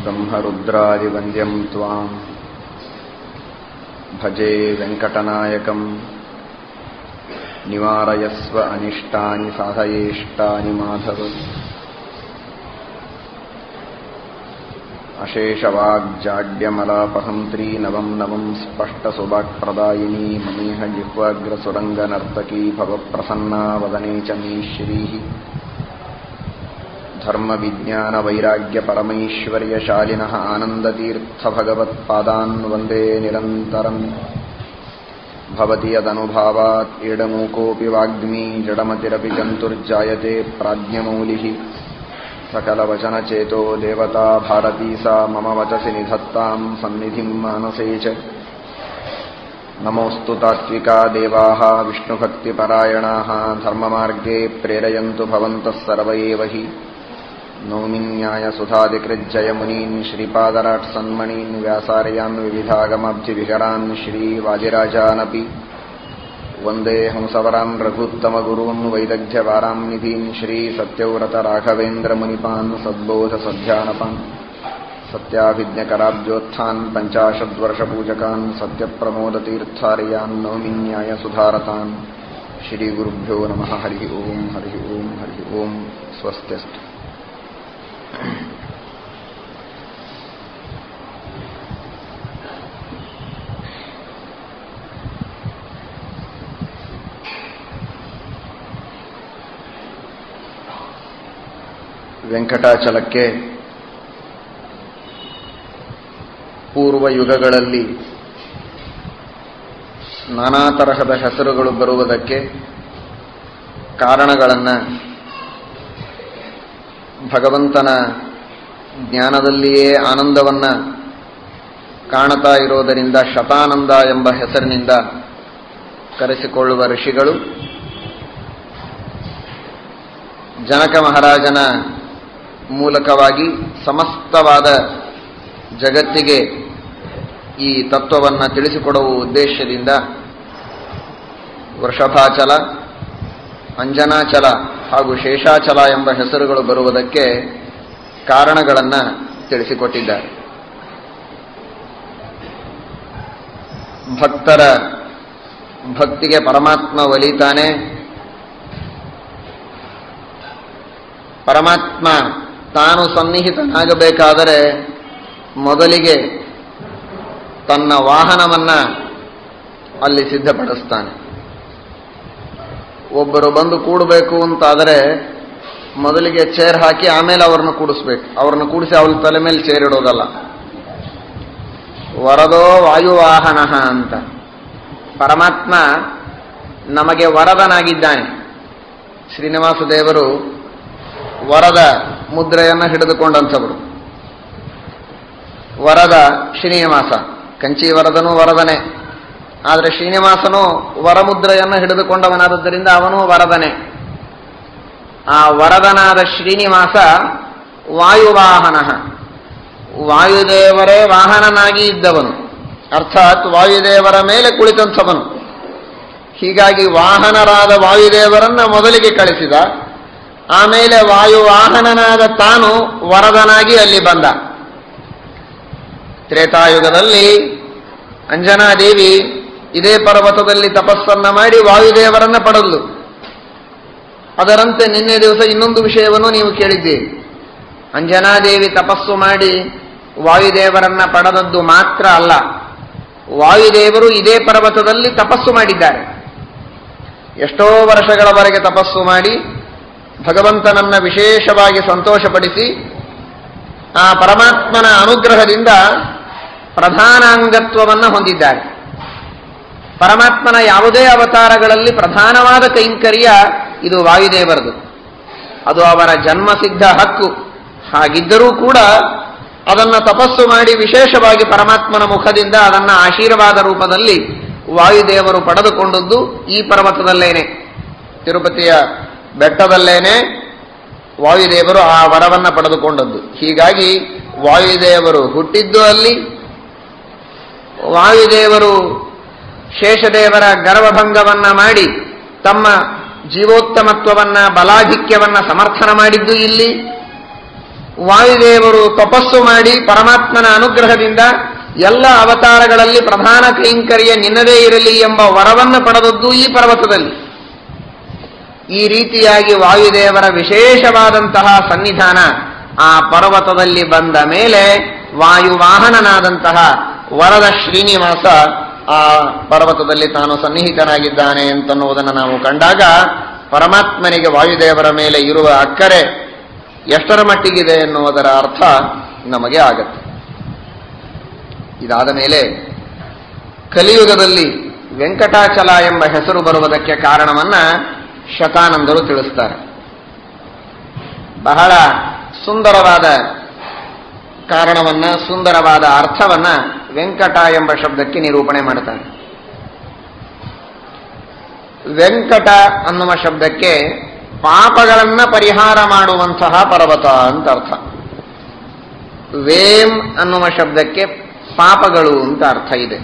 ब्रह्मरुद्रादिवन्द्यं त्वाम् भजे वेङ्कटनायकम् निवारयस्व अनिष्टानि साधयेष्टानि माधव अशेषवाग्जाड्यमलापहन्त्री नवं नवं स्पष्टसुवाक्प्रदायिनी ममेह जिह्वाग्रसुरङ्गनर्तकी भवप्रसन्ना वदने च मे श्रीः धर्मविज्ञानवैराग्यपरमैश्वर्यशालिनः आनन्दतीर्थभगवत्पादान् वन्दे निरन्तरम् भवति यदनुभावात् एडमूकोऽपि वाग्मी जडमतिरपि जन्तुर्जायते प्राज्ञमौलिः सकलवचनचेतो देवता भारती सा मम वचसि निधत्ताम् सन्निधिम् मानसे च नमोऽस्तु तात्विका देवाः विष्णुभक्तिपरायणाः धर्ममार्गे प्रेरयन्तु भवन्तः सर्व एव हि नौमिन्यायसुधादिकृज्जयमुनीन् श्रीपादराट्सन्मणीन् व्यासार्यान् विविधागमब्धिविहरान् श्रीवाजिराजानपि वन्दे हंसवरान् रघुत्तमगुरून् वैदग्ध्यवारां निधीन् श्रीसत्यव्रतराघवेन्द्रमुनिपान् सद्बोधसध्यानपान् सत्याभिज्ञकराब्जोत्थान् पञ्चाशद्वर्षपूजकान् सत्यप्रमोदतीर्थार्यान् नौमिन्यायसुधारतान् श्रीगुरुभ्यो नमः हरिः ओम् हरिः ओम् हरिः ओम् स्वस्त्यस्तु ವೆಂಕಟಾಚಲಕ್ಕೆ ಪೂರ್ವ ಯುಗಗಳಲ್ಲಿ ನಾನಾ ತರಹದ ಹೆಸರುಗಳು ಬರುವುದಕ್ಕೆ ಕಾರಣಗಳನ್ನು ಭಗವಂತನ ಜ್ಞಾನದಲ್ಲಿಯೇ ಆನಂದವನ್ನು ಕಾಣುತ್ತಾ ಇರೋದರಿಂದ ಶತಾನಂದ ಎಂಬ ಹೆಸರಿನಿಂದ ಕರೆಸಿಕೊಳ್ಳುವ ಋಷಿಗಳು ಜನಕ ಮಹಾರಾಜನ ಮೂಲಕವಾಗಿ ಸಮಸ್ತವಾದ ಜಗತ್ತಿಗೆ ಈ ತತ್ವವನ್ನು ತಿಳಿಸಿಕೊಡುವ ಉದ್ದೇಶದಿಂದ ವೃಷಭಾಚಲ ಅಂಜನಾಚಲ ಹಾಗೂ ಶೇಷಾಚಲ ಎಂಬ ಹೆಸರುಗಳು ಬರುವುದಕ್ಕೆ ಕಾರಣಗಳನ್ನು ತಿಳಿಸಿಕೊಟ್ಟಿದ್ದಾರೆ ಭಕ್ತರ ಭಕ್ತಿಗೆ ಪರಮಾತ್ಮ ಒಲಿತಾನೆ ಪರಮಾತ್ಮ ತಾನು ಸನ್ನಿಹಿತನಾಗಬೇಕಾದರೆ ಮೊದಲಿಗೆ ತನ್ನ ವಾಹನವನ್ನ ಅಲ್ಲಿ ಸಿದ್ಧಪಡಿಸ್ತಾನೆ ಒಬ್ಬರು ಬಂದು ಕೂಡಬೇಕು ಅಂತಾದರೆ ಮೊದಲಿಗೆ ಚೇರ್ ಹಾಕಿ ಆಮೇಲೆ ಅವ್ರನ್ನ ಕೂಡಿಸ್ಬೇಕು ಅವ್ರನ್ನ ಕೂಡಿಸಿ ಅವ್ರ ತಲೆ ಮೇಲೆ ಚೇರ್ ಇಡೋದಲ್ಲ ವರದೋ ವಾಯುವಾಹನ ಅಂತ ಪರಮಾತ್ಮ ನಮಗೆ ವರದನಾಗಿದ್ದಾನೆ ಶ್ರೀನಿವಾಸ ದೇವರು ವರದ ಮುದ್ರೆಯನ್ನು ಹಿಡಿದುಕೊಂಡಂಥವರು ವರದ ಶ್ರೀನಿವಾಸ ಕಂಚಿ ವರದನು ವರದನೆ ಆದರೆ ಶ್ರೀನಿವಾಸನು ವರಮುದ್ರೆಯನ್ನು ಹಿಡಿದುಕೊಂಡವನಾದದ್ದರಿಂದ ಅವನು ವರದನೆ ಆ ವರದನಾದ ಶ್ರೀನಿವಾಸ ವಾಯುವಾಹನ ವಾಯುದೇವರೇ ವಾಹನನಾಗಿ ಇದ್ದವನು ಅರ್ಥಾತ್ ವಾಯುದೇವರ ಮೇಲೆ ಕುಳಿತಂಥವನು ಹೀಗಾಗಿ ವಾಹನರಾದ ವಾಯುದೇವರನ್ನ ಮೊದಲಿಗೆ ಕಳಿಸಿದ ಆಮೇಲೆ ವಾಯುವಾಹನನಾದ ತಾನು ವರದನಾಗಿ ಅಲ್ಲಿ ಬಂದ ತ್ರೇತಾಯುಗದಲ್ಲಿ ಅಂಜನಾದೇವಿ ಇದೇ ಪರ್ವತದಲ್ಲಿ ತಪಸ್ಸನ್ನ ಮಾಡಿ ವಾಯುದೇವರನ್ನ ಪಡೆದ್ಲು ಅದರಂತೆ ನಿನ್ನೆ ದಿವಸ ಇನ್ನೊಂದು ವಿಷಯವನ್ನು ನೀವು ಕೇಳಿದ್ದೀರಿ ಅಂಜನಾದೇವಿ ತಪಸ್ಸು ಮಾಡಿ ವಾಯುದೇವರನ್ನ ಪಡೆದದ್ದು ಮಾತ್ರ ಅಲ್ಲ ವಾಯುದೇವರು ಇದೇ ಪರ್ವತದಲ್ಲಿ ತಪಸ್ಸು ಮಾಡಿದ್ದಾರೆ ಎಷ್ಟೋ ವರ್ಷಗಳವರೆಗೆ ತಪಸ್ಸು ಮಾಡಿ ಭಗವಂತನನ್ನ ವಿಶೇಷವಾಗಿ ಸಂತೋಷಪಡಿಸಿ ಆ ಪರಮಾತ್ಮನ ಅನುಗ್ರಹದಿಂದ ಪ್ರಧಾನಾಂಗತ್ವವನ್ನು ಹೊಂದಿದ್ದಾರೆ ಪರಮಾತ್ಮನ ಯಾವುದೇ ಅವತಾರಗಳಲ್ಲಿ ಪ್ರಧಾನವಾದ ಕೈಂಕರ್ಯ ಇದು ವಾಯುದೇವರದು ಅದು ಅವರ ಜನ್ಮಸಿದ್ಧ ಹಕ್ಕು ಹಾಗಿದ್ದರೂ ಕೂಡ ಅದನ್ನು ತಪಸ್ಸು ಮಾಡಿ ವಿಶೇಷವಾಗಿ ಪರಮಾತ್ಮನ ಮುಖದಿಂದ ಅದನ್ನು ಆಶೀರ್ವಾದ ರೂಪದಲ್ಲಿ ವಾಯುದೇವರು ಪಡೆದುಕೊಂಡದ್ದು ಈ ಪರ್ವತದಲ್ಲೇನೆ ತಿರುಪತಿಯ ಬೆಟ್ಟದಲ್ಲೇನೆ ವಾಯುದೇವರು ಆ ವರವನ್ನು ಪಡೆದುಕೊಂಡದ್ದು ಹೀಗಾಗಿ ವಾಯುದೇವರು ಹುಟ್ಟಿದ್ದು ಅಲ್ಲಿ ವಾಯುದೇವರು ಶೇಷದೇವರ ಗರ್ವಭಂಗವನ್ನ ಮಾಡಿ ತಮ್ಮ ಜೀವೋತ್ತಮತ್ವವನ್ನ ಬಲಾಧಿಕ್ಯವನ್ನ ಸಮರ್ಥನ ಮಾಡಿದ್ದು ಇಲ್ಲಿ ವಾಯುದೇವರು ತಪಸ್ಸು ಮಾಡಿ ಪರಮಾತ್ಮನ ಅನುಗ್ರಹದಿಂದ ಎಲ್ಲ ಅವತಾರಗಳಲ್ಲಿ ಪ್ರಧಾನ ಕೈಂಕರ್ಯ ನಿನ್ನದೇ ಇರಲಿ ಎಂಬ ವರವನ್ನು ಪಡೆದದ್ದು ಈ ಪರ್ವತದಲ್ಲಿ ಈ ರೀತಿಯಾಗಿ ವಾಯುದೇವರ ವಿಶೇಷವಾದಂತಹ ಸನ್ನಿಧಾನ ಆ ಪರ್ವತದಲ್ಲಿ ಬಂದ ಮೇಲೆ ವಾಯುವಾಹನನಾದಂತಹ ವರದ ಶ್ರೀನಿವಾಸ ಆ ಪರ್ವತದಲ್ಲಿ ತಾನು ಸನ್ನಿಹಿತನಾಗಿದ್ದಾನೆ ಅಂತನ್ನುವುದನ್ನು ನಾವು ಕಂಡಾಗ ಪರಮಾತ್ಮನಿಗೆ ವಾಯುದೇವರ ಮೇಲೆ ಇರುವ ಅಕ್ಕರೆ ಎಷ್ಟರ ಮಟ್ಟಿಗಿದೆ ಎನ್ನುವುದರ ಅರ್ಥ ನಮಗೆ ಆಗತ್ತೆ ಇದಾದ ಮೇಲೆ ಕಲಿಯುಗದಲ್ಲಿ ವೆಂಕಟಾಚಲ ಎಂಬ ಹೆಸರು ಬರುವುದಕ್ಕೆ ಕಾರಣವನ್ನ ಶತಾನಂದರು ತಿಳಿಸ್ತಾರೆ ಬಹಳ ಸುಂದರವಾದ ಕಾರಣವನ್ನ ಸುಂದರವಾದ ಅರ್ಥವನ್ನ ವೆಂಕಟ ಎಂಬ ಶಬ್ದಕ್ಕೆ ನಿರೂಪಣೆ ಮಾಡ್ತಾರೆ ವೆಂಕಟ ಅನ್ನುವ ಶಬ್ದಕ್ಕೆ ಪಾಪಗಳನ್ನ ಪರಿಹಾರ ಮಾಡುವಂತಹ ಪರ್ವತ ಅಂತ ಅರ್ಥ ವೇಮ್ ಅನ್ನುವ ಶಬ್ದಕ್ಕೆ ಪಾಪಗಳು ಅಂತ ಅರ್ಥ ಇದೆ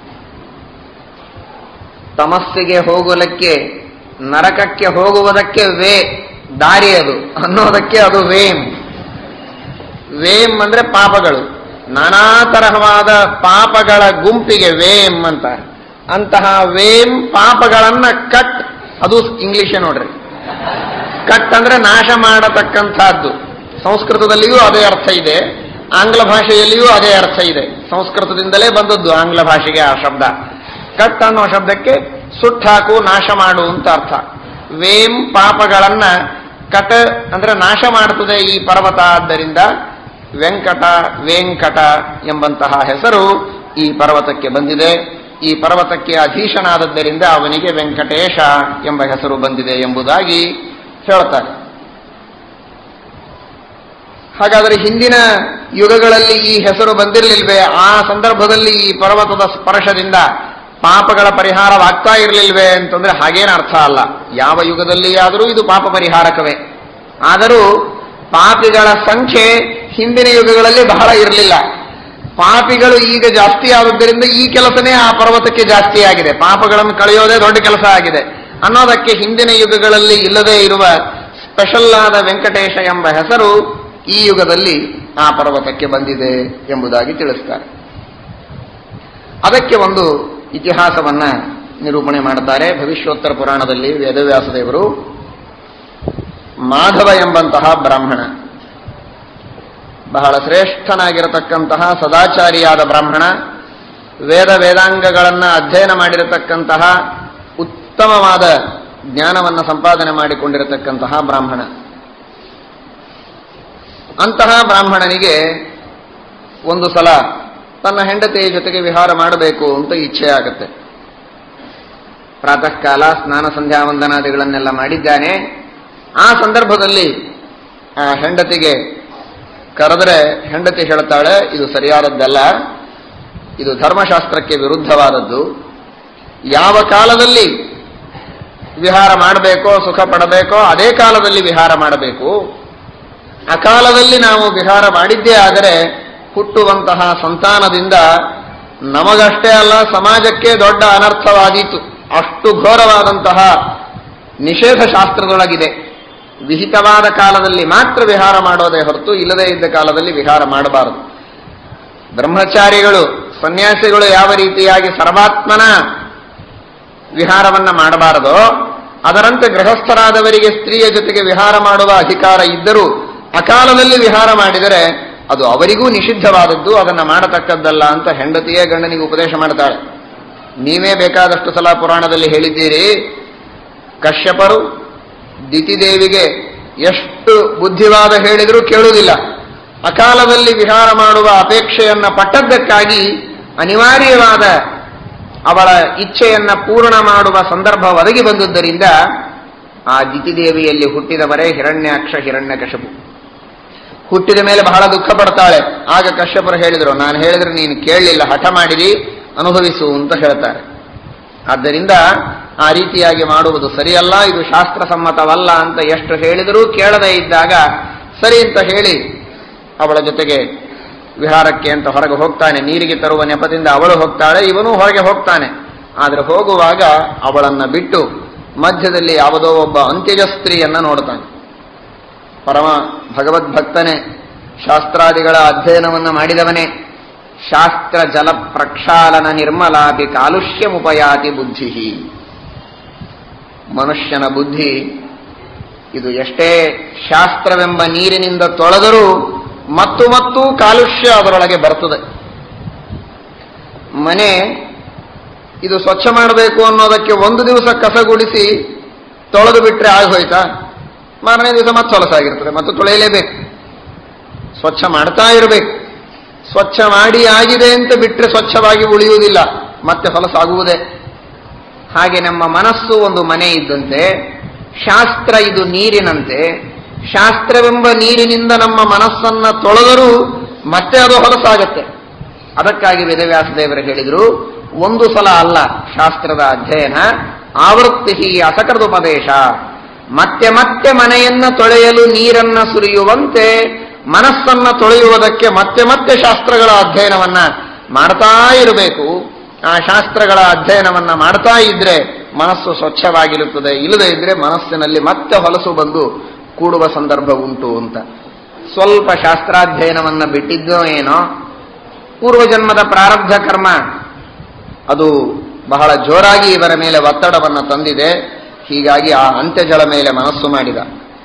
ತಮಸ್ಸಿಗೆ ಹೋಗಲಿಕ್ಕೆ ನರಕಕ್ಕೆ ಹೋಗುವುದಕ್ಕೆ ವೇ ದಾರಿ ಅದು ಅನ್ನೋದಕ್ಕೆ ಅದು ವೇಮ್ ವೇಮ್ ಅಂದ್ರೆ ಪಾಪಗಳು ನಾನಾ ತರಹವಾದ ಪಾಪಗಳ ಗುಂಪಿಗೆ ವೇಮ್ ಅಂತಾರೆ ಅಂತಹ ವೇಮ್ ಪಾಪಗಳನ್ನ ಕಟ್ ಅದು ಇಂಗ್ಲಿಷ್ ನೋಡ್ರಿ ಕಟ್ ಅಂದ್ರೆ ನಾಶ ಮಾಡತಕ್ಕಂಥದ್ದು ಸಂಸ್ಕೃತದಲ್ಲಿಯೂ ಅದೇ ಅರ್ಥ ಇದೆ ಆಂಗ್ಲ ಭಾಷೆಯಲ್ಲಿಯೂ ಅದೇ ಅರ್ಥ ಇದೆ ಸಂಸ್ಕೃತದಿಂದಲೇ ಬಂದದ್ದು ಆಂಗ್ಲ ಭಾಷೆಗೆ ಆ ಶಬ್ದ ಕಟ್ ಅನ್ನೋ ಶಬ್ದಕ್ಕೆ ಸುಟ್ಟಾಕು ನಾಶ ಮಾಡು ಅಂತ ಅರ್ಥ ವೇಮ್ ಪಾಪಗಳನ್ನ ಕಟ ಅಂದ್ರೆ ನಾಶ ಮಾಡುತ್ತದೆ ಈ ಪರ್ವತ ಆದ್ದರಿಂದ ವೆಂಕಟ ವೆಂಕಟ ಎಂಬಂತಹ ಹೆಸರು ಈ ಪರ್ವತಕ್ಕೆ ಬಂದಿದೆ ಈ ಪರ್ವತಕ್ಕೆ ಅಧೀಶನಾದದ್ದರಿಂದ ಅವನಿಗೆ ವೆಂಕಟೇಶ ಎಂಬ ಹೆಸರು ಬಂದಿದೆ ಎಂಬುದಾಗಿ ಹೇಳ್ತಾರೆ ಹಾಗಾದರೆ ಹಿಂದಿನ ಯುಗಗಳಲ್ಲಿ ಈ ಹೆಸರು ಬಂದಿರಲಿಲ್ವೇ ಆ ಸಂದರ್ಭದಲ್ಲಿ ಈ ಪರ್ವತದ ಸ್ಪರ್ಶದಿಂದ ಪಾಪಗಳ ಪರಿಹಾರವಾಗ್ತಾ ಇರಲಿಲ್ವೇ ಅಂತಂದ್ರೆ ಹಾಗೇನು ಅರ್ಥ ಅಲ್ಲ ಯಾವ ಯುಗದಲ್ಲಿ ಆದರೂ ಇದು ಪಾಪ ಪರಿಹಾರಕವೇ ಆದರೂ ಪಾಪಿಗಳ ಸಂಖ್ಯೆ ಹಿಂದಿನ ಯುಗಗಳಲ್ಲಿ ಬಹಳ ಇರಲಿಲ್ಲ ಪಾಪಿಗಳು ಈಗ ಜಾಸ್ತಿ ಆದುದರಿಂದ ಈ ಕೆಲಸನೇ ಆ ಪರ್ವತಕ್ಕೆ ಜಾಸ್ತಿ ಆಗಿದೆ ಪಾಪಗಳನ್ನು ಕಳೆಯೋದೇ ದೊಡ್ಡ ಕೆಲಸ ಆಗಿದೆ ಅನ್ನೋದಕ್ಕೆ ಹಿಂದಿನ ಯುಗಗಳಲ್ಲಿ ಇಲ್ಲದೇ ಇರುವ ಸ್ಪೆಷಲ್ ಆದ ವೆಂಕಟೇಶ ಎಂಬ ಹೆಸರು ಈ ಯುಗದಲ್ಲಿ ಆ ಪರ್ವತಕ್ಕೆ ಬಂದಿದೆ ಎಂಬುದಾಗಿ ತಿಳಿಸ್ತಾರೆ ಅದಕ್ಕೆ ಒಂದು ಇತಿಹಾಸವನ್ನ ನಿರೂಪಣೆ ಮಾಡುತ್ತಾರೆ ಭವಿಷ್ಯೋತ್ತರ ಪುರಾಣದಲ್ಲಿ ವೇದವ್ಯಾಸ ದೇವರು ಮಾಧವ ಎಂಬಂತಹ ಬ್ರಾಹ್ಮಣ ಬಹಳ ಶ್ರೇಷ್ಠನಾಗಿರತಕ್ಕಂತಹ ಸದಾಚಾರಿಯಾದ ಬ್ರಾಹ್ಮಣ ವೇದ ವೇದಾಂಗಗಳನ್ನು ಅಧ್ಯಯನ ಮಾಡಿರತಕ್ಕಂತಹ ಉತ್ತಮವಾದ ಜ್ಞಾನವನ್ನು ಸಂಪಾದನೆ ಮಾಡಿಕೊಂಡಿರತಕ್ಕಂತಹ ಬ್ರಾಹ್ಮಣ ಅಂತಹ ಬ್ರಾಹ್ಮಣನಿಗೆ ಒಂದು ಸಲ ತನ್ನ ಹೆಂಡತಿಯ ಜೊತೆಗೆ ವಿಹಾರ ಮಾಡಬೇಕು ಅಂತ ಇಚ್ಛೆ ಆಗುತ್ತೆ ಪ್ರಾತಃ ಕಾಲ ಸ್ನಾನ ಸಂಧ್ಯಾ ವಂದನಾದಿಗಳನ್ನೆಲ್ಲ ಮಾಡಿದ್ದಾನೆ ಆ ಸಂದರ್ಭದಲ್ಲಿ ಆ ಹೆಂಡತಿಗೆ ಕರೆದರೆ ಹೆಂಡತಿ ಹೇಳ್ತಾಳೆ ಇದು ಸರಿಯಾದದ್ದಲ್ಲ ಇದು ಧರ್ಮಶಾಸ್ತ್ರಕ್ಕೆ ವಿರುದ್ಧವಾದದ್ದು ಯಾವ ಕಾಲದಲ್ಲಿ ವಿಹಾರ ಮಾಡಬೇಕೋ ಸುಖ ಪಡಬೇಕೋ ಅದೇ ಕಾಲದಲ್ಲಿ ವಿಹಾರ ಮಾಡಬೇಕು ಅಕಾಲದಲ್ಲಿ ನಾವು ವಿಹಾರ ಮಾಡಿದ್ದೇ ಆದರೆ ಹುಟ್ಟುವಂತಹ ಸಂತಾನದಿಂದ ನಮಗಷ್ಟೇ ಅಲ್ಲ ಸಮಾಜಕ್ಕೆ ದೊಡ್ಡ ಅನರ್ಥವಾದೀತು ಅಷ್ಟು ಘೋರವಾದಂತಹ ನಿಷೇಧ ಶಾಸ್ತ್ರದೊಳಗಿದೆ ವಿಹಿತವಾದ ಕಾಲದಲ್ಲಿ ಮಾತ್ರ ವಿಹಾರ ಮಾಡೋದೇ ಹೊರತು ಇಲ್ಲದೇ ಇದ್ದ ಕಾಲದಲ್ಲಿ ವಿಹಾರ ಮಾಡಬಾರದು ಬ್ರಹ್ಮಚಾರಿಗಳು ಸನ್ಯಾಸಿಗಳು ಯಾವ ರೀತಿಯಾಗಿ ಸರ್ವಾತ್ಮನ ವಿಹಾರವನ್ನ ಮಾಡಬಾರದೋ ಅದರಂತೆ ಗೃಹಸ್ಥರಾದವರಿಗೆ ಸ್ತ್ರೀಯ ಜೊತೆಗೆ ವಿಹಾರ ಮಾಡುವ ಅಧಿಕಾರ ಇದ್ದರೂ ಅಕಾಲದಲ್ಲಿ ವಿಹಾರ ಮಾಡಿದರೆ ಅದು ಅವರಿಗೂ ನಿಷಿದ್ಧವಾದದ್ದು ಅದನ್ನ ಮಾಡತಕ್ಕದ್ದಲ್ಲ ಅಂತ ಹೆಂಡತಿಯೇ ಗಂಡನಿಗೆ ಉಪದೇಶ ಮಾಡ್ತಾಳೆ ನೀವೇ ಬೇಕಾದಷ್ಟು ಸಲ ಪುರಾಣದಲ್ಲಿ ಹೇಳಿದ್ದೀರಿ ಕಶ್ಯಪರು ದಿತಿದೇವಿಗೆ ಎಷ್ಟು ಬುದ್ಧಿವಾದ ಹೇಳಿದರೂ ಕೇಳುವುದಿಲ್ಲ ಅಕಾಲದಲ್ಲಿ ವಿಹಾರ ಮಾಡುವ ಅಪೇಕ್ಷೆಯನ್ನ ಪಟ್ಟದ್ದಕ್ಕಾಗಿ ಅನಿವಾರ್ಯವಾದ ಅವಳ ಇಚ್ಛೆಯನ್ನ ಪೂರ್ಣ ಮಾಡುವ ಸಂದರ್ಭ ಒದಗಿ ಬಂದುದರಿಂದ ಆ ದಿತಿದೇವಿಯಲ್ಲಿ ಹುಟ್ಟಿದವರೇ ಹಿರಣ್ಯಾಕ್ಷ ಹಿರಣ್ಯಕಶಪು ಹುಟ್ಟಿದ ಮೇಲೆ ಬಹಳ ದುಃಖ ಪಡ್ತಾಳೆ ಆಗ ಕಶ್ಯಪರು ಹೇಳಿದರು ನಾನು ಹೇಳಿದ್ರೆ ನೀನು ಕೇಳಲಿಲ್ಲ ಹಠ ಮಾಡಿರಿ ಅನುಭವಿಸು ಅಂತ ಹೇಳ್ತಾರೆ ಆದ್ದರಿಂದ ಆ ರೀತಿಯಾಗಿ ಮಾಡುವುದು ಸರಿಯಲ್ಲ ಇದು ಶಾಸ್ತ್ರ ಸಮ್ಮತವಲ್ಲ ಅಂತ ಎಷ್ಟು ಹೇಳಿದರೂ ಕೇಳದೇ ಇದ್ದಾಗ ಸರಿ ಅಂತ ಹೇಳಿ ಅವಳ ಜೊತೆಗೆ ವಿಹಾರಕ್ಕೆ ಅಂತ ಹೊರಗೆ ಹೋಗ್ತಾನೆ ನೀರಿಗೆ ತರುವ ನೆಪದಿಂದ ಅವಳು ಹೋಗ್ತಾಳೆ ಇವನು ಹೊರಗೆ ಹೋಗ್ತಾನೆ ಆದರೆ ಹೋಗುವಾಗ ಅವಳನ್ನ ಬಿಟ್ಟು ಮಧ್ಯದಲ್ಲಿ ಯಾವುದೋ ಒಬ್ಬ ಅಂತ್ಯಜ ಸ್ತ್ರೀಯನ್ನ ನೋಡ್ತಾನೆ ಪರಮ ಭಗವದ್ಭಕ್ತನೇ ಶಾಸ್ತ್ರಾದಿಗಳ ಅಧ್ಯಯನವನ್ನು ಮಾಡಿದವನೇ ಶಾಸ್ತ್ರ ಜಲ ಪ್ರಕ್ಷಾಲನ ನಿರ್ಮಲಾಪಿ ಕಾಲುಷ್ಯಮುಪಯಾತಿ ಬುದ್ಧಿ ಮನುಷ್ಯನ ಬುದ್ಧಿ ಇದು ಎಷ್ಟೇ ಶಾಸ್ತ್ರವೆಂಬ ನೀರಿನಿಂದ ತೊಳೆದರೂ ಮತ್ತು ಮತ್ತು ಕಾಲುಷ್ಯ ಅದರೊಳಗೆ ಬರ್ತದೆ ಮನೆ ಇದು ಸ್ವಚ್ಛ ಮಾಡಬೇಕು ಅನ್ನೋದಕ್ಕೆ ಒಂದು ದಿವಸ ಕಸಗುಡಿಸಿ ತೊಳೆದು ಬಿಟ್ರೆ ಆಗೋಯ್ತಾ ಮಾರನೇ ದಿವಸ ಮತ್ತೆ ಹೊಲಸಾಗಿರ್ತದೆ ಮತ್ತು ತೊಳೆಯಲೇಬೇಕು ಸ್ವಚ್ಛ ಮಾಡ್ತಾ ಇರಬೇಕು ಸ್ವಚ್ಛ ಮಾಡಿ ಆಗಿದೆ ಅಂತ ಬಿಟ್ಟರೆ ಸ್ವಚ್ಛವಾಗಿ ಉಳಿಯುವುದಿಲ್ಲ ಮತ್ತೆ ಹೊಲಸಾಗುವುದೇ ಹಾಗೆ ನಮ್ಮ ಮನಸ್ಸು ಒಂದು ಮನೆ ಇದ್ದಂತೆ ಶಾಸ್ತ್ರ ಇದು ನೀರಿನಂತೆ ಶಾಸ್ತ್ರವೆಂಬ ನೀರಿನಿಂದ ನಮ್ಮ ಮನಸ್ಸನ್ನ ತೊಳೆದರೂ ಮತ್ತೆ ಅದು ಹೊಲಸಾಗತ್ತೆ ಅದಕ್ಕಾಗಿ ವೇದವ್ಯಾಸ ದೇವರು ಹೇಳಿದರು ಒಂದು ಸಲ ಅಲ್ಲ ಶಾಸ್ತ್ರದ ಅಧ್ಯಯನ ಆವೃತ್ತಿ ಅಸಕೃದುಪದೇಶ ಮತ್ತೆ ಮತ್ತೆ ಮನೆಯನ್ನ ತೊಳೆಯಲು ನೀರನ್ನ ಸುರಿಯುವಂತೆ ಮನಸ್ಸನ್ನ ತೊಳೆಯುವುದಕ್ಕೆ ಮತ್ತೆ ಮತ್ತೆ ಶಾಸ್ತ್ರಗಳ ಅಧ್ಯಯನವನ್ನ ಮಾಡ್ತಾ ಇರಬೇಕು ಆ ಶಾಸ್ತ್ರಗಳ ಅಧ್ಯಯನವನ್ನ ಮಾಡ್ತಾ ಇದ್ರೆ ಮನಸ್ಸು ಸ್ವಚ್ಛವಾಗಿರುತ್ತದೆ ಇಲ್ಲದೇ ಇದ್ರೆ ಮನಸ್ಸಿನಲ್ಲಿ ಮತ್ತೆ ಹೊಲಸು ಬಂದು ಕೂಡುವ ಸಂದರ್ಭ ಉಂಟು ಅಂತ ಸ್ವಲ್ಪ ಶಾಸ್ತ್ರಾಧ್ಯಯನವನ್ನ ಬಿಟ್ಟಿದ್ದೋ ಏನೋ ಪೂರ್ವಜನ್ಮದ ಪ್ರಾರಬ್ಧ ಕರ್ಮ ಅದು ಬಹಳ ಜೋರಾಗಿ ಇವರ ಮೇಲೆ ಒತ್ತಡವನ್ನು ತಂದಿದೆ ಹೀಗಾಗಿ ಆ ಅಂತ್ಯಜಳ ಮೇಲೆ ಮನಸ್ಸು ಮಾಡಿದ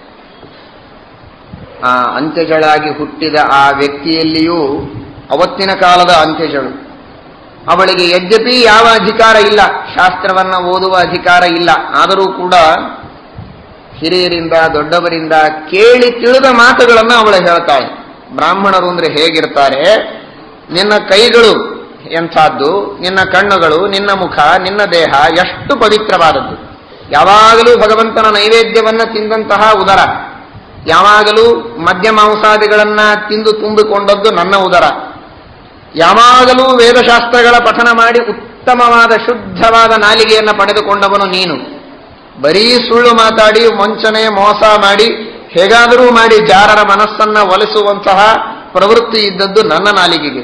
ಆ ಅಂತ್ಯಜಳಾಗಿ ಹುಟ್ಟಿದ ಆ ವ್ಯಕ್ತಿಯಲ್ಲಿಯೂ ಅವತ್ತಿನ ಕಾಲದ ಅಂತ್ಯಜಳು ಅವಳಿಗೆ ಯದ್ಯಪಿ ಯಾವ ಅಧಿಕಾರ ಇಲ್ಲ ಶಾಸ್ತ್ರವನ್ನ ಓದುವ ಅಧಿಕಾರ ಇಲ್ಲ ಆದರೂ ಕೂಡ ಹಿರಿಯರಿಂದ ದೊಡ್ಡವರಿಂದ ಕೇಳಿ ತಿಳಿದ ಮಾತುಗಳನ್ನು ಅವಳು ಹೇಳ್ತಾಳೆ ಬ್ರಾಹ್ಮಣರು ಅಂದ್ರೆ ಹೇಗಿರ್ತಾರೆ ನಿನ್ನ ಕೈಗಳು ಎಂಥದ್ದು ನಿನ್ನ ಕಣ್ಣುಗಳು ನಿನ್ನ ಮುಖ ನಿನ್ನ ದೇಹ ಎಷ್ಟು ಪವಿತ್ರವಾದದ್ದು ಯಾವಾಗಲೂ ಭಗವಂತನ ನೈವೇದ್ಯವನ್ನ ತಿಂದಂತಹ ಉದರ ಯಾವಾಗಲೂ ಮದ್ಯ ಮಾಂಸಾದಿಗಳನ್ನ ತಿಂದು ತುಂಬಿಕೊಂಡದ್ದು ನನ್ನ ಉದರ ಯಾವಾಗಲೂ ವೇದಶಾಸ್ತ್ರಗಳ ಪಠನ ಮಾಡಿ ಉತ್ತಮವಾದ ಶುದ್ಧವಾದ ನಾಲಿಗೆಯನ್ನು ಪಡೆದುಕೊಂಡವನು ನೀನು ಬರೀ ಸುಳ್ಳು ಮಾತಾಡಿ ವಂಚನೆ ಮೋಸ ಮಾಡಿ ಹೇಗಾದರೂ ಮಾಡಿ ಜಾರರ ಮನಸ್ಸನ್ನ ಒಲಿಸುವಂತಹ ಪ್ರವೃತ್ತಿ ಇದ್ದದ್ದು ನನ್ನ ನಾಲಿಗೆಗೆ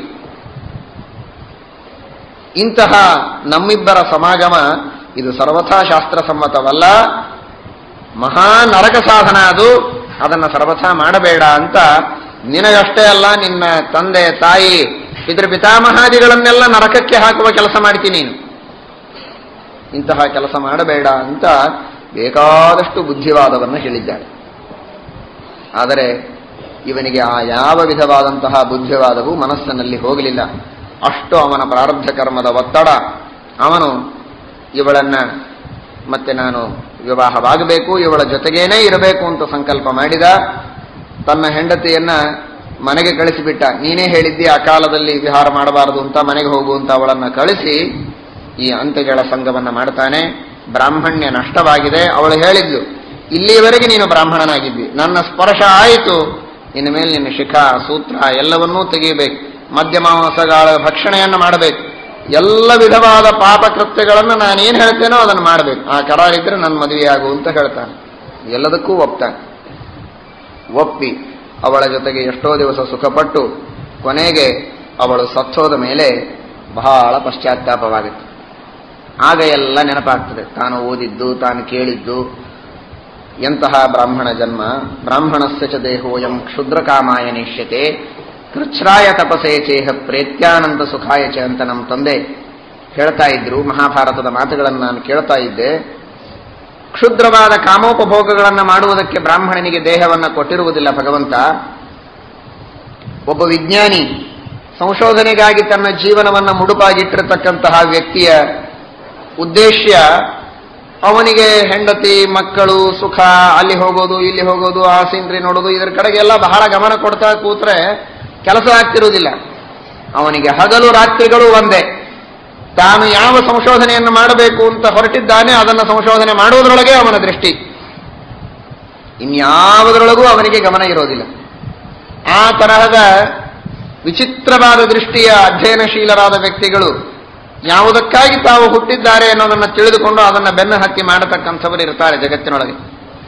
ಇಂತಹ ನಮ್ಮಿಬ್ಬರ ಸಮಾಗಮ ಇದು ಸರ್ವಥಾ ಶಾಸ್ತ್ರ ಸಮ್ಮತವಲ್ಲ ಮಹಾ ನರಕ ಸಾಧನ ಅದು ಅದನ್ನು ಸರ್ವಥಾ ಮಾಡಬೇಡ ಅಂತ ನಿನಗಷ್ಟೇ ಅಲ್ಲ ನಿನ್ನ ತಂದೆ ತಾಯಿ ಪಿತೃ ಪಿತಾಮಹಾದಿಗಳನ್ನೆಲ್ಲ ನರಕಕ್ಕೆ ಹಾಕುವ ಕೆಲಸ ಮಾಡ್ತೀನಿ ನೀನು ಇಂತಹ ಕೆಲಸ ಮಾಡಬೇಡ ಅಂತ ಬೇಕಾದಷ್ಟು ಬುದ್ಧಿವಾದವನ್ನು ಹೇಳಿದ್ದಾಳೆ ಆದರೆ ಇವನಿಗೆ ಆ ಯಾವ ವಿಧವಾದಂತಹ ಬುದ್ಧಿವಾದವು ಮನಸ್ಸಿನಲ್ಲಿ ಹೋಗಲಿಲ್ಲ ಅಷ್ಟು ಅವನ ಪ್ರಾರಬ್ಧ ಕರ್ಮದ ಒತ್ತಡ ಅವನು ಇವಳನ್ನ ಮತ್ತೆ ನಾನು ವಿವಾಹವಾಗಬೇಕು ಇವಳ ಜೊತೆಗೇನೇ ಇರಬೇಕು ಅಂತ ಸಂಕಲ್ಪ ಮಾಡಿದ ತನ್ನ ಹೆಂಡತಿಯನ್ನ ಮನೆಗೆ ಕಳಿಸಿಬಿಟ್ಟ ನೀನೇ ಹೇಳಿದ್ದಿ ಆ ಕಾಲದಲ್ಲಿ ವಿಹಾರ ಮಾಡಬಾರದು ಅಂತ ಮನೆಗೆ ಹೋಗು ಅಂತ ಅವಳನ್ನ ಕಳಿಸಿ ಈ ಅಂತ್ಯಜಳ ಸಂಘವನ್ನ ಮಾಡ್ತಾನೆ ಬ್ರಾಹ್ಮಣ್ಯ ನಷ್ಟವಾಗಿದೆ ಅವಳು ಹೇಳಿದ್ಲು ಇಲ್ಲಿಯವರೆಗೆ ನೀನು ಬ್ರಾಹ್ಮಣನಾಗಿದ್ದಿ ನನ್ನ ಸ್ಪರ್ಶ ಆಯಿತು ಇನ್ನು ಮೇಲೆ ನಿನ್ನ ಶಿಖ ಸೂತ್ರ ಎಲ್ಲವನ್ನೂ ತೆಗೆಯಬೇಕು ಮಧ್ಯಮಾಂಸಗಳ ಭಕ್ಷಣೆಯನ್ನು ಮಾಡಬೇಕು ಎಲ್ಲ ವಿಧವಾದ ಪಾಪ ಕೃತ್ಯಗಳನ್ನು ನಾನೇನು ಹೇಳ್ತೇನೋ ಅದನ್ನು ಮಾಡಬೇಕು ಆ ಕರಾರಿದ್ರೆ ನನ್ನ ಮದುವೆಯಾಗು ಅಂತ ಹೇಳ್ತಾನೆ ಎಲ್ಲದಕ್ಕೂ ಒಪ್ತಾನೆ ಒಪ್ಪಿ ಅವಳ ಜೊತೆಗೆ ಎಷ್ಟೋ ದಿವಸ ಸುಖಪಟ್ಟು ಕೊನೆಗೆ ಅವಳು ಸತ್ತೋದ ಮೇಲೆ ಬಹಳ ಪಶ್ಚಾತ್ತಾಪವಾಗುತ್ತೆ ಆಗ ಎಲ್ಲ ನೆನಪಾಗ್ತದೆ ತಾನು ಓದಿದ್ದು ತಾನು ಕೇಳಿದ್ದು ಎಂತಹ ಬ್ರಾಹ್ಮಣ ಜನ್ಮ ಬ್ರಾಹ್ಮಣಸ್ಯ ಚ ದೇಹೋಯಂ ಕ್ಷುದ್ರ ಕಾಮಾಯ ನಿಶ್ಯತೆ ಕೃಚ್ಛ್ರಾಯ ತಪಸೇ ಚೇಹ ಪ್ರೇತ್ಯಾನಂದ ಸುಖಾಯ ಚ ಅಂತ ನಮ್ಮ ತಂದೆ ಹೇಳ್ತಾ ಇದ್ರು ಮಹಾಭಾರತದ ಮಾತುಗಳನ್ನು ನಾನು ಕೇಳ್ತಾ ಇದ್ದೆ ಕ್ಷುದ್ರವಾದ ಕಾಮೋಪಭೋಗಗಳನ್ನು ಮಾಡುವುದಕ್ಕೆ ಬ್ರಾಹ್ಮಣನಿಗೆ ದೇಹವನ್ನು ಕೊಟ್ಟಿರುವುದಿಲ್ಲ ಭಗವಂತ ಒಬ್ಬ ವಿಜ್ಞಾನಿ ಸಂಶೋಧನೆಗಾಗಿ ತನ್ನ ಜೀವನವನ್ನು ಮುಡುಪಾಗಿಟ್ಟಿರತಕ್ಕಂತಹ ವ್ಯಕ್ತಿಯ ಉದ್ದೇಶ ಅವನಿಗೆ ಹೆಂಡತಿ ಮಕ್ಕಳು ಸುಖ ಅಲ್ಲಿ ಹೋಗೋದು ಇಲ್ಲಿ ಹೋಗೋದು ಆ ಸೀನ್ರಿ ನೋಡೋದು ಇದರ ಕಡೆಗೆಲ್ಲ ಬಹಳ ಗಮನ ಕೊಡ್ತಾ ಕೂತ್ರೆ ಕೆಲಸ ಆಗ್ತಿರುವುದಿಲ್ಲ ಅವನಿಗೆ ಹಗಲು ರಾತ್ರಿಗಳು ಒಂದೇ ತಾನು ಯಾವ ಸಂಶೋಧನೆಯನ್ನು ಮಾಡಬೇಕು ಅಂತ ಹೊರಟಿದ್ದಾನೆ ಅದನ್ನು ಸಂಶೋಧನೆ ಮಾಡುವುದರೊಳಗೆ ಅವನ ದೃಷ್ಟಿ ಇನ್ಯಾವುದರೊಳಗೂ ಅವನಿಗೆ ಗಮನ ಇರೋದಿಲ್ಲ ಆ ತರಹದ ವಿಚಿತ್ರವಾದ ದೃಷ್ಟಿಯ ಅಧ್ಯಯನಶೀಲರಾದ ವ್ಯಕ್ತಿಗಳು ಯಾವುದಕ್ಕಾಗಿ ತಾವು ಹುಟ್ಟಿದ್ದಾರೆ ಅನ್ನೋದನ್ನು ತಿಳಿದುಕೊಂಡು ಅದನ್ನು ಬೆನ್ನ ಹತ್ತಿ ಮಾಡತಕ್ಕಂಥವರು ಇರ್ತಾರೆ ಜಗತ್ತಿನೊಳಗೆ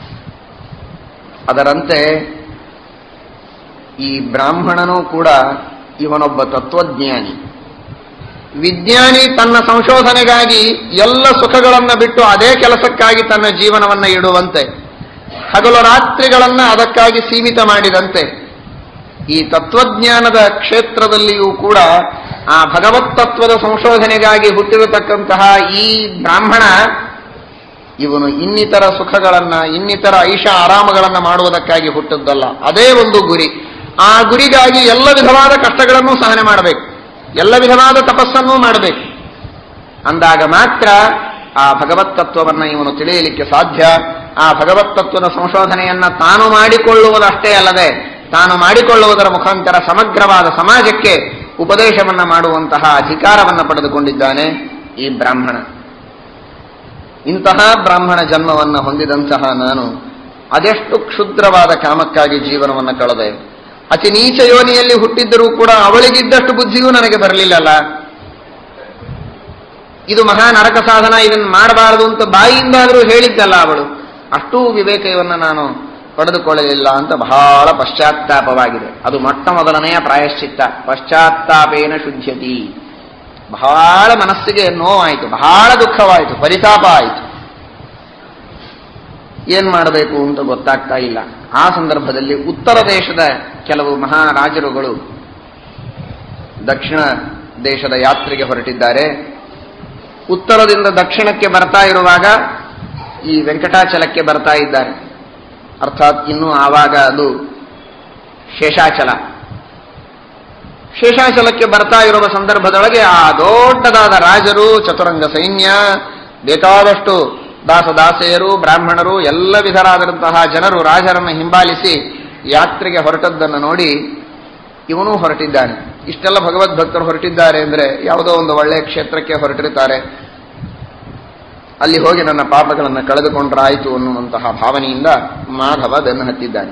ಅದರಂತೆ ಈ ಬ್ರಾಹ್ಮಣನೂ ಕೂಡ ಇವನೊಬ್ಬ ತತ್ವಜ್ಞಾನಿ ವಿಜ್ಞಾನಿ ತನ್ನ ಸಂಶೋಧನೆಗಾಗಿ ಎಲ್ಲ ಸುಖಗಳನ್ನು ಬಿಟ್ಟು ಅದೇ ಕೆಲಸಕ್ಕಾಗಿ ತನ್ನ ಜೀವನವನ್ನು ಇಡುವಂತೆ ಹಗಲು ರಾತ್ರಿಗಳನ್ನ ಅದಕ್ಕಾಗಿ ಸೀಮಿತ ಮಾಡಿದಂತೆ ಈ ತತ್ವಜ್ಞಾನದ ಕ್ಷೇತ್ರದಲ್ಲಿಯೂ ಕೂಡ ಆ ಭಗವತ್ ತತ್ವದ ಸಂಶೋಧನೆಗಾಗಿ ಹುಟ್ಟಿರತಕ್ಕಂತಹ ಈ ಬ್ರಾಹ್ಮಣ ಇವನು ಇನ್ನಿತರ ಸುಖಗಳನ್ನ ಇನ್ನಿತರ ಐಷ ಆರಾಮಗಳನ್ನ ಮಾಡುವುದಕ್ಕಾಗಿ ಹುಟ್ಟದ್ದಲ್ಲ ಅದೇ ಒಂದು ಗುರಿ ಆ ಗುರಿಗಾಗಿ ಎಲ್ಲ ವಿಧವಾದ ಕಷ್ಟಗಳನ್ನು ಸಹನೆ ಮಾಡಬೇಕು ಎಲ್ಲ ವಿಧವಾದ ತಪಸ್ಸನ್ನೂ ಮಾಡಬೇಕು ಅಂದಾಗ ಮಾತ್ರ ಆ ಭಗವತ್ ತತ್ವವನ್ನು ಇವನು ತಿಳಿಯಲಿಕ್ಕೆ ಸಾಧ್ಯ ಆ ಭಗವತ್ ತತ್ವದ ಸಂಶೋಧನೆಯನ್ನ ತಾನು ಮಾಡಿಕೊಳ್ಳುವುದಷ್ಟೇ ಅಲ್ಲದೆ ತಾನು ಮಾಡಿಕೊಳ್ಳುವುದರ ಮುಖಾಂತರ ಸಮಗ್ರವಾದ ಸಮಾಜಕ್ಕೆ ಉಪದೇಶವನ್ನ ಮಾಡುವಂತಹ ಅಧಿಕಾರವನ್ನು ಪಡೆದುಕೊಂಡಿದ್ದಾನೆ ಈ ಬ್ರಾಹ್ಮಣ ಇಂತಹ ಬ್ರಾಹ್ಮಣ ಜನ್ಮವನ್ನು ಹೊಂದಿದಂತಹ ನಾನು ಅದೆಷ್ಟು ಕ್ಷುದ್ರವಾದ ಕಾಮಕ್ಕಾಗಿ ಜೀವನವನ್ನು ಕಳೆದೆ ಅತಿ ನೀಚ ಯೋನಿಯಲ್ಲಿ ಹುಟ್ಟಿದ್ದರೂ ಕೂಡ ಅವಳಿಗಿದ್ದಷ್ಟು ಬುದ್ಧಿಯೂ ನನಗೆ ಬರಲಿಲ್ಲಲ್ಲ ಇದು ಮಹಾ ನರಕ ಸಾಧನ ಇದನ್ನು ಮಾಡಬಾರದು ಅಂತ ಬಾಯಿಯಿಂದಾದರೂ ಹೇಳಿದ್ದಲ್ಲ ಅವಳು ಅಷ್ಟೂ ವಿವೇಕವನ್ನ ನಾನು ಪಡೆದುಕೊಳ್ಳಲಿಲ್ಲ ಅಂತ ಬಹಳ ಪಶ್ಚಾತ್ತಾಪವಾಗಿದೆ ಅದು ಮೊಟ್ಟ ಮೊದಲನೆಯ ಪ್ರಾಯಶ್ಚಿತ್ತ ಪಶ್ಚಾತ್ತಾಪೇನ ಶುದ್ಧತಿ ಬಹಳ ಮನಸ್ಸಿಗೆ ನೋವಾಯಿತು ಬಹಳ ದುಃಖವಾಯಿತು ಪರಿತಾಪ ಆಯಿತು ಏನ್ ಮಾಡಬೇಕು ಅಂತ ಗೊತ್ತಾಗ್ತಾ ಇಲ್ಲ ಆ ಸಂದರ್ಭದಲ್ಲಿ ಉತ್ತರ ದೇಶದ ಕೆಲವು ಮಹಾರಾಜರುಗಳು ದಕ್ಷಿಣ ದೇಶದ ಯಾತ್ರೆಗೆ ಹೊರಟಿದ್ದಾರೆ ಉತ್ತರದಿಂದ ದಕ್ಷಿಣಕ್ಕೆ ಬರ್ತಾ ಇರುವಾಗ ಈ ವೆಂಕಟಾಚಲಕ್ಕೆ ಬರ್ತಾ ಇದ್ದಾರೆ ಅರ್ಥಾತ್ ಇನ್ನು ಆವಾಗ ಅದು ಶೇಷಾಚಲ ಶೇಷಾಚಲಕ್ಕೆ ಬರ್ತಾ ಇರುವ ಸಂದರ್ಭದೊಳಗೆ ಆ ದೊಡ್ಡದಾದ ರಾಜರು ಚತುರಂಗ ಸೈನ್ಯ ಬೇಕಾದಷ್ಟು ದಾಸದಾಸೆಯರು ಬ್ರಾಹ್ಮಣರು ಎಲ್ಲ ವಿಧರಾದಂತಹ ಜನರು ರಾಜರನ್ನು ಹಿಂಬಾಲಿಸಿ ಯಾತ್ರೆಗೆ ಹೊರಟದ್ದನ್ನು ನೋಡಿ ಇವನೂ ಹೊರಟಿದ್ದಾನೆ ಇಷ್ಟೆಲ್ಲ ಭಗವದ್ಭಕ್ತರು ಹೊರಟಿದ್ದಾರೆ ಅಂದರೆ ಯಾವುದೋ ಒಂದು ಒಳ್ಳೆಯ ಕ್ಷೇತ್ರಕ್ಕೆ ಹೊರಟಿರ್ತಾರೆ ಅಲ್ಲಿ ಹೋಗಿ ನನ್ನ ಪಾಪಗಳನ್ನು ಕಳೆದುಕೊಂಡ್ರಾಯಿತು ಅನ್ನುವಂತಹ ಭಾವನೆಯಿಂದ ಮಾಧವ ಬೆನ್ನು ಹತ್ತಿದ್ದಾನೆ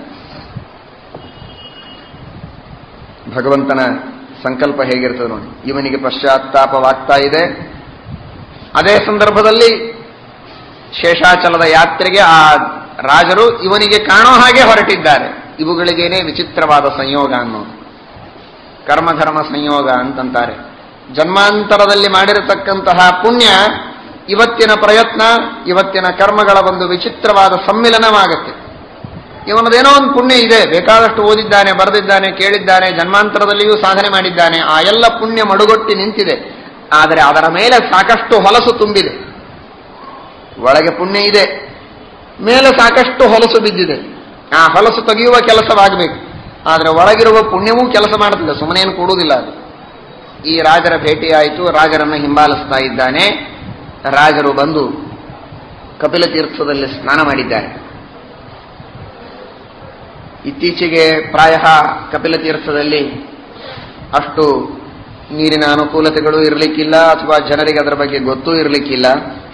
ಭಗವಂತನ ಸಂಕಲ್ಪ ಹೇಗಿರ್ತದೆ ನೋಡಿ ಇವನಿಗೆ ಪಶ್ಚಾತ್ತಾಪವಾಗ್ತಾ ಇದೆ ಅದೇ ಸಂದರ್ಭದಲ್ಲಿ ಶೇಷಾಚಲದ ಯಾತ್ರೆಗೆ ಆ ರಾಜರು ಇವನಿಗೆ ಕಾಣೋ ಹಾಗೆ ಹೊರಟಿದ್ದಾರೆ ಇವುಗಳಿಗೇನೆ ವಿಚಿತ್ರವಾದ ಸಂಯೋಗ ಅನ್ನೋದು ಕರ್ಮಧರ್ಮ ಸಂಯೋಗ ಅಂತಂತಾರೆ ಜನ್ಮಾಂತರದಲ್ಲಿ ಮಾಡಿರತಕ್ಕಂತಹ ಪುಣ್ಯ ಇವತ್ತಿನ ಪ್ರಯತ್ನ ಇವತ್ತಿನ ಕರ್ಮಗಳ ಒಂದು ವಿಚಿತ್ರವಾದ ಸಮ್ಮಿಲನವಾಗುತ್ತೆ ಇವನದೇನೋ ಒಂದು ಪುಣ್ಯ ಇದೆ ಬೇಕಾದಷ್ಟು ಓದಿದ್ದಾನೆ ಬರೆದಿದ್ದಾನೆ ಕೇಳಿದ್ದಾನೆ ಜನ್ಮಾಂತರದಲ್ಲಿಯೂ ಸಾಧನೆ ಮಾಡಿದ್ದಾನೆ ಆ ಎಲ್ಲ ಪುಣ್ಯ ಮಡುಗೊಟ್ಟಿ ನಿಂತಿದೆ ಆದರೆ ಅದರ ಮೇಲೆ ಸಾಕಷ್ಟು ಹೊಲಸು ತುಂಬಿದೆ ಒಳಗೆ ಪುಣ್ಯ ಇದೆ ಮೇಲೆ ಸಾಕಷ್ಟು ಹೊಲಸು ಬಿದ್ದಿದೆ ಆ ಹೊಲಸು ತೆಗೆಯುವ ಕೆಲಸವಾಗಬೇಕು ಆದರೆ ಒಳಗಿರುವ ಪುಣ್ಯವೂ ಕೆಲಸ ಮಾಡುತ್ತಿದೆ ಸುಮ್ಮನೆ ಏನು ಕೊಡುವುದಿಲ್ಲ ಅದು ಈ ರಾಜರ ಭೇಟಿಯಾಯಿತು ರಾಜರನ್ನು ಹಿಂಬಾಲಿಸ್ತಾ ಇದ್ದಾನೆ ರಾಜರು ಬಂದು ಕಪಿಲ ತೀರ್ಥದಲ್ಲಿ ಸ್ನಾನ ಮಾಡಿದ್ದಾರೆ ಇತ್ತೀಚೆಗೆ ಪ್ರಾಯ ಕಪಿಲ ತೀರ್ಥದಲ್ಲಿ ಅಷ್ಟು ನೀರಿನ ಅನುಕೂಲತೆಗಳು ಇರಲಿಕ್ಕಿಲ್ಲ ಅಥವಾ ಜನರಿಗೆ ಅದರ ಬಗ್ಗೆ ಗೊತ್ತೂ ಇರಲಿಕ್ಕಿಲ್ಲ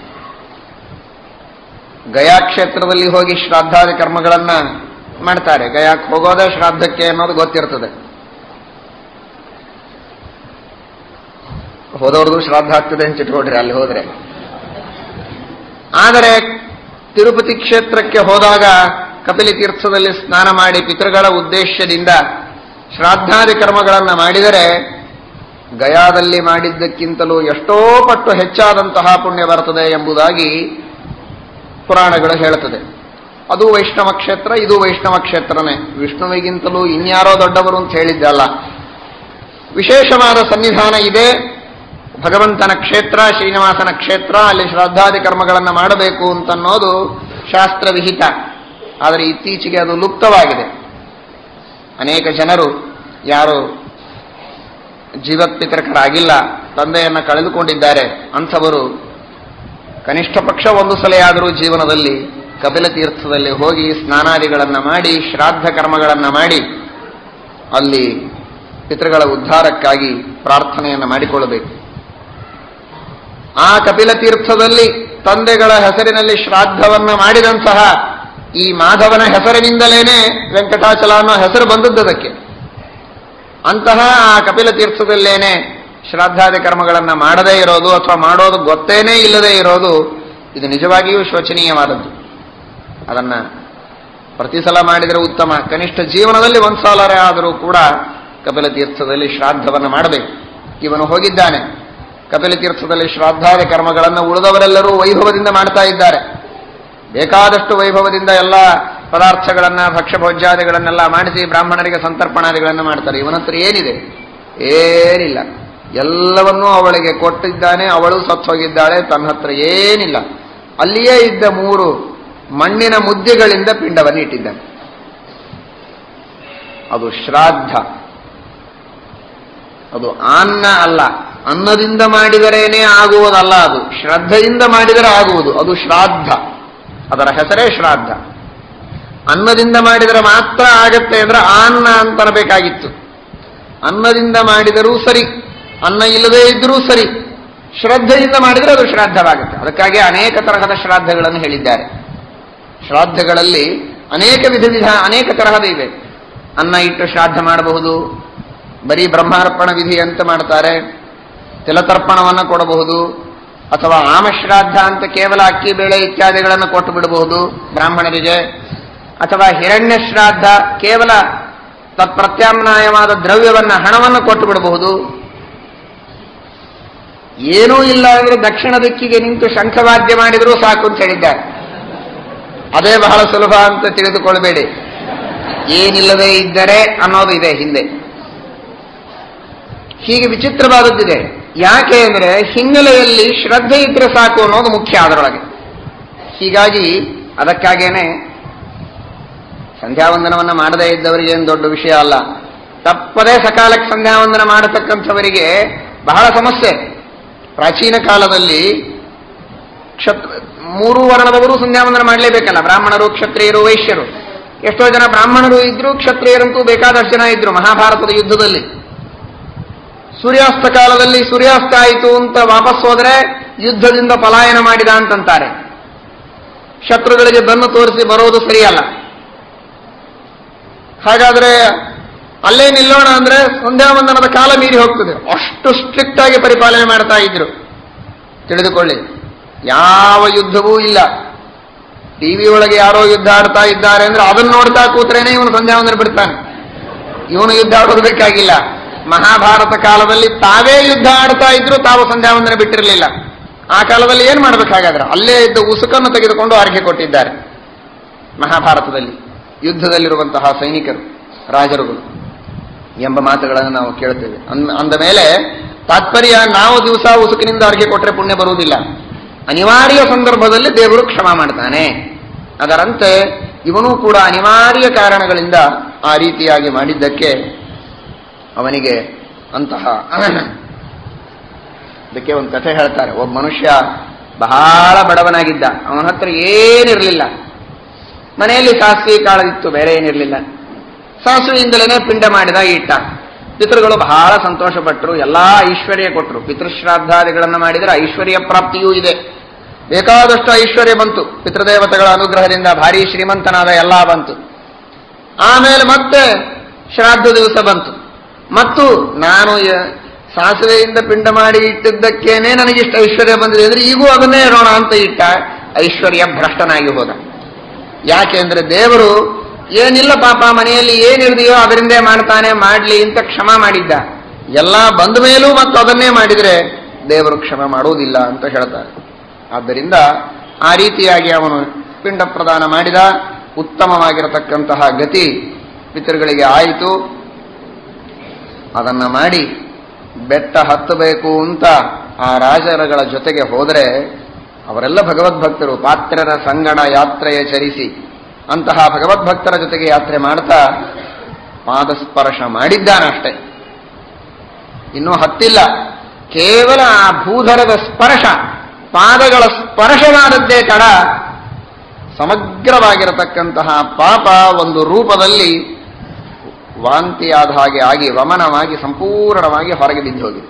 ಗಯಾ ಕ್ಷೇತ್ರದಲ್ಲಿ ಹೋಗಿ ಶ್ರಾದ್ದಾದಿ ಕರ್ಮಗಳನ್ನ ಮಾಡ್ತಾರೆ ಗಯಾಕ್ಕೆ ಹೋಗೋದೇ ಶ್ರಾದ್ದಕ್ಕೆ ಅನ್ನೋದು ಗೊತ್ತಿರ್ತದೆ ಹೋದವ್ರದ್ದು ಶ್ರಾದ್ದ ಆಗ್ತದೆ ಅಂತ ಇಟ್ಕೊಡ್ರಿ ಅಲ್ಲಿ ಹೋದ್ರೆ ಆದರೆ ತಿರುಪತಿ ಕ್ಷೇತ್ರಕ್ಕೆ ಹೋದಾಗ ಕಪಿಲಿ ತೀರ್ಥದಲ್ಲಿ ಸ್ನಾನ ಮಾಡಿ ಪಿತೃಗಳ ಉದ್ದೇಶದಿಂದ ಶ್ರಾದ್ದಾದಿ ಕರ್ಮಗಳನ್ನು ಮಾಡಿದರೆ ಗಯಾದಲ್ಲಿ ಮಾಡಿದ್ದಕ್ಕಿಂತಲೂ ಎಷ್ಟೋ ಪಟ್ಟು ಹೆಚ್ಚಾದಂತಹ ಪುಣ್ಯ ಬರ್ತದೆ ಎಂಬುದಾಗಿ ಪುರಾಣಗಳು ಹೇಳುತ್ತದೆ ಅದು ವೈಷ್ಣವ ಕ್ಷೇತ್ರ ಇದು ವೈಷ್ಣವ ಕ್ಷೇತ್ರನೇ ವಿಷ್ಣುವಿಗಿಂತಲೂ ಇನ್ಯಾರೋ ದೊಡ್ಡವರು ಅಂತ ಹೇಳಿದ್ದಲ್ಲ ವಿಶೇಷವಾದ ಸನ್ನಿಧಾನ ಇದೆ ಭಗವಂತನ ಕ್ಷೇತ್ರ ಶ್ರೀನಿವಾಸನ ಕ್ಷೇತ್ರ ಅಲ್ಲಿ ಶ್ರಾದ್ದಾದಿ ಕರ್ಮಗಳನ್ನು ಮಾಡಬೇಕು ಅಂತನ್ನೋದು ಶಾಸ್ತ್ರ ವಿಹಿತ ಆದರೆ ಇತ್ತೀಚೆಗೆ ಅದು ಲುಪ್ತವಾಗಿದೆ ಅನೇಕ ಜನರು ಯಾರು ಜೀವತ್ಪಿತೃಕರಾಗಿಲ್ಲ ತಂದೆಯನ್ನು ಕಳೆದುಕೊಂಡಿದ್ದಾರೆ ಅಂಥವರು ಕನಿಷ್ಠ ಪಕ್ಷ ಒಂದು ಸಲೆಯಾದರೂ ಜೀವನದಲ್ಲಿ ಕಪಿಲ ತೀರ್ಥದಲ್ಲಿ ಹೋಗಿ ಸ್ನಾನಾದಿಗಳನ್ನು ಮಾಡಿ ಶ್ರಾದ್ದ ಕರ್ಮಗಳನ್ನು ಮಾಡಿ ಅಲ್ಲಿ ಪಿತೃಗಳ ಉದ್ಧಾರಕ್ಕಾಗಿ ಪ್ರಾರ್ಥನೆಯನ್ನು ಮಾಡಿಕೊಳ್ಳಬೇಕು ಆ ಕಪಿಲ ತೀರ್ಥದಲ್ಲಿ ತಂದೆಗಳ ಹೆಸರಿನಲ್ಲಿ ಶ್ರಾದ್ದವನ್ನ ಮಾಡಿದಂತಹ ಈ ಮಾಧವನ ಹೆಸರಿನಿಂದಲೇನೆ ವೆಂಕಟಾಚಲ ಅನ್ನೋ ಹೆಸರು ಬಂದದ್ದು ಅದಕ್ಕೆ ಅಂತಹ ಆ ಕಪಿಲ ತೀರ್ಥದಲ್ಲೇನೆ ಶ್ರಾದ್ದಾದಿ ಕರ್ಮಗಳನ್ನು ಮಾಡದೇ ಇರೋದು ಅಥವಾ ಮಾಡೋದು ಗೊತ್ತೇನೇ ಇಲ್ಲದೆ ಇರೋದು ಇದು ನಿಜವಾಗಿಯೂ ಶೋಚನೀಯವಾದದ್ದು ಅದನ್ನ ಪ್ರತಿ ಸಲ ಮಾಡಿದರೆ ಉತ್ತಮ ಕನಿಷ್ಠ ಜೀವನದಲ್ಲಿ ಒಂದು ಸಾಲರೇ ಆದರೂ ಕೂಡ ಕಪಿಲ ತೀರ್ಥದಲ್ಲಿ ಶ್ರಾದ್ದವನ್ನು ಮಾಡಬೇಕು ಇವನು ಹೋಗಿದ್ದಾನೆ ಕಪಿಲ ತೀರ್ಥದಲ್ಲಿ ಶ್ರಾದ್ದಾದಿ ಕರ್ಮಗಳನ್ನು ಉಳಿದವರೆಲ್ಲರೂ ವೈಭವದಿಂದ ಮಾಡ್ತಾ ಇದ್ದಾರೆ ಬೇಕಾದಷ್ಟು ವೈಭವದಿಂದ ಎಲ್ಲ ಪದಾರ್ಥಗಳನ್ನ ಭಕ್ಷ್ಯಭೋಜ್ಯಾದಿಗಳನ್ನೆಲ್ಲ ಮಾಡಿಸಿ ಬ್ರಾಹ್ಮಣರಿಗೆ ಸಂತರ್ಪಣಾದಿಗಳನ್ನು ಮಾಡ್ತಾರೆ ಇವನ ಹತ್ರ ಏನಿದೆ ಏನಿಲ್ಲ ಎಲ್ಲವನ್ನೂ ಅವಳಿಗೆ ಕೊಟ್ಟಿದ್ದಾನೆ ಅವಳು ಸತ್ತೋಗಿದ್ದಾಳೆ ತನ್ನ ಹತ್ರ ಏನಿಲ್ಲ ಅಲ್ಲಿಯೇ ಇದ್ದ ಮೂರು ಮಣ್ಣಿನ ಮುದ್ದೆಗಳಿಂದ ಪಿಂಡವನ್ನು ಇಟ್ಟಿದ್ದಾನೆ ಅದು ಶ್ರಾದ್ದ ಅದು ಅನ್ನ ಅಲ್ಲ ಅನ್ನದಿಂದ ಮಾಡಿದರೇನೇ ಆಗುವುದಲ್ಲ ಅದು ಶ್ರದ್ಧೆಯಿಂದ ಮಾಡಿದರೆ ಆಗುವುದು ಅದು ಶ್ರಾದ್ದ ಅದರ ಹೆಸರೇ ಶ್ರಾದ್ದ ಅನ್ನದಿಂದ ಮಾಡಿದರೆ ಮಾತ್ರ ಆಗತ್ತೆ ಅಂದ್ರೆ ಅನ್ನ ಅಂತರಬೇಕಾಗಿತ್ತು ಅನ್ನದಿಂದ ಮಾಡಿದರೂ ಸರಿ ಅನ್ನ ಇಲ್ಲದೇ ಇದ್ದರೂ ಸರಿ ಶ್ರದ್ಧೆಯಿಂದ ಮಾಡಿದರೆ ಅದು ಶ್ರಾದ್ದವಾಗುತ್ತೆ ಅದಕ್ಕಾಗಿ ಅನೇಕ ತರಹದ ಶ್ರಾದ್ದಗಳನ್ನು ಹೇಳಿದ್ದಾರೆ ಶ್ರಾದ್ದಗಳಲ್ಲಿ ಅನೇಕ ವಿಧ ವಿಧ ಅನೇಕ ತರಹದ ಇವೆ ಅನ್ನ ಇಟ್ಟು ಶ್ರಾದ್ದ ಮಾಡಬಹುದು ಬರೀ ಬ್ರಹ್ಮಾರ್ಪಣ ವಿಧಿ ಅಂತ ಮಾಡ್ತಾರೆ ತಿಲತರ್ಪಣವನ್ನು ಕೊಡಬಹುದು ಅಥವಾ ಆಮಶ್ರಾದ್ದ ಅಂತ ಕೇವಲ ಅಕ್ಕಿ ಬೇಳೆ ಇತ್ಯಾದಿಗಳನ್ನು ಕೊಟ್ಟು ಬಿಡಬಹುದು ಬ್ರಾಹ್ಮಣರಿಗೆ ಅಥವಾ ಹಿರಣ್ಯ ಶ್ರಾದ್ದ ಕೇವಲ ತತ್ಪ್ರತ್ಯಾಮ್ನಾಯವಾದ ದ್ರವ್ಯವನ್ನ ಹಣವನ್ನು ಕೊಟ್ಟು ಬಿಡಬಹುದು ಏನೂ ಇಲ್ಲ ಅಂದ್ರೆ ದಕ್ಷಿಣ ದಿಕ್ಕಿಗೆ ನಿಂತು ಶಂಖವಾದ್ಯ ಮಾಡಿದರೂ ಸಾಕು ಅಂತ ಹೇಳಿದ್ದಾರೆ ಅದೇ ಬಹಳ ಸುಲಭ ಅಂತ ತಿಳಿದುಕೊಳ್ಬೇಡಿ ಏನಿಲ್ಲದೆ ಇದ್ದರೆ ಅನ್ನೋದು ಇದೆ ಹಿಂದೆ ಹೀಗೆ ವಿಚಿತ್ರವಾದದ್ದಿದೆ ಯಾಕೆ ಅಂದ್ರೆ ಹಿನ್ನೆಲೆಯಲ್ಲಿ ಶ್ರದ್ಧೆ ಇದ್ರೆ ಸಾಕು ಅನ್ನೋದು ಮುಖ್ಯ ಅದರೊಳಗೆ ಹೀಗಾಗಿ ಅದಕ್ಕಾಗೇನೆ ಸಂಧ್ಯಾವಂದನವನ್ನ ಮಾಡದೇ ಇದ್ದವರಿಗೆ ಏನು ದೊಡ್ಡ ವಿಷಯ ಅಲ್ಲ ತಪ್ಪದೇ ಸಕಾಲಕ್ಕೆ ಸಂಧ್ಯಾವಂದನ ಮಾಡತಕ್ಕಂಥವರಿಗೆ ಬಹಳ ಸಮಸ್ಯೆ ಪ್ರಾಚೀನ ಕಾಲದಲ್ಲಿ ಕ್ಷತ್ರ ಮೂರು ವರ್ಣದವರು ಸಂಧ್ಯಾವಂದನ ಮಾಡಲೇಬೇಕಲ್ಲ ಬ್ರಾಹ್ಮಣರು ಕ್ಷತ್ರಿಯರು ವೈಶ್ಯರು ಎಷ್ಟೋ ಜನ ಬ್ರಾಹ್ಮಣರು ಇದ್ರು ಕ್ಷತ್ರಿಯರಂತೂ ಬೇಕಾದಷ್ಟು ಜನ ಇದ್ರು ಮಹಾಭಾರತದ ಯುದ್ಧದಲ್ಲಿ ಸೂರ್ಯಾಸ್ತ ಕಾಲದಲ್ಲಿ ಸೂರ್ಯಾಸ್ತ ಆಯಿತು ಅಂತ ವಾಪಸ್ ಹೋದರೆ ಯುದ್ಧದಿಂದ ಪಲಾಯನ ಮಾಡಿದ ಅಂತಂತಾರೆ ಶತ್ರುಗಳಿಗೆ ಬೆನ್ನು ತೋರಿಸಿ ಬರೋದು ಸರಿಯಲ್ಲ ಹಾಗಾದ್ರೆ ಅಲ್ಲೇ ನಿಲ್ಲೋಣ ಅಂದ್ರೆ ಸಂಧ್ಯಾವಂದನದ ಕಾಲ ಮೀರಿ ಹೋಗ್ತದೆ ಅಷ್ಟು ಸ್ಟ್ರಿಕ್ಟ್ ಆಗಿ ಪರಿಪಾಲನೆ ಮಾಡ್ತಾ ಇದ್ರು ತಿಳಿದುಕೊಳ್ಳಿ ಯಾವ ಯುದ್ಧವೂ ಇಲ್ಲ ಟಿವಿ ಒಳಗೆ ಯಾರೋ ಯುದ್ಧ ಆಡ್ತಾ ಇದ್ದಾರೆ ಅಂದ್ರೆ ಅದನ್ನು ನೋಡ್ತಾ ಕೂತ್ರೇನೆ ಇವನು ಸಂಧ್ಯಾವಂದನ ಬಿಡ್ತಾನೆ ಇವನು ಯುದ್ಧ ಆಡೋದು ಬೇಕಾಗಿಲ್ಲ ಮಹಾಭಾರತ ಕಾಲದಲ್ಲಿ ತಾವೇ ಯುದ್ಧ ಆಡ್ತಾ ಇದ್ರು ತಾವು ಸಂಧ್ಯಾವಂದನೆ ಬಿಟ್ಟಿರಲಿಲ್ಲ ಆ ಕಾಲದಲ್ಲಿ ಏನ್ ಮಾಡ್ಬೇಕಾಗಾದ್ರೆ ಅಲ್ಲೇ ಇದ್ದ ಉಸುಕನ್ನು ತೆಗೆದುಕೊಂಡು ಅರ್ಘ್ಯ ಕೊಟ್ಟಿದ್ದಾರೆ ಮಹಾಭಾರತದಲ್ಲಿ ಯುದ್ಧದಲ್ಲಿರುವಂತಹ ಸೈನಿಕರು ರಾಜರುಗಳು ಎಂಬ ಮಾತುಗಳನ್ನು ನಾವು ಕೇಳ್ತೇವೆ ಅಂದ- ಅಂದ ಮೇಲೆ ತಾತ್ಪರ್ಯ ನಾವು ದಿವಸ ಉಸುಕಿನಿಂದ ಅರ್ಘ್ಯ ಕೊಟ್ಟರೆ ಪುಣ್ಯ ಬರುವುದಿಲ್ಲ ಅನಿವಾರ್ಯ ಸಂದರ್ಭದಲ್ಲಿ ದೇವರು ಕ್ಷಮ ಮಾಡ್ತಾನೆ ಅದರಂತೆ ಇವನು ಕೂಡ ಅನಿವಾರ್ಯ ಕಾರಣಗಳಿಂದ ಆ ರೀತಿಯಾಗಿ ಮಾಡಿದ್ದಕ್ಕೆ ಅವನಿಗೆ ಅಂತಹ ಅದಕ್ಕೆ ಒಂದು ಕಥೆ ಹೇಳ್ತಾರೆ ಒಬ್ಬ ಮನುಷ್ಯ ಬಹಳ ಬಡವನಾಗಿದ್ದ ಅವನ ಹತ್ರ ಏನಿರಲಿಲ್ಲ ಮನೆಯಲ್ಲಿ ಸಾಸಿವೆ ಕಾಳದಿತ್ತು ಬೇರೆ ಏನಿರಲಿಲ್ಲ ಸಾಸುವಿಯಿಂದಲೇ ಪಿಂಡ ಮಾಡಿದ ಇಟ್ಟ ಪಿತೃಗಳು ಬಹಳ ಸಂತೋಷಪಟ್ಟರು ಎಲ್ಲಾ ಐಶ್ವರ್ಯ ಕೊಟ್ಟರು ಪಿತೃಶ್ರಾದ್ದಾದಿಗಳನ್ನು ಮಾಡಿದರೆ ಐಶ್ವರ್ಯ ಪ್ರಾಪ್ತಿಯೂ ಇದೆ ಬೇಕಾದಷ್ಟು ಐಶ್ವರ್ಯ ಬಂತು ಪಿತೃದೇವತೆಗಳ ಅನುಗ್ರಹದಿಂದ ಭಾರಿ ಶ್ರೀಮಂತನಾದ ಎಲ್ಲ ಬಂತು ಆಮೇಲೆ ಮತ್ತೆ ಶ್ರಾದ್ದ ದಿವಸ ಬಂತು ಮತ್ತು ನಾನು ಯ- ಸಾಸಿವೆಯಿಂದ ಪಿಂಡ ಮಾಡಿ ಇಟ್ಟಿದ್ದಕ್ಕೇನೆ ನನಗಿಷ್ಟ ಐಶ್ವರ್ಯ ಬಂದಿದೆ ಅಂದ್ರೆ ಈಗೂ ಅದನ್ನೇ ಇರೋಣ ಅಂತ ಇಟ್ಟ ಐಶ್ವರ್ಯ ಭ್ರಷ್ಟನಾಗಿ ಹೋದ ಯಾಕೆ ಅಂದ್ರೆ ದೇವರು ಏನಿಲ್ಲ ಪಾಪ ಮನೆಯಲ್ಲಿ ಏನಿರ್ದೆಯೋ ಅದರಿಂದೇ ಮಾಡ್ತಾನೆ ಮಾಡ್ಲಿ ಅಂತ ಕ್ಷಮ ಮಾಡಿದ್ದ ಎಲ್ಲ ಬಂದ ಮೇಲೂ ಮತ್ತು ಅದನ್ನೇ ಮಾಡಿದರೆ ದೇವರು ಕ್ಷಮ ಮಾಡುವುದಿಲ್ಲ ಅಂತ ಹೇಳ್ತಾರೆ ಆದ್ದರಿಂದ ಆ ರೀತಿಯಾಗಿ ಅವನು ಪಿಂಡ ಪ್ರದಾನ ಮಾಡಿದ ಉತ್ತಮವಾಗಿರತಕ್ಕಂತಹ ಗತಿ ಪಿತೃಗಳಿಗೆ ಆಯಿತು ಅದನ್ನ ಮಾಡಿ ಬೆಟ್ಟ ಹತ್ತಬೇಕು ಅಂತ ಆ ರಾಜರುಗಳ ಜೊತೆಗೆ ಹೋದರೆ ಅವರೆಲ್ಲ ಭಗವದ್ಭಕ್ತರು ಪಾತ್ರರ ಸಂಗಡ ಯಾತ್ರೆಯ ಚರಿಸಿ ಅಂತಹ ಭಗವದ್ಭಕ್ತರ ಜೊತೆಗೆ ಯಾತ್ರೆ ಮಾಡ್ತಾ ಪಾದಸ್ಪರ್ಶ ಮಾಡಿದ್ದಾನಷ್ಟೇ ಇನ್ನೂ ಹತ್ತಿಲ್ಲ ಕೇವಲ ಆ ಭೂಧರದ ಸ್ಪರ್ಶ ಪಾದಗಳ ಸ್ಪರ್ಶವಾದದ್ದೇ ತಡ ಸಮಗ್ರವಾಗಿರತಕ್ಕಂತಹ ಪಾಪ ಒಂದು ರೂಪದಲ್ಲಿ ವಾಂತಿಯಾದ ಹಾಗೆ ಆಗಿ ವಮನವಾಗಿ ಸಂಪೂರ್ಣವಾಗಿ ಹೊರಗೆ ಬಿದ್ದು ಹೋಗಿದೆ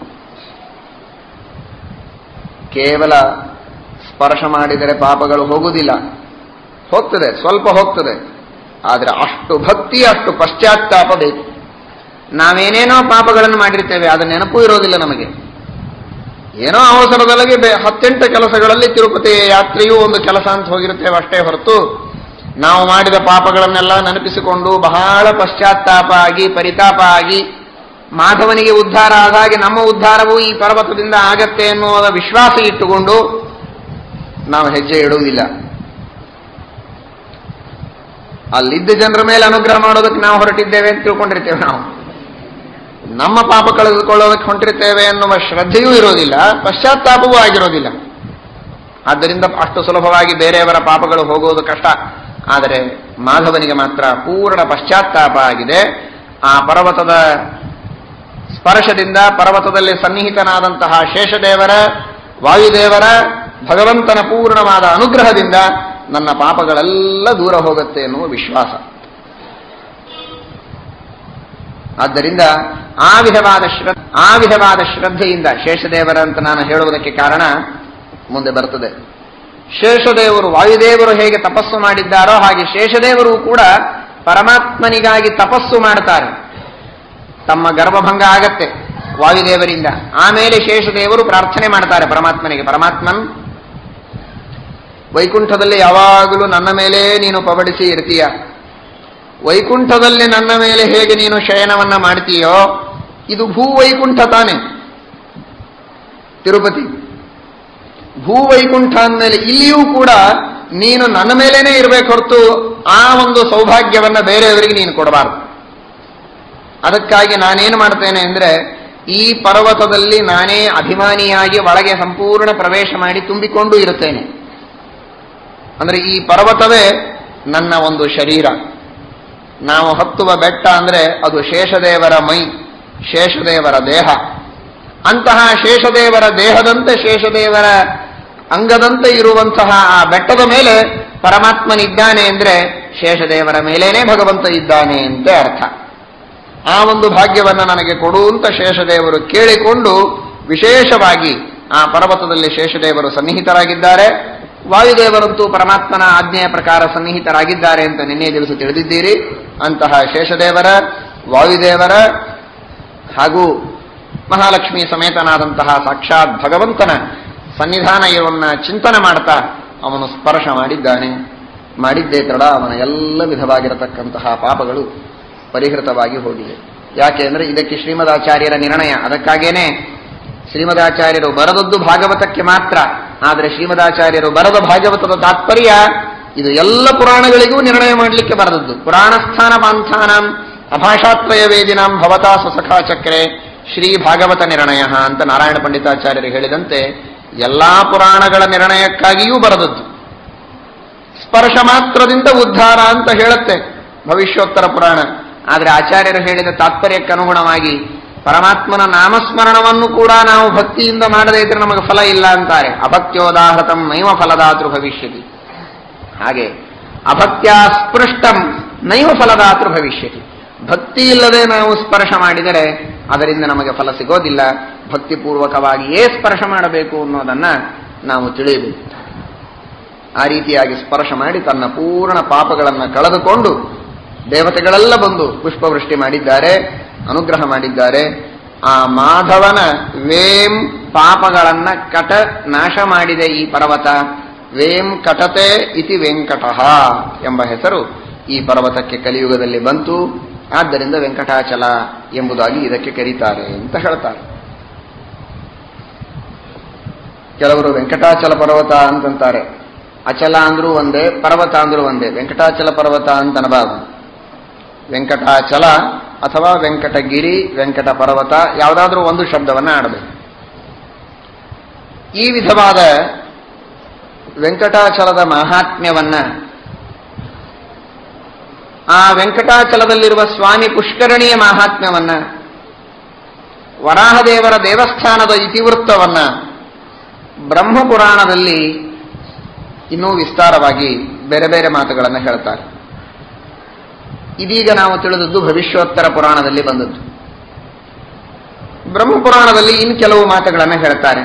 ಕೇವಲ ಸ್ಪರ್ಶ ಮಾಡಿದರೆ ಪಾಪಗಳು ಹೋಗುವುದಿಲ್ಲ ಹೋಗ್ತದೆ ಸ್ವಲ್ಪ ಹೋಗ್ತದೆ ಆದರೆ ಅಷ್ಟು ಭಕ್ತಿ ಅಷ್ಟು ಪಶ್ಚಾತ್ತಾಪ ಬೇಕು ನಾವೇನೇನೋ ಪಾಪಗಳನ್ನು ಮಾಡಿರ್ತೇವೆ ಅದರ ನೆನಪು ಇರೋದಿಲ್ಲ ನಮಗೆ ಏನೋ ಅವಸರದೊಳಗೆ ಬೆ- ಹತ್ತೆಂಟು ಕೆಲಸಗಳಲ್ಲಿ ತಿರುಪತಿ ಯಾತ್ರೆಯೂ ಒಂದು ಕೆಲಸ ಅಂತ ಹೋಗಿರುತ್ತೇವೆ ಅಷ್ಟೇ ಹೊರತು ನಾವು ಮಾಡಿದ ಪಾಪಗಳನ್ನೆಲ್ಲ ನೆನಪಿಸಿಕೊಂಡು ಬಹಳ ಪಶ್ಚಾತ್ತಾಪ ಆಗಿ ಪರಿತಾಪ ಆಗಿ ಮಾಧವನಿಗೆ ಉದ್ಧಾರ ಆದಾಗೆ ನಮ್ಮ ಉದ್ಧಾರವೂ ಈ ಪರ್ವತದಿಂದ ಆಗತ್ತೆ ಎನ್ನುವ ವಿಶ್ವಾಸ ಇಟ್ಟುಕೊಂಡು ನಾವು ಹೆಜ್ಜೆ ಇಡುವುದಿಲ್ಲ ಅಲ್ಲಿದ್ದ ಜನರ ಮೇಲೆ ಅನುಗ್ರಹ ಮಾಡೋದಕ್ಕೆ ನಾವು ಹೊರಟಿದ್ದೇವೆ ಅಂತ ತಿಳ್ಕೊಂಡಿರ್ತೇವೆ ನಾವು ನಮ್ಮ ಪಾಪ ಕಳೆದುಕೊಳ್ಳೋದಕ್ಕೆ ಹೊಂಟಿರ್ತೇವೆ ಎನ್ನುವ ಶ್ರದ್ಧೆಯೂ ಇರೋದಿಲ್ಲ ಪಶ್ಚಾತ್ತಾಪವೂ ಆಗಿರೋದಿಲ್ಲ ಆದ್ದರಿಂದ ಅಷ್ಟು ಸುಲಭವಾಗಿ ಬೇರೆಯವರ ಪಾಪಗಳು ಹೋಗುವುದು ಕಷ್ಟ ಆದರೆ ಮಾಧವನಿಗೆ ಮಾತ್ರ ಪೂರ್ಣ ಪಶ್ಚಾತ್ತಾಪ ಆಗಿದೆ ಆ ಪರ್ವತದ ಸ್ಪರ್ಶದಿಂದ ಪರ್ವತದಲ್ಲಿ ಸನ್ನಿಹಿತನಾದಂತಹ ಶೇಷದೇವರ ವಾಯುದೇವರ ಭಗವಂತನ ಪೂರ್ಣವಾದ ಅನುಗ್ರಹದಿಂದ ನನ್ನ ಪಾಪಗಳೆಲ್ಲ ದೂರ ಹೋಗುತ್ತೆ ಎನ್ನುವ ವಿಶ್ವಾಸ ಆದ್ದರಿಂದ ಆ ವಿಧವಾದ ಶ್ರ ಆ ವಿಧವಾದ ಶ್ರದ್ಧೆಯಿಂದ ಶೇಷದೇವರ ಅಂತ ನಾನು ಹೇಳುವುದಕ್ಕೆ ಕಾರಣ ಮುಂದೆ ಬರ್ತದೆ ಶೇಷದೇವರು ವಾಯುದೇವರು ಹೇಗೆ ತಪಸ್ಸು ಮಾಡಿದ್ದಾರೋ ಹಾಗೆ ಶೇಷದೇವರು ಕೂಡ ಪರಮಾತ್ಮನಿಗಾಗಿ ತಪಸ್ಸು ಮಾಡ್ತಾರೆ ತಮ್ಮ ಗರ್ಭಭಂಗ ಆಗತ್ತೆ ವಾಯುದೇವರಿಂದ ಆಮೇಲೆ ಶೇಷದೇವರು ಪ್ರಾರ್ಥನೆ ಮಾಡ್ತಾರೆ ಪರಮಾತ್ಮನಿಗೆ ಪರಮಾತ್ಮನ್ ವೈಕುಂಠದಲ್ಲಿ ಯಾವಾಗಲೂ ನನ್ನ ಮೇಲೆ ನೀನು ಪಬಡಿಸಿ ಇರ್ತೀಯ ವೈಕುಂಠದಲ್ಲಿ ನನ್ನ ಮೇಲೆ ಹೇಗೆ ನೀನು ಶಯನವನ್ನ ಮಾಡ್ತೀಯೋ ಇದು ಭೂ ವೈಕುಂಠ ತಾನೆ ತಿರುಪತಿ ಭೂ ವೈಕುಂಠ ಅಂದಮೇಲೆ ಇಲ್ಲಿಯೂ ಕೂಡ ನೀನು ನನ್ನ ಮೇಲೇನೆ ಇರಬೇಕು ಹೊರತು ಆ ಒಂದು ಸೌಭಾಗ್ಯವನ್ನ ಬೇರೆಯವರಿಗೆ ನೀನು ಕೊಡಬಾರದು ಅದಕ್ಕಾಗಿ ನಾನೇನು ಮಾಡ್ತೇನೆ ಅಂದ್ರೆ ಈ ಪರ್ವತದಲ್ಲಿ ನಾನೇ ಅಭಿಮಾನಿಯಾಗಿ ಒಳಗೆ ಸಂಪೂರ್ಣ ಪ್ರವೇಶ ಮಾಡಿ ತುಂಬಿಕೊಂಡು ಇರುತ್ತೇನೆ ಅಂದ್ರೆ ಈ ಪರ್ವತವೇ ನನ್ನ ಒಂದು ಶರೀರ ನಾವು ಹತ್ತುವ ಬೆಟ್ಟ ಅಂದ್ರೆ ಅದು ಶೇಷದೇವರ ಮೈ ಶೇಷದೇವರ ದೇಹ ಅಂತಹ ಶೇಷದೇವರ ದೇಹದಂತೆ ಶೇಷದೇವರ ಅಂಗದಂತೆ ಇರುವಂತಹ ಆ ಬೆಟ್ಟದ ಮೇಲೆ ಪರಮಾತ್ಮನಿದ್ದಾನೆ ಅಂದ್ರೆ ಶೇಷದೇವರ ಮೇಲೇನೆ ಭಗವಂತ ಇದ್ದಾನೆ ಅಂತ ಅರ್ಥ ಆ ಒಂದು ಭಾಗ್ಯವನ್ನ ನನಗೆ ಕೊಡು ಅಂತ ಶೇಷದೇವರು ಕೇಳಿಕೊಂಡು ವಿಶೇಷವಾಗಿ ಆ ಪರ್ವತದಲ್ಲಿ ಶೇಷದೇವರು ಸನ್ನಿಹಿತರಾಗಿದ್ದಾರೆ ವಾಯುದೇವರಂತೂ ಪರಮಾತ್ಮನ ಆಜ್ಞೆಯ ಪ್ರಕಾರ ಸನ್ನಿಹಿತರಾಗಿದ್ದಾರೆ ಅಂತ ನಿನ್ನೆ ದಿವಸ ತಿಳಿದಿದ್ದೀರಿ ಅಂತಹ ಶೇಷದೇವರ ವಾಯುದೇವರ ಹಾಗೂ ಮಹಾಲಕ್ಷ್ಮಿ ಸಮೇತನಾದಂತಹ ಸಾಕ್ಷಾತ್ ಭಗವಂತನ ಸನ್ನಿಧಾನ ಇವನ್ನ ಚಿಂತನೆ ಮಾಡ್ತಾ ಅವನು ಸ್ಪರ್ಶ ಮಾಡಿದ್ದಾನೆ ಮಾಡಿದ್ದೇ ತಡ ಅವನ ಎಲ್ಲ ವಿಧವಾಗಿರತಕ್ಕಂತಹ ಪಾಪಗಳು ಪರಿಹೃತವಾಗಿ ಹೋಗಿದೆ ಯಾಕೆ ಅಂದ್ರೆ ಇದಕ್ಕೆ ಶ್ರೀಮದಾಚಾರ್ಯರ ನಿರ್ಣಯ ಅದಕ್ಕಾಗೇನೆ ಶ್ರೀಮದಾಚಾರ್ಯರು ಬರದದ್ದು ಭಾಗವತಕ್ಕೆ ಮಾತ್ರ ಆದರೆ ಶ್ರೀಮದಾಚಾರ್ಯರು ಬರದ ಭಾಗವತದ ತಾತ್ಪರ್ಯ ಇದು ಎಲ್ಲ ಪುರಾಣಗಳಿಗೂ ನಿರ್ಣಯ ಮಾಡಲಿಕ್ಕೆ ಬರದದ್ದು ಪುರಾಣ ಸ್ಥಾನ ಪಾಂಥಾನಾಂ ಅಭಾಷಾತ್ರಯ ವೇದಿನಾಂ ಭವತಾ ಸ್ವಸಖಾ ಚಕ್ರೆ ಶ್ರೀ ಭಾಗವತ ನಿರ್ಣಯ ಅಂತ ನಾರಾಯಣ ಪಂಡಿತಾಚಾರ್ಯರು ಹೇಳಿದಂತೆ ಎಲ್ಲಾ ಪುರಾಣಗಳ ನಿರ್ಣಯಕ್ಕಾಗಿಯೂ ಬರದದ್ದು ಸ್ಪರ್ಶ ಮಾತ್ರದಿಂದ ಉದ್ಧಾರ ಅಂತ ಹೇಳುತ್ತೆ ಭವಿಷ್ಯೋತ್ತರ ಪುರಾಣ ಆದರೆ ಆಚಾರ್ಯರು ಹೇಳಿದ ತಾತ್ಪರ್ಯಕ್ಕೆ ಅನುಗುಣವಾಗಿ ಪರಮಾತ್ಮನ ನಾಮಸ್ಮರಣವನ್ನು ಕೂಡ ನಾವು ಭಕ್ತಿಯಿಂದ ಮಾಡದೇ ಇದ್ರೆ ನಮಗೆ ಫಲ ಇಲ್ಲ ಅಂತಾರೆ ಅಭಕ್ತ್ಯೋದಾಹೃತಂ ನೈವ ಫಲದಾತೃ ಭವಿಷ್ಯತಿ ಹಾಗೆ ಅಭಕ್ತ್ಯ ಸ್ಪೃಷ್ಟಂ ನೈವ ಫಲದಾತೃ ಭವಿಷ್ಯತಿ ಭಕ್ತಿ ಇಲ್ಲದೆ ನಾವು ಸ್ಪರ್ಶ ಮಾಡಿದರೆ ಅದರಿಂದ ನಮಗೆ ಫಲ ಸಿಗೋದಿಲ್ಲ ಭಕ್ತಿಪೂರ್ವಕವಾಗಿಯೇ ಸ್ಪರ್ಶ ಮಾಡಬೇಕು ಅನ್ನೋದನ್ನ ನಾವು ತಿಳಿಯಬೇಕು ಆ ರೀತಿಯಾಗಿ ಸ್ಪರ್ಶ ಮಾಡಿ ತನ್ನ ಪೂರ್ಣ ಪಾಪಗಳನ್ನು ಕಳೆದುಕೊಂಡು ದೇವತೆಗಳೆಲ್ಲ ಬಂದು ಪುಷ್ಪವೃಷ್ಟಿ ಮಾಡಿದ್ದಾರೆ ಅನುಗ್ರಹ ಮಾಡಿದ್ದಾರೆ ಆ ಮಾಧವನ ವೇಂ ಪಾಪಗಳನ್ನ ಕಟ ನಾಶ ಮಾಡಿದೆ ಈ ಪರ್ವತ ವೇಂ ಕಟತೆ ಇತಿ ವೆಂಕಟ ಎಂಬ ಹೆಸರು ಈ ಪರ್ವತಕ್ಕೆ ಕಲಿಯುಗದಲ್ಲಿ ಬಂತು ಆದ್ದರಿಂದ ವೆಂಕಟಾಚಲ ಎಂಬುದಾಗಿ ಇದಕ್ಕೆ ಕರೀತಾರೆ ಅಂತ ಹೇಳ್ತಾರೆ ಕೆಲವರು ವೆಂಕಟಾಚಲ ಪರ್ವತ ಅಂತಂತಾರೆ ಅಚಲ ಅಂದ್ರೂ ಒಂದೇ ಪರ್ವತ ಅಂದ್ರೂ ಒಂದೇ ವೆಂಕಟಾಚಲ ಪರ್ವತ ಅಂತ ಅನ್ನಬಾರದು ವೆಂಕಟಾಚಲ ಅಥವಾ ವೆಂಕಟಗಿರಿ ವೆಂಕಟ ಪರ್ವತ ಯಾವುದಾದ್ರೂ ಒಂದು ಶಬ್ದವನ್ನ ಆಡಬೇಕು ಈ ವಿಧವಾದ ವೆಂಕಟಾಚಲದ ಮಹಾತ್ಮ್ಯವನ್ನ ಆ ವೆಂಕಟಾಚಲದಲ್ಲಿರುವ ಸ್ವಾಮಿ ಪುಷ್ಕರಣಿಯ ಮಹಾತ್ಮ್ಯವನ್ನ ವರಾಹದೇವರ ದೇವಸ್ಥಾನದ ಇತಿವೃತ್ತವನ್ನ ಬ್ರಹ್ಮಪುರಾಣದಲ್ಲಿ ಇನ್ನೂ ವಿಸ್ತಾರವಾಗಿ ಬೇರೆ ಬೇರೆ ಮಾತುಗಳನ್ನು ಹೇಳ್ತಾರೆ ಇದೀಗ ನಾವು ತಿಳಿದದ್ದು ಭವಿಷ್ಯೋತ್ತರ ಪುರಾಣದಲ್ಲಿ ಬಂದದ್ದು ಬ್ರಹ್ಮಪುರಾಣದಲ್ಲಿ ಇನ್ ಕೆಲವು ಮಾತುಗಳನ್ನು ಹೇಳ್ತಾರೆ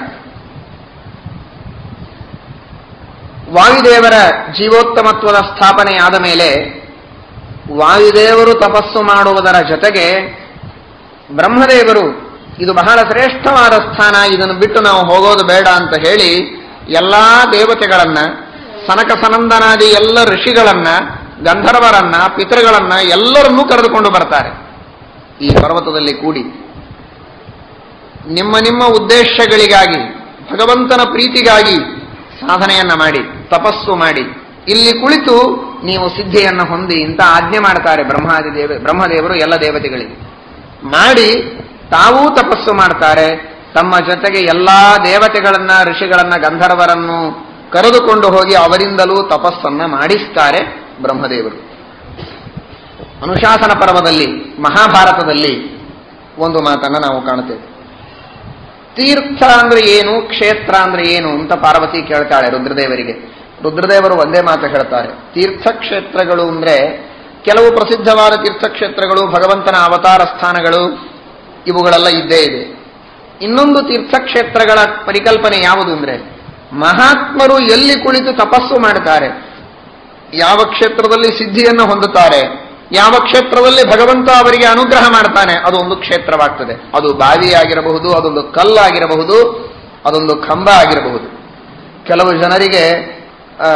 ವಾಯುದೇವರ ಜೀವೋತ್ತಮತ್ವದ ಸ್ಥಾಪನೆಯಾದ ಮೇಲೆ ವಾಯುದೇವರು ತಪಸ್ಸು ಮಾಡುವುದರ ಜೊತೆಗೆ ಬ್ರಹ್ಮದೇವರು ಇದು ಬಹಳ ಶ್ರೇಷ್ಠವಾದ ಸ್ಥಾನ ಇದನ್ನು ಬಿಟ್ಟು ನಾವು ಹೋಗೋದು ಬೇಡ ಅಂತ ಹೇಳಿ ಎಲ್ಲಾ ದೇವತೆಗಳನ್ನ ಸನಕ ಸನಂದನಾದಿ ಎಲ್ಲ ಋಷಿಗಳನ್ನ ಗಂಧರ್ವರನ್ನ ಪಿತೃಗಳನ್ನ ಎಲ್ಲರನ್ನೂ ಕರೆದುಕೊಂಡು ಬರ್ತಾರೆ ಈ ಪರ್ವತದಲ್ಲಿ ಕೂಡಿ ನಿಮ್ಮ ನಿಮ್ಮ ಉದ್ದೇಶಗಳಿಗಾಗಿ ಭಗವಂತನ ಪ್ರೀತಿಗಾಗಿ ಸಾಧನೆಯನ್ನ ಮಾಡಿ ತಪಸ್ಸು ಮಾಡಿ ಇಲ್ಲಿ ಕುಳಿತು ನೀವು ಸಿದ್ಧಿಯನ್ನು ಹೊಂದಿ ಅಂತ ಆಜ್ಞೆ ಮಾಡ್ತಾರೆ ಬ್ರಹ್ಮಾದಿ ದೇವ ಬ್ರಹ್ಮದೇವರು ಎಲ್ಲ ದೇವತೆಗಳಿಗೆ ಮಾಡಿ ತಾವೂ ತಪಸ್ಸು ಮಾಡ್ತಾರೆ ತಮ್ಮ ಜೊತೆಗೆ ಎಲ್ಲಾ ದೇವತೆಗಳನ್ನ ಋಷಿಗಳನ್ನ ಗಂಧರ್ವರನ್ನು ಕರೆದುಕೊಂಡು ಹೋಗಿ ಅವರಿಂದಲೂ ತಪಸ್ಸನ್ನ ಮಾಡಿಸ್ತಾರೆ ಬ್ರಹ್ಮದೇವರು ಅನುಶಾಸನ ಪರ್ವದಲ್ಲಿ ಮಹಾಭಾರತದಲ್ಲಿ ಒಂದು ಮಾತನ್ನ ನಾವು ಕಾಣುತ್ತೇವೆ ತೀರ್ಥ ಅಂದ್ರೆ ಏನು ಕ್ಷೇತ್ರ ಅಂದ್ರೆ ಏನು ಅಂತ ಪಾರ್ವತಿ ಕೇಳ್ತಾಳೆ ರುದ್ರದೇವರಿಗೆ ರುದ್ರದೇವರು ಒಂದೇ ಮಾತು ಹೇಳ್ತಾರೆ ತೀರ್ಥಕ್ಷೇತ್ರಗಳು ಅಂದ್ರೆ ಕೆಲವು ಪ್ರಸಿದ್ಧವಾದ ತೀರ್ಥಕ್ಷೇತ್ರಗಳು ಭಗವಂತನ ಅವತಾರ ಸ್ಥಾನಗಳು ಇವುಗಳೆಲ್ಲ ಇದ್ದೇ ಇದೆ ಇನ್ನೊಂದು ತೀರ್ಥಕ್ಷೇತ್ರಗಳ ಪರಿಕಲ್ಪನೆ ಯಾವುದು ಅಂದ್ರೆ ಮಹಾತ್ಮರು ಎಲ್ಲಿ ಕುಳಿತು ತಪಸ್ಸು ಮಾಡ್ತಾರೆ ಯಾವ ಕ್ಷೇತ್ರದಲ್ಲಿ ಸಿದ್ಧಿಯನ್ನು ಹೊಂದುತ್ತಾರೆ ಯಾವ ಕ್ಷೇತ್ರದಲ್ಲಿ ಭಗವಂತ ಅವರಿಗೆ ಅನುಗ್ರಹ ಮಾಡ್ತಾನೆ ಅದು ಒಂದು ಕ್ಷೇತ್ರವಾಗ್ತದೆ ಅದು ಬಾವಿ ಆಗಿರಬಹುದು ಅದೊಂದು ಕಲ್ಲಾಗಿರಬಹುದು ಅದೊಂದು ಕಂಬ ಆಗಿರಬಹುದು ಕೆಲವು ಜನರಿಗೆ ಆ,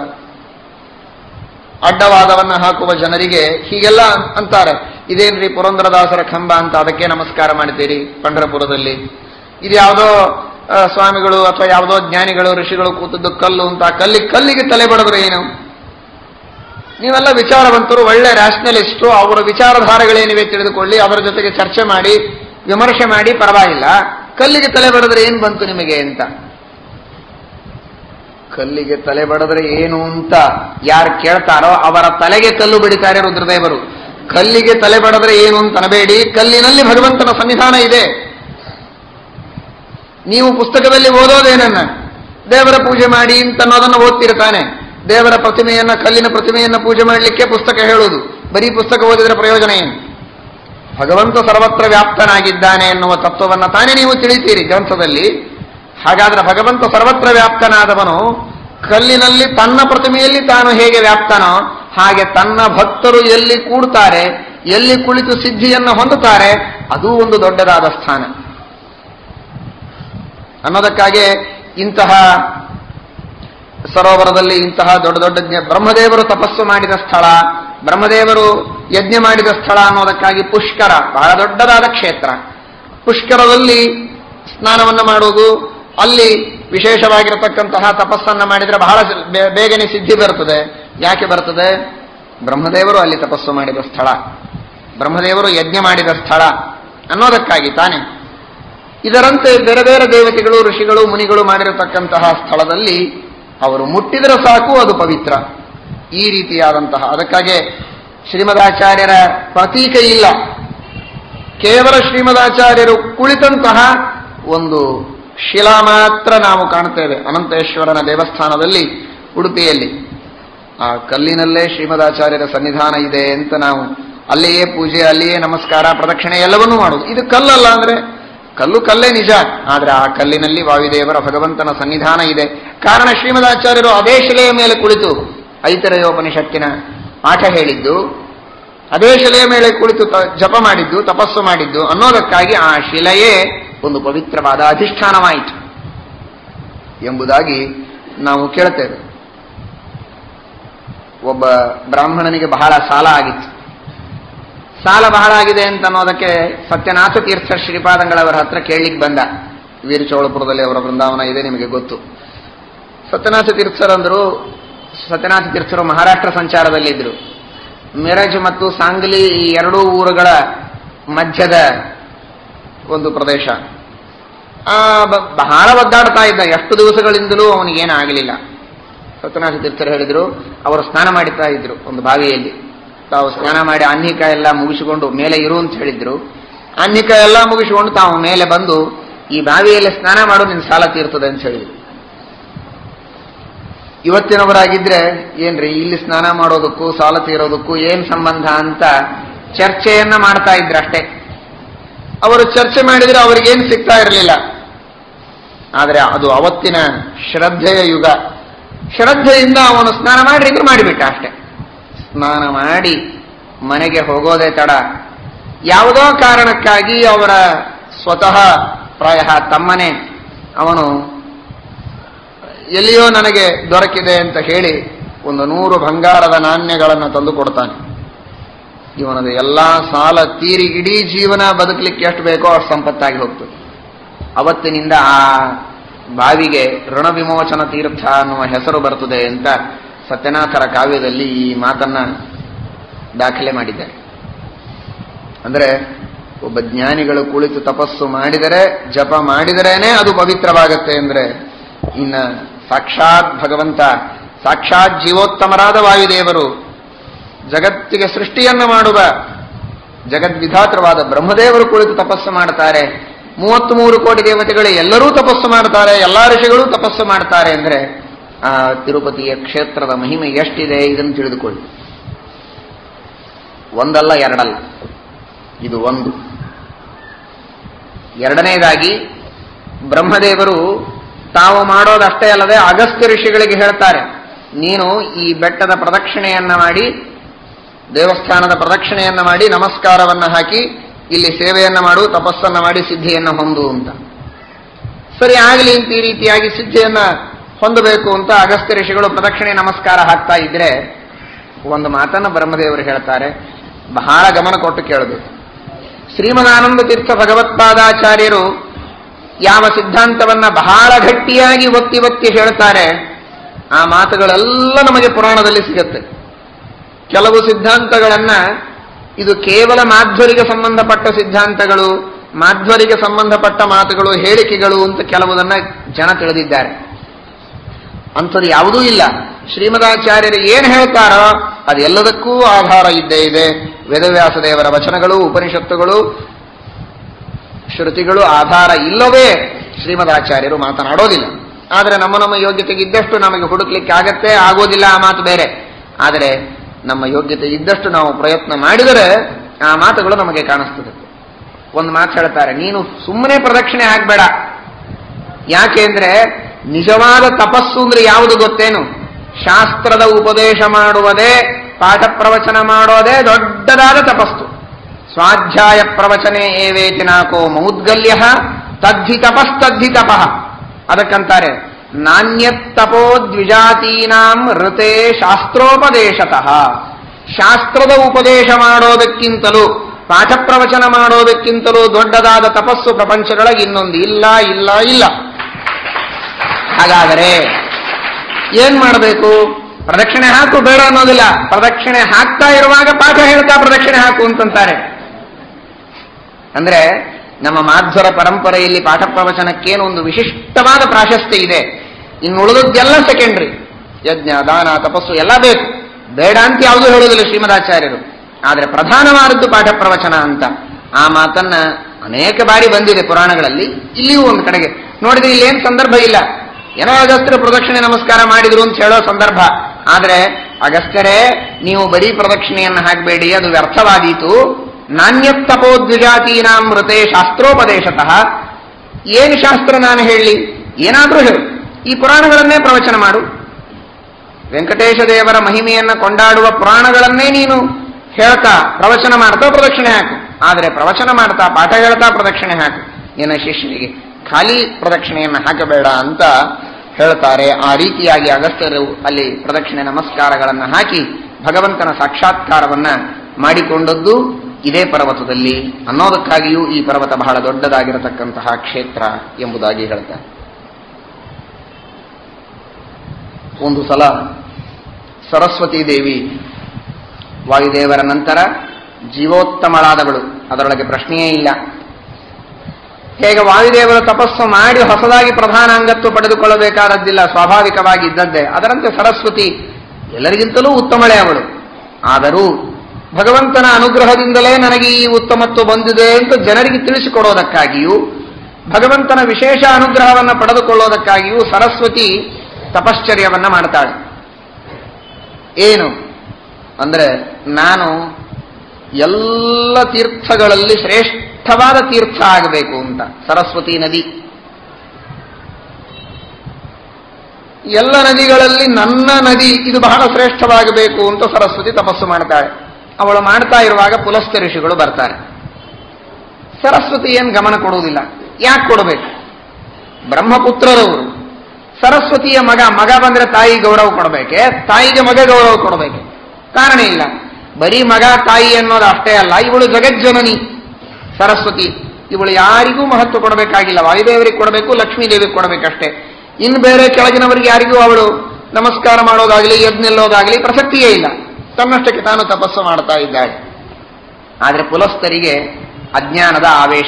ಅಡ್ಡವಾದವನ್ನ ಹಾಕುವ ಜನರಿಗೆ ಹೀಗೆಲ್ಲ ಅಂತಾರೆ ಇದೇನ್ರಿ ಪುರಂದರದಾಸರ ಕಂಬ ಅಂತ ಅದಕ್ಕೆ ನಮಸ್ಕಾರ ಮಾಡ್ತೀರಿ ಪಂಢರಪುರದಲ್ಲಿ ಇದು ಯಾವುದೋ ಆ, ಸ್ವಾಮಿಗಳು ಅಥವಾ ಯಾವುದೋ ಜ್ಞಾನಿಗಳು ಋಷಿಗಳು ಕೂತದ್ದು ಕಲ್ಲು ಅಂತ ಆ ಕಲ್ಲಿ ಕಲ್ಲಿಗೆ ತಲೆ ಬಡದ್ರು ಏನು ನೀವೆಲ್ಲ ವಿಚಾರವಂತರು ಒಳ್ಳೆ ರ್ಯಾಷನಲಿಸ್ಟು ಅವರ ವಿಚಾರಧಾರೆಗಳೇನಿವೆ ತಿಳಿದುಕೊಳ್ಳಿ ಅವರ ಜೊತೆಗೆ ಚರ್ಚೆ ಮಾಡಿ ವಿಮರ್ಶೆ ಮಾಡಿ ಪರವಾಗಿಲ್ಲ ಕಲ್ಲಿಗೆ ತಲೆ ಬಡಿದ್ರೆ ಏನು ಬಂತು ನಿಮಗೆ ಅಂತ ಕಲ್ಲಿಗೆ ತಲೆ ಬಡಿದ್ರೆ ಏನು ಅಂತ ಯಾರು ಕೇಳ್ತಾರೋ ಅವರ ತಲೆಗೆ ಕಲ್ಲು ಬಿಡಿತಾರೆ ರುದ್ರದೇವರು ಕಲ್ಲಿಗೆ ತಲೆ ಬಡಿದ್ರೆ ಏನು ಅಂತ ಅನಬೇಡಿ ಕಲ್ಲಿನಲ್ಲಿ ಭಗವಂತನ ಸನ್ನಿಧಾನ ಇದೆ ನೀವು ಪುಸ್ತಕದಲ್ಲಿ ಓದೋದೇನನ್ನ ದೇವರ ಪೂಜೆ ಮಾಡಿ ಅಂತ ಅನ್ನೋದನ್ನು ಓದ್ತಿರ್ತಾನೆ ದೇವರ ಪ್ರತಿಮೆಯನ್ನ ಕಲ್ಲಿನ ಪ್ರತಿಮೆಯನ್ನ ಪೂಜೆ ಮಾಡಲಿಕ್ಕೆ ಪುಸ್ತಕ ಹೇಳುವುದು ಬರೀ ಪುಸ್ತಕ ಓದಿದ್ರೆ ಪ್ರಯೋಜನ ಏನು ಭಗವಂತ ಸರ್ವತ್ರ ವ್ಯಾಪ್ತನಾಗಿದ್ದಾನೆ ಎನ್ನುವ ತತ್ವವನ್ನ ತಾನೇ ನೀವು ತಿಳಿತೀರಿ ಗ್ರಂಥದಲ್ಲಿ ಹಾಗಾದ್ರೆ ಭಗವಂತ ಸರ್ವತ್ರ ವ್ಯಾಪ್ತನಾದವನು ಕಲ್ಲಿನಲ್ಲಿ ತನ್ನ ಪ್ರತಿಮೆಯಲ್ಲಿ ತಾನು ಹೇಗೆ ವ್ಯಾಪ್ತನೋ ಹಾಗೆ ತನ್ನ ಭಕ್ತರು ಎಲ್ಲಿ ಕೂಡ್ತಾರೆ ಎಲ್ಲಿ ಕುಳಿತು ಸಿದ್ಧಿಯನ್ನು ಹೊಂದುತ್ತಾರೆ ಅದೂ ಒಂದು ದೊಡ್ಡದಾದ ಸ್ಥಾನ ಅನ್ನೋದಕ್ಕಾಗಿ ಇಂತಹ ಸರೋವರದಲ್ಲಿ ಇಂತಹ ದೊಡ್ಡ ದೊಡ್ಡ ಜ್ಞ- ಬ್ರಹ್ಮದೇವರು ತಪಸ್ಸು ಮಾಡಿದ ಸ್ಥಳ ಬ್ರಹ್ಮದೇವರು ಯಜ್ಞ ಮಾಡಿದ ಸ್ಥಳ ಅನ್ನೋದಕ್ಕಾಗಿ ಪುಷ್ಕರ ಬಹಳ ದೊಡ್ಡದಾದ ಕ್ಷೇತ್ರ ಪುಷ್ಕರದಲ್ಲಿ ಸ್ನಾನವನ್ನು ಮಾಡುವುದು ಅಲ್ಲಿ ವಿಶೇಷವಾಗಿರತಕ್ಕಂತಹ ತಪಸ್ಸನ್ನ ಮಾಡಿದರೆ ಬಹಳ ಬೇ- ಬೇಗನೆ ಸಿದ್ಧಿ ಬರುತ್ತದೆ ಯಾಕೆ ಬರ್ತದೆ ಬ್ರಹ್ಮದೇವರು ಅಲ್ಲಿ ತಪಸ್ಸು ಮಾಡಿದ ಸ್ಥಳ ಬ್ರಹ್ಮದೇವರು ಯಜ್ಞ ಮಾಡಿದ ಸ್ಥಳ ಅನ್ನೋದಕ್ಕಾಗಿ ತಾನೆ ಇದರಂತೆ ಬೇರೆ ಬೇರೆ ದೇವತೆಗಳು ಋಷಿಗಳು ಮುನಿಗಳು ಮಾಡಿರತಕ್ಕಂತಹ ಸ್ಥಳದಲ್ಲಿ ಅವರು ಮುಟ್ಟಿದರೆ ಸಾಕು ಅದು ಪವಿತ್ರ ಈ ರೀತಿಯಾದಂತಹ ಅದಕ್ಕಾಗಿ ಶ್ರೀಮದಾಚಾರ್ಯರ ಪ್ರತೀಕ ಇಲ್ಲ ಕೇವಲ ಶ್ರೀಮದಾಚಾರ್ಯರು ಕುಳಿತಂತಹ ಒಂದು ಶಿಲಾ ಮಾತ್ರ ನಾವು ಕಾಣುತ್ತೇವೆ ಅನಂತೇಶ್ವರನ ದೇವಸ್ಥಾನದಲ್ಲಿ ಉಡುಪಿಯಲ್ಲಿ ಆ ಕಲ್ಲಿನಲ್ಲೇ ಶ್ರೀಮದಾಚಾರ್ಯರ ಸನ್ನಿಧಾನ ಇದೆ ಅಂತ ನಾವು ಅಲ್ಲಿಯೇ ಪೂಜೆ ಅಲ್ಲಿಯೇ ನಮಸ್ಕಾರ ಪ್ರದಕ್ಷಿಣೆ ಎಲ್ಲವನ್ನೂ ಮಾಡುವುದು ಇದು ಕಲ್ಲಲ್ಲ ಅಂದ್ರೆ ಕಲ್ಲು ಕಲ್ಲೇ ನಿಜ ಆದ್ರೆ ಆ ಕಲ್ಲಿನಲ್ಲಿ ವಾಯುದೇವರ ಭಗವಂತನ ಸನ್ನಿಧಾನ ಇದೆ ಕಾರಣ ಶ್ರೀಮದಾಚಾರ್ಯರು ಅದೇ ಶಿಲೆಯ ಮೇಲೆ ಕುಳಿತು ಐತರೆಯೋಪನಿಷತ್ತಿನ ಪಾಠ ಹೇಳಿದ್ದು ಅದೇ ಶಿಲೆಯ ಮೇಲೆ ಕುಳಿತು ತ- ಜಪ ಮಾಡಿದ್ದು ತಪಸ್ಸು ಮಾಡಿದ್ದು ಅನ್ನೋದಕ್ಕಾಗಿ ಆ ಶಿಲೆಯೇ ಒಂದು ಪವಿತ್ರವಾದ ಅಧಿಷ್ಠಾನವಾಯಿತು ಎಂಬುದಾಗಿ ನಾವು ಕೇಳ್ತೇವೆ ಒಬ್ಬ ಬ್ರಾಹ್ಮಣನಿಗೆ ಬಹಳ ಸಾಲ ಆಗಿತ್ತು ಸಾಲ ಬಹಳ ಆಗಿದೆ ಅಂತ ಅನ್ನೋದಕ್ಕೆ ಸತ್ಯನಾಥ ತೀರ್ಥ ಶ್ರೀಪಾದಂಗಳವರ ಹತ್ರ ಕೇಳಲಿಕ್ಕೆ ಬಂದ ವೀರಚೋಳಪುರದಲ್ಲಿ ಅವರ ಬೃಂದಾವನ ಇದೆ ನಿಮಗೆ ಗೊತ್ತು ಸತ್ಯನಾಥ ತೀರ್ಥರಂದರು ಸತ್ಯನಾಥ ತೀರ್ಥರು ಮಹಾರಾಷ್ಟ್ರ ಸಂಚಾರದಲ್ಲಿದ್ದರು ಮಿರಜ್ ಮತ್ತು ಸಾಂಗ್ಲಿ ಈ ಎರಡೂ ಊರುಗಳ ಮಧ್ಯದ ಒಂದು ಪ್ರದೇಶ ಆ, ಬ- ಬಹಳ ಒದ್ದಾಡ್ತಾ ಇದ್ದ ಎಷ್ಟು ದಿವಸಗಳಿಂದಲೂ ಅವನಿಗೇನು ಆಗಲಿಲ್ಲ ಸತ್ಯನಾಥ ತೀರ್ಥರು ಹೇಳಿದ್ರು ಅವರು ಸ್ನಾನ ಮಾಡುತ್ತಾ ಇದ್ರು ಒಂದು ಬಾವಿಯಲ್ಲಿ ತಾವು ಸ್ನಾನ ಮಾಡಿ ಆನ್ಹಿಕ ಎಲ್ಲ ಮುಗಿಸಿಕೊಂಡು ಮೇಲೆ ಇರು ಅಂತ ಹೇಳಿದ್ರು ಆನ್ಹಿಕ ಎಲ್ಲ ಮುಗಿಸಿಕೊಂಡು ತಾವು ಮೇಲೆ ಬಂದು ಈ ಬಾವಿಯಲ್ಲಿ ಸ್ನಾನ ಮಾಡು ನಿನ್ನ ಸಾಲ ತೀರ್ತದೆ ಅಂತ ಹೇಳಿದ್ರು ಇವತ್ತಿನವರಾಗಿದ್ರೆ ಏನ್ರಿ ಇಲ್ಲಿ ಸ್ನಾನ ಮಾಡೋದಕ್ಕೂ ಸಾಲ ತೀರೋದಕ್ಕೂ ಏನ್ ಸಂಬಂಧ ಅಂತ ಚರ್ಚೆಯನ್ನ ಮಾಡ್ತಾ ಇದ್ರು ಅಷ್ಟೇ ಅವರು ಚರ್ಚೆ ಮಾಡಿದ್ರೆ ಅವ್ರಿಗೇನು ಸಿಗ್ತಾ ಇರಲಿಲ್ಲ ಆದರೆ ಅದು ಅವತ್ತಿನ ಶ್ರದ್ಧೆಯ ಯುಗ ಶ್ರದ್ಧೆಯಿಂದ ಅವನು ಸ್ನಾನ ಮಾಡಿ ಇದ್ರು ಮಾಡಿಬಿಟ್ಟ ಅಷ್ಟೇ ಸ್ನಾನ ಮಾಡಿ ಮನೆಗೆ ಹೋಗೋದೇ ತಡ ಯಾವುದೋ ಕಾರಣಕ್ಕಾಗಿ ಅವರ ಸ್ವತಃ ಪ್ರಾಯ ತಮ್ಮನೇ ಅವನು ಎಲ್ಲಿಯೋ ನನಗೆ ದೊರಕಿದೆ ಅಂತ ಹೇಳಿ ಒಂದು ನೂರು ಬಂಗಾರದ ನಾಣ್ಯಗಳನ್ನು ತಂದು ಕೊಡ್ತಾನೆ ಇವನದು ಎಲ್ಲಾ ಸಾಲ ತೀರಿ ಇಡೀ ಜೀವನ ಬದುಕಲಿಕ್ಕೆ ಎಷ್ಟು ಬೇಕೋ ಅಷ್ಟು ಸಂಪತ್ತಾಗಿ ಹೋಗ್ತದೆ ಅವತ್ತಿನಿಂದ ಆ ಬಾವಿಗೆ ಋಣ ವಿಮೋಚನ ತೀರ್ಥ ಅನ್ನುವ ಹೆಸರು ಬರ್ತದೆ ಅಂತ ಸತ್ಯನಾಥರ ಕಾವ್ಯದಲ್ಲಿ ಈ ಮಾತನ್ನ ದಾಖಲೆ ಮಾಡಿದ್ದಾರೆ ಅಂದ್ರೆ ಒಬ್ಬ ಜ್ಞಾನಿಗಳು ಕುಳಿತು ತಪಸ್ಸು ಮಾಡಿದರೆ ಜಪ ಮಾಡಿದರೇನೆ ಅದು ಪವಿತ್ರವಾಗತ್ತೆ ಅಂದ್ರೆ ಇನ್ನ ಸಾಕ್ಷಾತ್ ಭಗವಂತ ಸಾಕ್ಷಾತ್ ಜೀವೋತ್ತಮರಾದ ವಾಯುದೇವರು ಜಗತ್ತಿಗೆ ಸೃಷ್ಟಿಯನ್ನು ಮಾಡುವ ಜಗದ್ವಿಧಾತೃವಾದ ಬ್ರಹ್ಮದೇವರು ಕುಳಿತು ತಪಸ್ಸು ಮಾಡ್ತಾರೆ ಮೂವತ್ತ್ ಮೂರು ಕೋಟಿ ದೇವತೆಗಳು ಎಲ್ಲರೂ ತಪಸ್ಸು ಮಾಡ್ತಾರೆ ಎಲ್ಲಾ ಋಷಿಗಳು ತಪಸ್ಸು ಮಾಡ್ತಾರೆ ಅಂದ್ರೆ ಆ ತಿರುಪತಿಯ ಕ್ಷೇತ್ರದ ಮಹಿಮೆ ಎಷ್ಟಿದೆ ಇದನ್ನು ತಿಳಿದುಕೊಳ್ಳಿ ಒಂದಲ್ಲ ಎರಡಲ್ಲ ಇದು ಒಂದು ಎರಡನೇದಾಗಿ ಬ್ರಹ್ಮದೇವರು ತಾವು ಮಾಡೋದಷ್ಟೇ ಅಲ್ಲದೆ ಅಗಸ್ತ್ಯ ಋಷಿಗಳಿಗೆ ಹೇಳ್ತಾರೆ ನೀನು ಈ ಬೆಟ್ಟದ ಪ್ರದಕ್ಷಿಣೆಯನ್ನ ಮಾಡಿ ದೇವಸ್ಥಾನದ ಪ್ರದಕ್ಷಿಣೆಯನ್ನ ಮಾಡಿ ನಮಸ್ಕಾರವನ್ನ ಹಾಕಿ ಇಲ್ಲಿ ಸೇವೆಯನ್ನ ಮಾಡು ತಪಸ್ಸನ್ನ ಮಾಡಿ ಸಿದ್ಧಿಯನ್ನ ಹೊಂದು ಅಂತ ಸರಿ ಆಗಲಿ ಅಂತ ಈ ರೀತಿಯಾಗಿ ಸಿದ್ಧಿಯನ್ನ ಹೊಂದಬೇಕು ಅಂತ ಅಗಸ್ತ್ಯ ಋಷಿಗಳು ಪ್ರದಕ್ಷಿಣೆ ನಮಸ್ಕಾರ ಹಾಕ್ತಾ ಇದ್ರೆ ಒಂದು ಮಾತನ್ನ ಬ್ರಹ್ಮದೇವರು ಹೇಳ್ತಾರೆ ಬಹಳ ಗಮನ ಕೊಟ್ಟು ಕೇಳಬೇಕು ಶ್ರೀಮದಾನಂದ ತೀರ್ಥ ಭಗವತ್ಪಾದಾಚಾರ್ಯರು ಯಾವ ಸಿದ್ಧಾಂತವನ್ನ ಬಹಳ ಗಟ್ಟಿಯಾಗಿ ಒತ್ತಿ ಒತ್ತಿ ಹೇಳ್ತಾರೆ ಆ ಮಾತುಗಳೆಲ್ಲ ನಮಗೆ ಪುರಾಣದಲ್ಲಿ ಸಿಗುತ್ತೆ ಕೆಲವು ಸಿದ್ಧಾಂತಗಳನ್ನ ಇದು ಕೇವಲ ಮಾಧ್ವರಿಗೆ ಸಂಬಂಧಪಟ್ಟ ಸಿದ್ಧಾಂತಗಳು ಮಾಧ್ವರಿಗೆ ಸಂಬಂಧಪಟ್ಟ ಮಾತುಗಳು ಹೇಳಿಕೆಗಳು ಅಂತ ಕೆಲವುದನ್ನ ಜನ ತಿಳಿದಿದ್ದಾರೆ ಅಂಥದ್ದು ಯಾವುದೂ ಇಲ್ಲ ಶ್ರೀಮದಾಚಾರ್ಯರು ಏನು ಹೇಳ್ತಾರೋ ಅದೆಲ್ಲದಕ್ಕೂ ಆಧಾರ ಇದ್ದೇ ಇದೆ ವೇದವ್ಯಾಸ ದೇವರ ವಚನಗಳು ಉಪನಿಷತ್ತುಗಳು ಶ್ರುತಿಗಳು ಆಧಾರ ಇಲ್ಲವೇ ಶ್ರೀಮದಾಚಾರ್ಯರು ಮಾತನಾಡೋದಿಲ್ಲ ಆದರೆ ನಮ್ಮ ನಮ್ಮ ಯೋಗ್ಯತೆಗೆ ಇದ್ದಷ್ಟು ನಮಗೆ ಹುಡುಕ್ಲಿಕ್ಕೆ ಆಗತ್ತೆ ಆಗೋದಿಲ್ಲ ಆ ಮಾತು ಬೇರೆ ಆದರೆ ನಮ್ಮ ಯೋಗ್ಯತೆ ಇದ್ದಷ್ಟು ನಾವು ಪ್ರಯತ್ನ ಮಾಡಿದರೆ ಆ ಮಾತುಗಳು ನಮಗೆ ಕಾಣಿಸ್ತದೆ ಒಂದು ಮಾತು ಹೇಳ್ತಾರೆ ನೀನು ಸುಮ್ಮನೆ ಪ್ರದಕ್ಷಿಣೆ ಹಾಕ್ಬೇಡ ಯಾಕೆ ಅಂದ್ರೆ ನಿಜವಾದ ತಪಸ್ಸು ಅಂದ್ರೆ ಯಾವುದು ಗೊತ್ತೇನು ಶಾಸ್ತ್ರದ ಉಪದೇಶ ಮಾಡುವುದೇ ಪಾಠ ಪ್ರವಚನ ಮಾಡೋದೇ ದೊಡ್ಡದಾದ ತಪಸ್ಸು ಸ್ವಾಧ್ಯಾಯ ಪ್ರವಚನೆ ಏವೇತಿ ನಾಕೋ ಮೌದ್ಗಲ್ಯ ತದ್ಧಿ ತಪಸ್ತದ್ಧಿ ತಪಃ ಅದಕ್ಕಂತಾರೆ ನಾಣ್ಯತ್ತಪೋ ದ್ವಿಜಾತೀನಾಂ ಋತೆ ಶಾಸ್ತ್ರೋಪದೇಶತಃ ಶಾಸ್ತ್ರದ ಉಪದೇಶ ಮಾಡೋದಕ್ಕಿಂತಲೂ ಪಾಠ ಪ್ರವಚನ ಮಾಡೋದಕ್ಕಿಂತಲೂ ದೊಡ್ಡದಾದ ತಪಸ್ಸು ಪ್ರಪಂಚದೊಳಗೆ ಇನ್ನೊಂದು ಇಲ್ಲ ಇಲ್ಲ ಇಲ್ಲ ಹಾಗಾದರೆ ಏನ್ ಮಾಡಬೇಕು ಪ್ರದಕ್ಷಿಣೆ ಹಾಕು ಬೇಡ ಅನ್ನೋದಿಲ್ಲ ಪ್ರದಕ್ಷಿಣೆ ಹಾಕ್ತಾ ಇರುವಾಗ ಪಾಠ ಹೇಳ್ತಾ ಪ್ರದಕ್ಷಿಣೆ ಹಾಕು ಅಂತಂತಾರೆ ಅಂದ್ರೆ ನಮ್ಮ ಮಾಧ್ವರ ಪರಂಪರೆಯಲ್ಲಿ ಪಾಠ ಪ್ರವಚನಕ್ಕೇನು ಒಂದು ವಿಶಿಷ್ಟವಾದ ಪ್ರಾಶಸ್ತ್ಯ ಇದೆ ಇನ್ನು ಉಳಿದದ್ದೆಲ್ಲ ಸೆಕೆಂಡ್ರಿ ಯಜ್ಞ ದಾನ ತಪಸ್ಸು ಎಲ್ಲ ಬೇಕು ಬೇಡ ಅಂತ ಯಾವುದೂ ಹೇಳುವುದಿಲ್ಲ ಶ್ರೀಮದಾಚಾರ್ಯರು ಆದರೆ ಪ್ರಧಾನವಾದದ್ದು ಪಾಠ ಪ್ರವಚನ ಅಂತ ಆ ಮಾತನ್ನ ಅನೇಕ ಬಾರಿ ಬಂದಿದೆ ಪುರಾಣಗಳಲ್ಲಿ ಇಲ್ಲಿಯೂ ಒಂದು ಕಡೆಗೆ ನೋಡಿದ್ರೆ ಇಲ್ಲೇನು ಸಂದರ್ಭ ಇಲ್ಲ ಏನೋ ಅಗಸ್ತ್ಯರು ಪ್ರದಕ್ಷಿಣೆ ನಮಸ್ಕಾರ ಮಾಡಿದ್ರು ಅಂತ ಹೇಳೋ ಸಂದರ್ಭ ಆದರೆ ಅಗಸ್ತ್ಯರೇ ನೀವು ಬರೀ ಪ್ರದಕ್ಷಿಣೆಯನ್ನು ಹಾಕಬೇಡಿ ಅದು ವ್ಯರ್ಥವಾದೀತು ನಾಣ್ಯತ್ತಪೋದ್ವಿಜಾತೀನಾಂ ಮೃತೆ ಶಾಸ್ತ್ರೋಪದೇಶತಃ ಏನು ಶಾಸ್ತ್ರ ನಾನು ಹೇಳಿ ಏನಾದರೂ ಹೇಳು ಈ ಪುರಾಣಗಳನ್ನೇ ಪ್ರವಚನ ಮಾಡು ವೆಂಕಟೇಶ ದೇವರ ಮಹಿಮೆಯನ್ನ ಕೊಂಡಾಡುವ ಪುರಾಣಗಳನ್ನೇ ನೀನು ಹೇಳ್ತಾ ಪ್ರವಚನ ಮಾಡ್ತಾ ಪ್ರದಕ್ಷಿಣೆ ಹಾಕು ಆದರೆ ಪ್ರವಚನ ಮಾಡ್ತಾ ಪಾಠ ಹೇಳ್ತಾ ಪ್ರದಕ್ಷಿಣೆ ಹಾಕು ನಿನ್ನ ಶಿಷ್ಯನಿಗೆ ಖಾಲಿ ಪ್ರದಕ್ಷಿಣೆಯನ್ನು ಹಾಕಬೇಡ ಅಂತ ಹೇಳ್ತಾರೆ ಆ ರೀತಿಯಾಗಿ ಅಗಸ್ತ್ಯರು ಅಲ್ಲಿ ಪ್ರದಕ್ಷಿಣೆ ನಮಸ್ಕಾರಗಳನ್ನು ಹಾಕಿ ಭಗವಂತನ ಸಾಕ್ಷಾತ್ಕಾರವನ್ನ ಮಾಡಿಕೊಂಡದ್ದು ಇದೇ ಪರ್ವತದಲ್ಲಿ ಅನ್ನೋದಕ್ಕಾಗಿಯೂ ಈ ಪರ್ವತ ಬಹಳ ದೊಡ್ಡದಾಗಿರತಕ್ಕಂತಹ ಕ್ಷೇತ್ರ ಎಂಬುದಾಗಿ ಹೇಳ್ತಾರೆ ಒಂದು ಸಲ ಸರಸ್ವತೀ ದೇವಿ ವಾಯುದೇವರ ನಂತರ ಜೀವೋತ್ತಮಳಾದವಳು ಅದರೊಳಗೆ ಪ್ರಶ್ನೆಯೇ ಇಲ್ಲ ಹೇಗೆ ವಾಯುದೇವರು ತಪಸ್ಸು ಮಾಡಿ ಹೊಸದಾಗಿ ಪ್ರಧಾನಾಂಗತ್ವ ಪಡೆದುಕೊಳ್ಳಬೇಕಾದದ್ದಿಲ್ಲ ಸ್ವಾಭಾವಿಕವಾಗಿ ಇದ್ದದ್ದೇ ಅದರಂತೆ ಸರಸ್ವತಿ ಎಲ್ಲರಿಗಿಂತಲೂ ಉತ್ತಮಳೇ ಅವಳು ಆದರೂ ಭಗವಂತನ ಅನುಗ್ರಹದಿಂದಲೇ ನನಗೆ ಈ ಉತ್ತಮತ್ವ ಬಂದಿದೆ ಅಂತ ಜನರಿಗೆ ತಿಳಿಸಿಕೊಡೋದಕ್ಕಾಗಿಯೂ ಭಗವಂತನ ವಿಶೇಷ ಅನುಗ್ರಹವನ್ನು ಪಡೆದುಕೊಳ್ಳೋದಕ್ಕಾಗಿಯೂ ಸರಸ್ವತಿ ತಪಶ್ಚರ್ಯವನ್ನ ಮಾಡ್ತಾಳೆ ಏನು ಅಂದ್ರೆ ನಾನು ಎಲ್ಲ ತೀರ್ಥಗಳಲ್ಲಿ ಶ್ರೇಷ್ಠವಾದ ತೀರ್ಥ ಆಗಬೇಕು ಅಂತ ಸರಸ್ವತಿ ನದಿ ಎಲ್ಲ ನದಿಗಳಲ್ಲಿ ನನ್ನ ನದಿ ಇದು ಬಹಳ ಶ್ರೇಷ್ಠವಾಗಬೇಕು ಅಂತ ಸರಸ್ವತಿ ತಪಸ್ಸು ಮಾಡ್ತಾಳೆ ಅವಳು ಮಾಡ್ತಾ ಇರುವಾಗ ಪುಲಸ್ತ ಋಷಿಗಳು ಬರ್ತಾರೆ ಸರಸ್ವತಿ ಏನು ಗಮನ ಕೊಡುವುದಿಲ್ಲ ಯಾಕೆ ಕೊಡಬೇಕು ಬ್ರಹ್ಮಪುತ್ರರವರು ಸರಸ್ವತಿಯ ಮಗ ಮಗ ಬಂದ್ರೆ ತಾಯಿ ಗೌರವ ಕೊಡಬೇಕೆ ತಾಯಿಗೆ ಮಗ ಗೌರವ ಕೊಡಬೇಕೆ ಕಾರಣ ಇಲ್ಲ ಬರೀ ಮಗ ತಾಯಿ ಅನ್ನೋದು ಅಷ್ಟೇ ಅಲ್ಲ ಇವಳು ಜಗಜ್ಜನನಿ ಸರಸ್ವತಿ ಇವಳು ಯಾರಿಗೂ ಮಹತ್ವ ಕೊಡಬೇಕಾಗಿಲ್ಲ ವಾಯುದೇವರಿಗೆ ಕೊಡಬೇಕು ಲಕ್ಷ್ಮೀ ದೇವಿಗೆ ಕೊಡಬೇಕಷ್ಟೇ ಇನ್ನು ಬೇರೆ ಕೆಳಗಿನವರಿಗೆ ಯಾರಿಗೂ ಅವಳು ನಮಸ್ಕಾರ ಮಾಡೋದಾಗಲಿ ಎದ್ ನಿಲ್ಲೋದಾಗಲಿ ಪ್ರಸಕ್ತಿಯೇ ಇಲ್ಲ ತನ್ನಷ್ಟಕ್ಕೆ ತಾನು ತಪಸ್ಸು ಮಾಡ್ತಾ ಇದ್ದಾಳೆ ಆದರೆ ಪುಲಸ್ತರಿಗೆ ಅಜ್ಞಾನದ ಆವೇಶ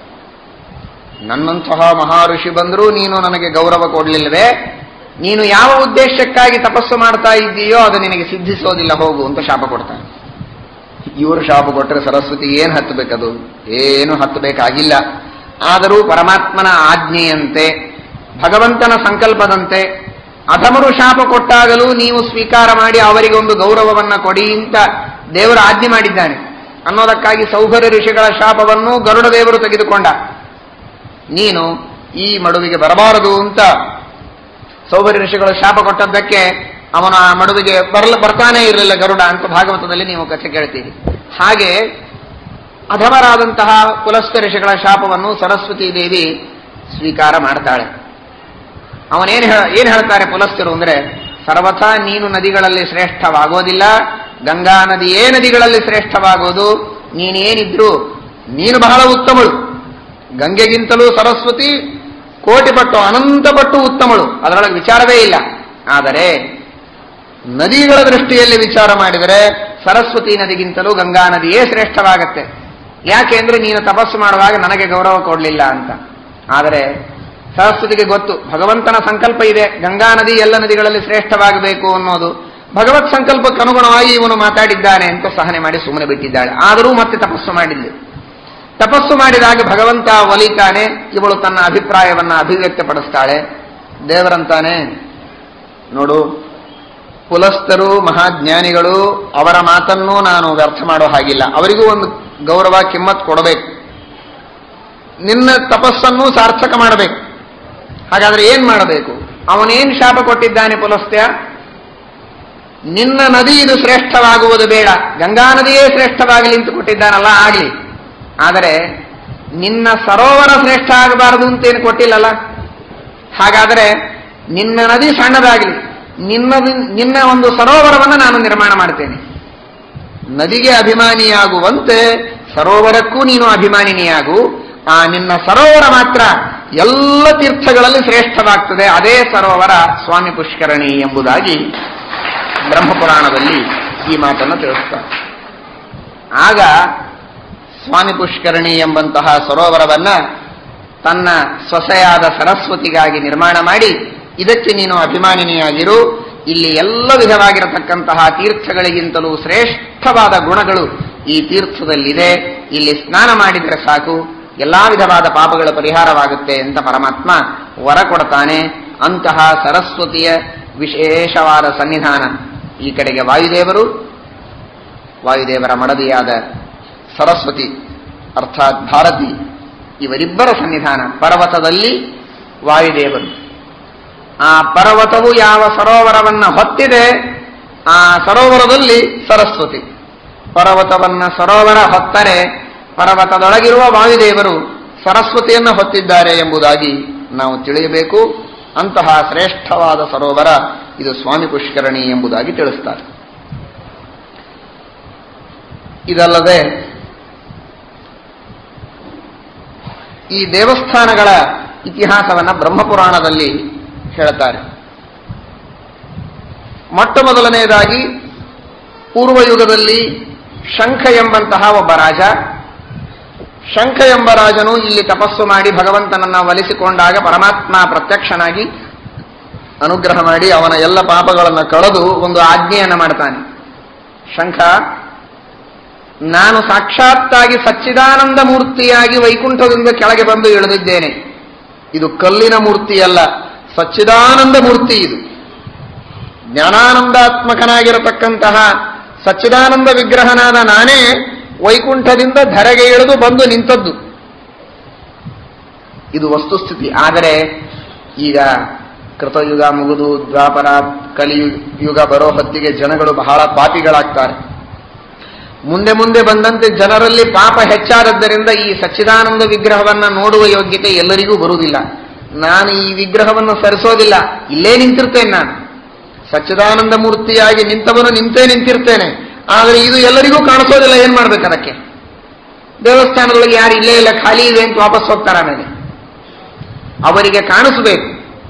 ನನ್ನಂತಹ ಮಹಾಋಷಿ ಬಂದರೂ ನೀನು ನನಗೆ ಗೌರವ ಕೊಡಲಿಲ್ಲವೇ ನೀನು ಯಾವ ಉದ್ದೇಶಕ್ಕಾಗಿ ತಪಸ್ಸು ಮಾಡ್ತಾ ಇದ್ದೀಯೋ ಅದು ನಿನಗೆ ಸಿದ್ಧಿಸೋದಿಲ್ಲ ಹೋಗು ಅಂತ ಶಾಪ ಕೊಡ್ತಾನೆ ಇವರು ಶಾಪ ಕೊಟ್ಟರೆ ಸರಸ್ವತಿ ಏನು ಹತ್ತಬೇಕದು ಏನು ಹತ್ತಬೇಕಾಗಿಲ್ಲ ಆದರೂ ಪರಮಾತ್ಮನ ಆಜ್ಞೆಯಂತೆ ಭಗವಂತನ ಸಂಕಲ್ಪದಂತೆ ಅಧಮರು ಶಾಪ ಕೊಟ್ಟಾಗಲೂ ನೀವು ಸ್ವೀಕಾರ ಮಾಡಿ ಅವರಿಗೊಂದು ಗೌರವವನ್ನ ಕೊಡಿ ಅಂತ ದೇವರು ಆಜ್ಞೆ ಮಾಡಿದ್ದಾನೆ ಅನ್ನೋದಕ್ಕಾಗಿ ಸೌಭರ್ಯ ಋಷಿಗಳ ಶಾಪವನ್ನು ಗರುಡ ದೇವರು ತೆಗೆದುಕೊಂಡ ನೀನು ಈ ಮಡುವಿಗೆ ಬರಬಾರದು ಅಂತ ಸೌಭರ್ಯ ಋಷಿಗಳು ಶಾಪ ಕೊಟ್ಟದ್ದಕ್ಕೆ ಅವನ ಆ ಮಡುವಿಗೆ ಬರಲ ಬರ್ತಾನೇ ಇರಲಿಲ್ಲ ಗರುಡ ಅಂತ ಭಾಗವತದಲ್ಲಿ ನೀವು ಕಥೆ ಕೇಳ್ತೀರಿ ಹಾಗೆ ಅಧಮರಾದಂತಹ ಪುಲಸ್ತ ಋಷಿಗಳ ಶಾಪವನ್ನು ಸರಸ್ವತಿ ದೇವಿ ಸ್ವೀಕಾರ ಮಾಡ್ತಾಳೆ ಅವನೇನು ಏನು ಹೇಳ್ತಾರೆ ಪುಲಸ್ತರು ಅಂದ್ರೆ ಸರ್ವಥಾ ನೀನು ನದಿಗಳಲ್ಲಿ ಶ್ರೇಷ್ಠವಾಗೋದಿಲ್ಲ ಗಂಗಾ ನದಿಯೇ ನದಿಗಳಲ್ಲಿ ಶ್ರೇಷ್ಠವಾಗೋದು ನೀನೇನಿದ್ರು ನೀನು ಬಹಳ ಉತ್ತಮಳು ಗಂಗೆಗಿಂತಲೂ ಸರಸ್ವತಿ ಕೋಟಿ ಪಟ್ಟು ಅನಂತ ಪಟ್ಟು ಉತ್ತಮಳು ಅದರೊಳಗೆ ವಿಚಾರವೇ ಇಲ್ಲ ಆದರೆ ನದಿಗಳ ದೃಷ್ಟಿಯಲ್ಲಿ ವಿಚಾರ ಮಾಡಿದರೆ ಸರಸ್ವತಿ ನದಿಗಿಂತಲೂ ಗಂಗಾ ನದಿಯೇ ಶ್ರೇಷ್ಠವಾಗತ್ತೆ ಯಾಕೆ ಅಂದ್ರೆ ನೀನು ತಪಸ್ಸು ಮಾಡುವಾಗ ನನಗೆ ಗೌರವ ಕೊಡಲಿಲ್ಲ ಅಂತ ಆದರೆ ಸರಸ್ವತಿಗೆ ಗೊತ್ತು ಭಗವಂತನ ಸಂಕಲ್ಪ ಇದೆ ಗಂಗಾ ನದಿ ಎಲ್ಲ ನದಿಗಳಲ್ಲಿ ಶ್ರೇಷ್ಠವಾಗಬೇಕು ಅನ್ನೋದು ಭಗವತ್ ಸಂಕಲ್ಪಕ್ಕೆ ಅನುಗುಣವಾಗಿ ಇವನು ಮಾತಾಡಿದ್ದಾನೆ ಅಂತ ಸಹನೆ ಮಾಡಿ ಸುಮ್ಮನೆ ಬಿಟ್ಟಿದ್ದಾಳೆ ಆದರೂ ಮತ್ತೆ ತಪಸ್ಸು ಮಾಡಿದ್ಲು ತಪಸ್ಸು ಮಾಡಿದಾಗ ಭಗವಂತ ಒಲಿತಾನೆ ಇವಳು ತನ್ನ ಅಭಿಪ್ರಾಯವನ್ನ ಅಭಿವ್ಯಕ್ತಪಡಿಸ್ತಾಳೆ ದೇವರಂತಾನೆ ನೋಡು ಪುಲಸ್ತರು ಮಹಾಜ್ಞಾನಿಗಳು ಅವರ ಮಾತನ್ನೂ ನಾನು ವ್ಯರ್ಥ ಮಾಡೋ ಹಾಗಿಲ್ಲ ಅವರಿಗೂ ಒಂದು ಗೌರವ ಕಿಮ್ಮತ್ ಕೊಡಬೇಕು ನಿನ್ನ ತಪಸ್ಸನ್ನು ಸಾರ್ಥಕ ಮಾಡಬೇಕು ಹಾಗಾದ್ರೆ ಏನ್ ಮಾಡಬೇಕು ಅವನೇನ್ ಶಾಪ ಕೊಟ್ಟಿದ್ದಾನೆ ಪುಲಸ್ತ್ಯ ನಿನ್ನ ನದಿ ಇದು ಶ್ರೇಷ್ಠವಾಗುವುದು ಬೇಡ ಗಂಗಾ ನದಿಯೇ ಶ್ರೇಷ್ಠವಾಗಲಿ ಅಂತ ಕೊಟ್ಟಿದ್ದಾನಲ್ಲ ಆಗಲಿ ಆದರೆ ನಿನ್ನ ಸರೋವರ ಶ್ರೇಷ್ಠ ಆಗಬಾರದು ಅಂತೇನು ಕೊಟ್ಟಿಲ್ಲಲ್ಲ ಹಾಗಾದರೆ ನಿನ್ನ ನದಿ ಸಣ್ಣದಾಗಲಿ ನಿನ್ನ ನಿನ್ನ ಒಂದು ಸರೋವರವನ್ನು ನಾನು ನಿರ್ಮಾಣ ಮಾಡ್ತೇನೆ ನದಿಗೆ ಅಭಿಮಾನಿಯಾಗುವಂತೆ ಸರೋವರಕ್ಕೂ ನೀನು ಅಭಿಮಾನಿನಿಯಾಗು ಆ ನಿನ್ನ ಸರೋವರ ಮಾತ್ರ ಎಲ್ಲ ತೀರ್ಥಗಳಲ್ಲಿ ಶ್ರೇಷ್ಠವಾಗ್ತದೆ ಅದೇ ಸರೋವರ ಸ್ವಾಮಿ ಪುಷ್ಕರಣಿ ಎಂಬುದಾಗಿ ಬ್ರಹ್ಮಪುರಾಣದಲ್ಲಿ ಈ ಮಾತನ್ನು ತಿಳಿಸ್ತಾರೆ ಆಗ ಸ್ವಾಮಿ ಪುಷ್ಕರಣಿ ಎಂಬಂತಹ ಸರೋವರವನ್ನ ತನ್ನ ಸೊಸೆಯಾದ ಸರಸ್ವತಿಗಾಗಿ ನಿರ್ಮಾಣ ಮಾಡಿ ಇದಕ್ಕೆ ನೀನು ಅಭಿಮಾನಿನಿಯಾಗಿರು ಇಲ್ಲಿ ಎಲ್ಲ ವಿಧವಾಗಿರತಕ್ಕಂತಹ ತೀರ್ಥಗಳಿಗಿಂತಲೂ ಶ್ರೇಷ್ಠವಾದ ಗುಣಗಳು ಈ ತೀರ್ಥದಲ್ಲಿದೆ ಇಲ್ಲಿ ಸ್ನಾನ ಮಾಡಿದರೆ ಸಾಕು ಎಲ್ಲಾ ವಿಧವಾದ ಪಾಪಗಳ ಪರಿಹಾರವಾಗುತ್ತೆ ಅಂತ ಪರಮಾತ್ಮ ವರ ಕೊಡ್ತಾನೆ ಅಂತಹ ಸರಸ್ವತಿಯ ವಿಶೇಷವಾದ ಸನ್ನಿಧಾನ ಈ ಕಡೆಗೆ ವಾಯುದೇವರು ವಾಯುದೇವರ ಮಡದಿಯಾದ ಸರಸ್ವತಿ ಅರ್ಥಾತ್ ಭಾರತಿ ಇವರಿಬ್ಬರ ಸನ್ನಿಧಾನ ಪರ್ವತದಲ್ಲಿ ವಾಯುದೇವರು ಆ ಪರ್ವತವು ಯಾವ ಸರೋವರವನ್ನ ಹೊತ್ತಿದೆ ಆ ಸರೋವರದಲ್ಲಿ ಸರಸ್ವತಿ ಪರ್ವತವನ್ನ ಸರೋವರ ಹೊತ್ತರೆ ಪರ್ವತದೊಳಗಿರುವ ವಾಯುದೇವರು ಸರಸ್ವತಿಯನ್ನು ಹೊತ್ತಿದ್ದಾರೆ ಎಂಬುದಾಗಿ ನಾವು ತಿಳಿಯಬೇಕು ಅಂತಹ ಶ್ರೇಷ್ಠವಾದ ಸರೋವರ ಇದು ಸ್ವಾಮಿ ಪುಷ್ಕರಣಿ ಎಂಬುದಾಗಿ ತಿಳಿಸ್ತಾರೆ ಇದಲ್ಲದೆ ಈ ದೇವಸ್ಥಾನಗಳ ಇತಿಹಾಸವನ್ನ ಬ್ರಹ್ಮಪುರಾಣದಲ್ಲಿ ಹೇಳ್ತಾರೆ ಮೊಟ್ಟ ಮೊದಲನೆಯದಾಗಿ ಪೂರ್ವಯುಗದಲ್ಲಿ ಶಂಖ ಎಂಬಂತಹ ಒಬ್ಬ ರಾಜ ಶಂಖ ಎಂಬ ರಾಜನು ಇಲ್ಲಿ ತಪಸ್ಸು ಮಾಡಿ ಭಗವಂತನನ್ನ ಒಲಿಸಿಕೊಂಡಾಗ ಪರಮಾತ್ಮ ಪ್ರತ್ಯಕ್ಷನಾಗಿ ಅನುಗ್ರಹ ಮಾಡಿ ಅವನ ಎಲ್ಲ ಪಾಪಗಳನ್ನು ಕಳೆದು ಒಂದು ಆಜ್ಞೆಯನ್ನು ಮಾಡ್ತಾನೆ ಶಂಖ ನಾನು ಸಾಕ್ಷಾತ್ತಾಗಿ ಸಚ್ಚಿದಾನಂದ ಮೂರ್ತಿಯಾಗಿ ವೈಕುಂಠದಿಂದ ಕೆಳಗೆ ಬಂದು ಇಳಿದಿದ್ದೇನೆ ಇದು ಕಲ್ಲಿನ ಮೂರ್ತಿಯಲ್ಲ ಸಚ್ಚಿದಾನಂದ ಮೂರ್ತಿ ಇದು ಜ್ಞಾನಾನಂದಾತ್ಮಕನಾಗಿರತಕ್ಕಂತಹ ಸಚ್ಚಿದಾನಂದ ವಿಗ್ರಹನಾದ ನಾನೇ ವೈಕುಂಠದಿಂದ ಧರೆಗೆ ಇಳಿದು ಬಂದು ನಿಂತದ್ದು ಇದು ವಸ್ತುಸ್ಥಿತಿ ಆದರೆ ಈಗ ಕೃತಯುಗ ಮುಗಿದು ದ್ವಾಪರ ಕಲಿಯುಗ ಬರೋ ಹೊತ್ತಿಗೆ ಜನಗಳು ಬಹಳ ಪಾಪಿಗಳಾಗ್ತಾರೆ ಮುಂದೆ ಮುಂದೆ ಬಂದಂತೆ ಜನರಲ್ಲಿ ಪಾಪ ಹೆಚ್ಚಾದದ್ದರಿಂದ ಈ ಸಚ್ಚಿದಾನಂದ ವಿಗ್ರಹವನ್ನ ನೋಡುವ ಯೋಗ್ಯತೆ ಎಲ್ಲರಿಗೂ ಬರುವುದಿಲ್ಲ ನಾನು ಈ ವಿಗ್ರಹವನ್ನು ಸರಿಸೋದಿಲ್ಲ ಇಲ್ಲೇ ನಿಂತಿರ್ತೇನೆ ನಾನು ಸಚ್ಚಿದಾನಂದ ಮೂರ್ತಿಯಾಗಿ ನಿಂತವನು ನಿಂತೇ ನಿಂತಿರ್ತೇನೆ ಆದರೆ ಇದು ಎಲ್ಲರಿಗೂ ಕಾಣಿಸೋದಿಲ್ಲ ಏನ್ ಮಾಡ್ಬೇಕು ಅದಕ್ಕೆ ದೇವಸ್ಥಾನದೊಳಗೆ ಯಾರು ಇಲ್ಲೇ ಇಲ್ಲ ಖಾಲಿ ಇದೆ ಅಂತ ವಾಪಸ್ ಹೋಗ್ತಾರೆ ಆಮೇಲೆ ಅವರಿಗೆ ಕಾಣಿಸಬೇಕು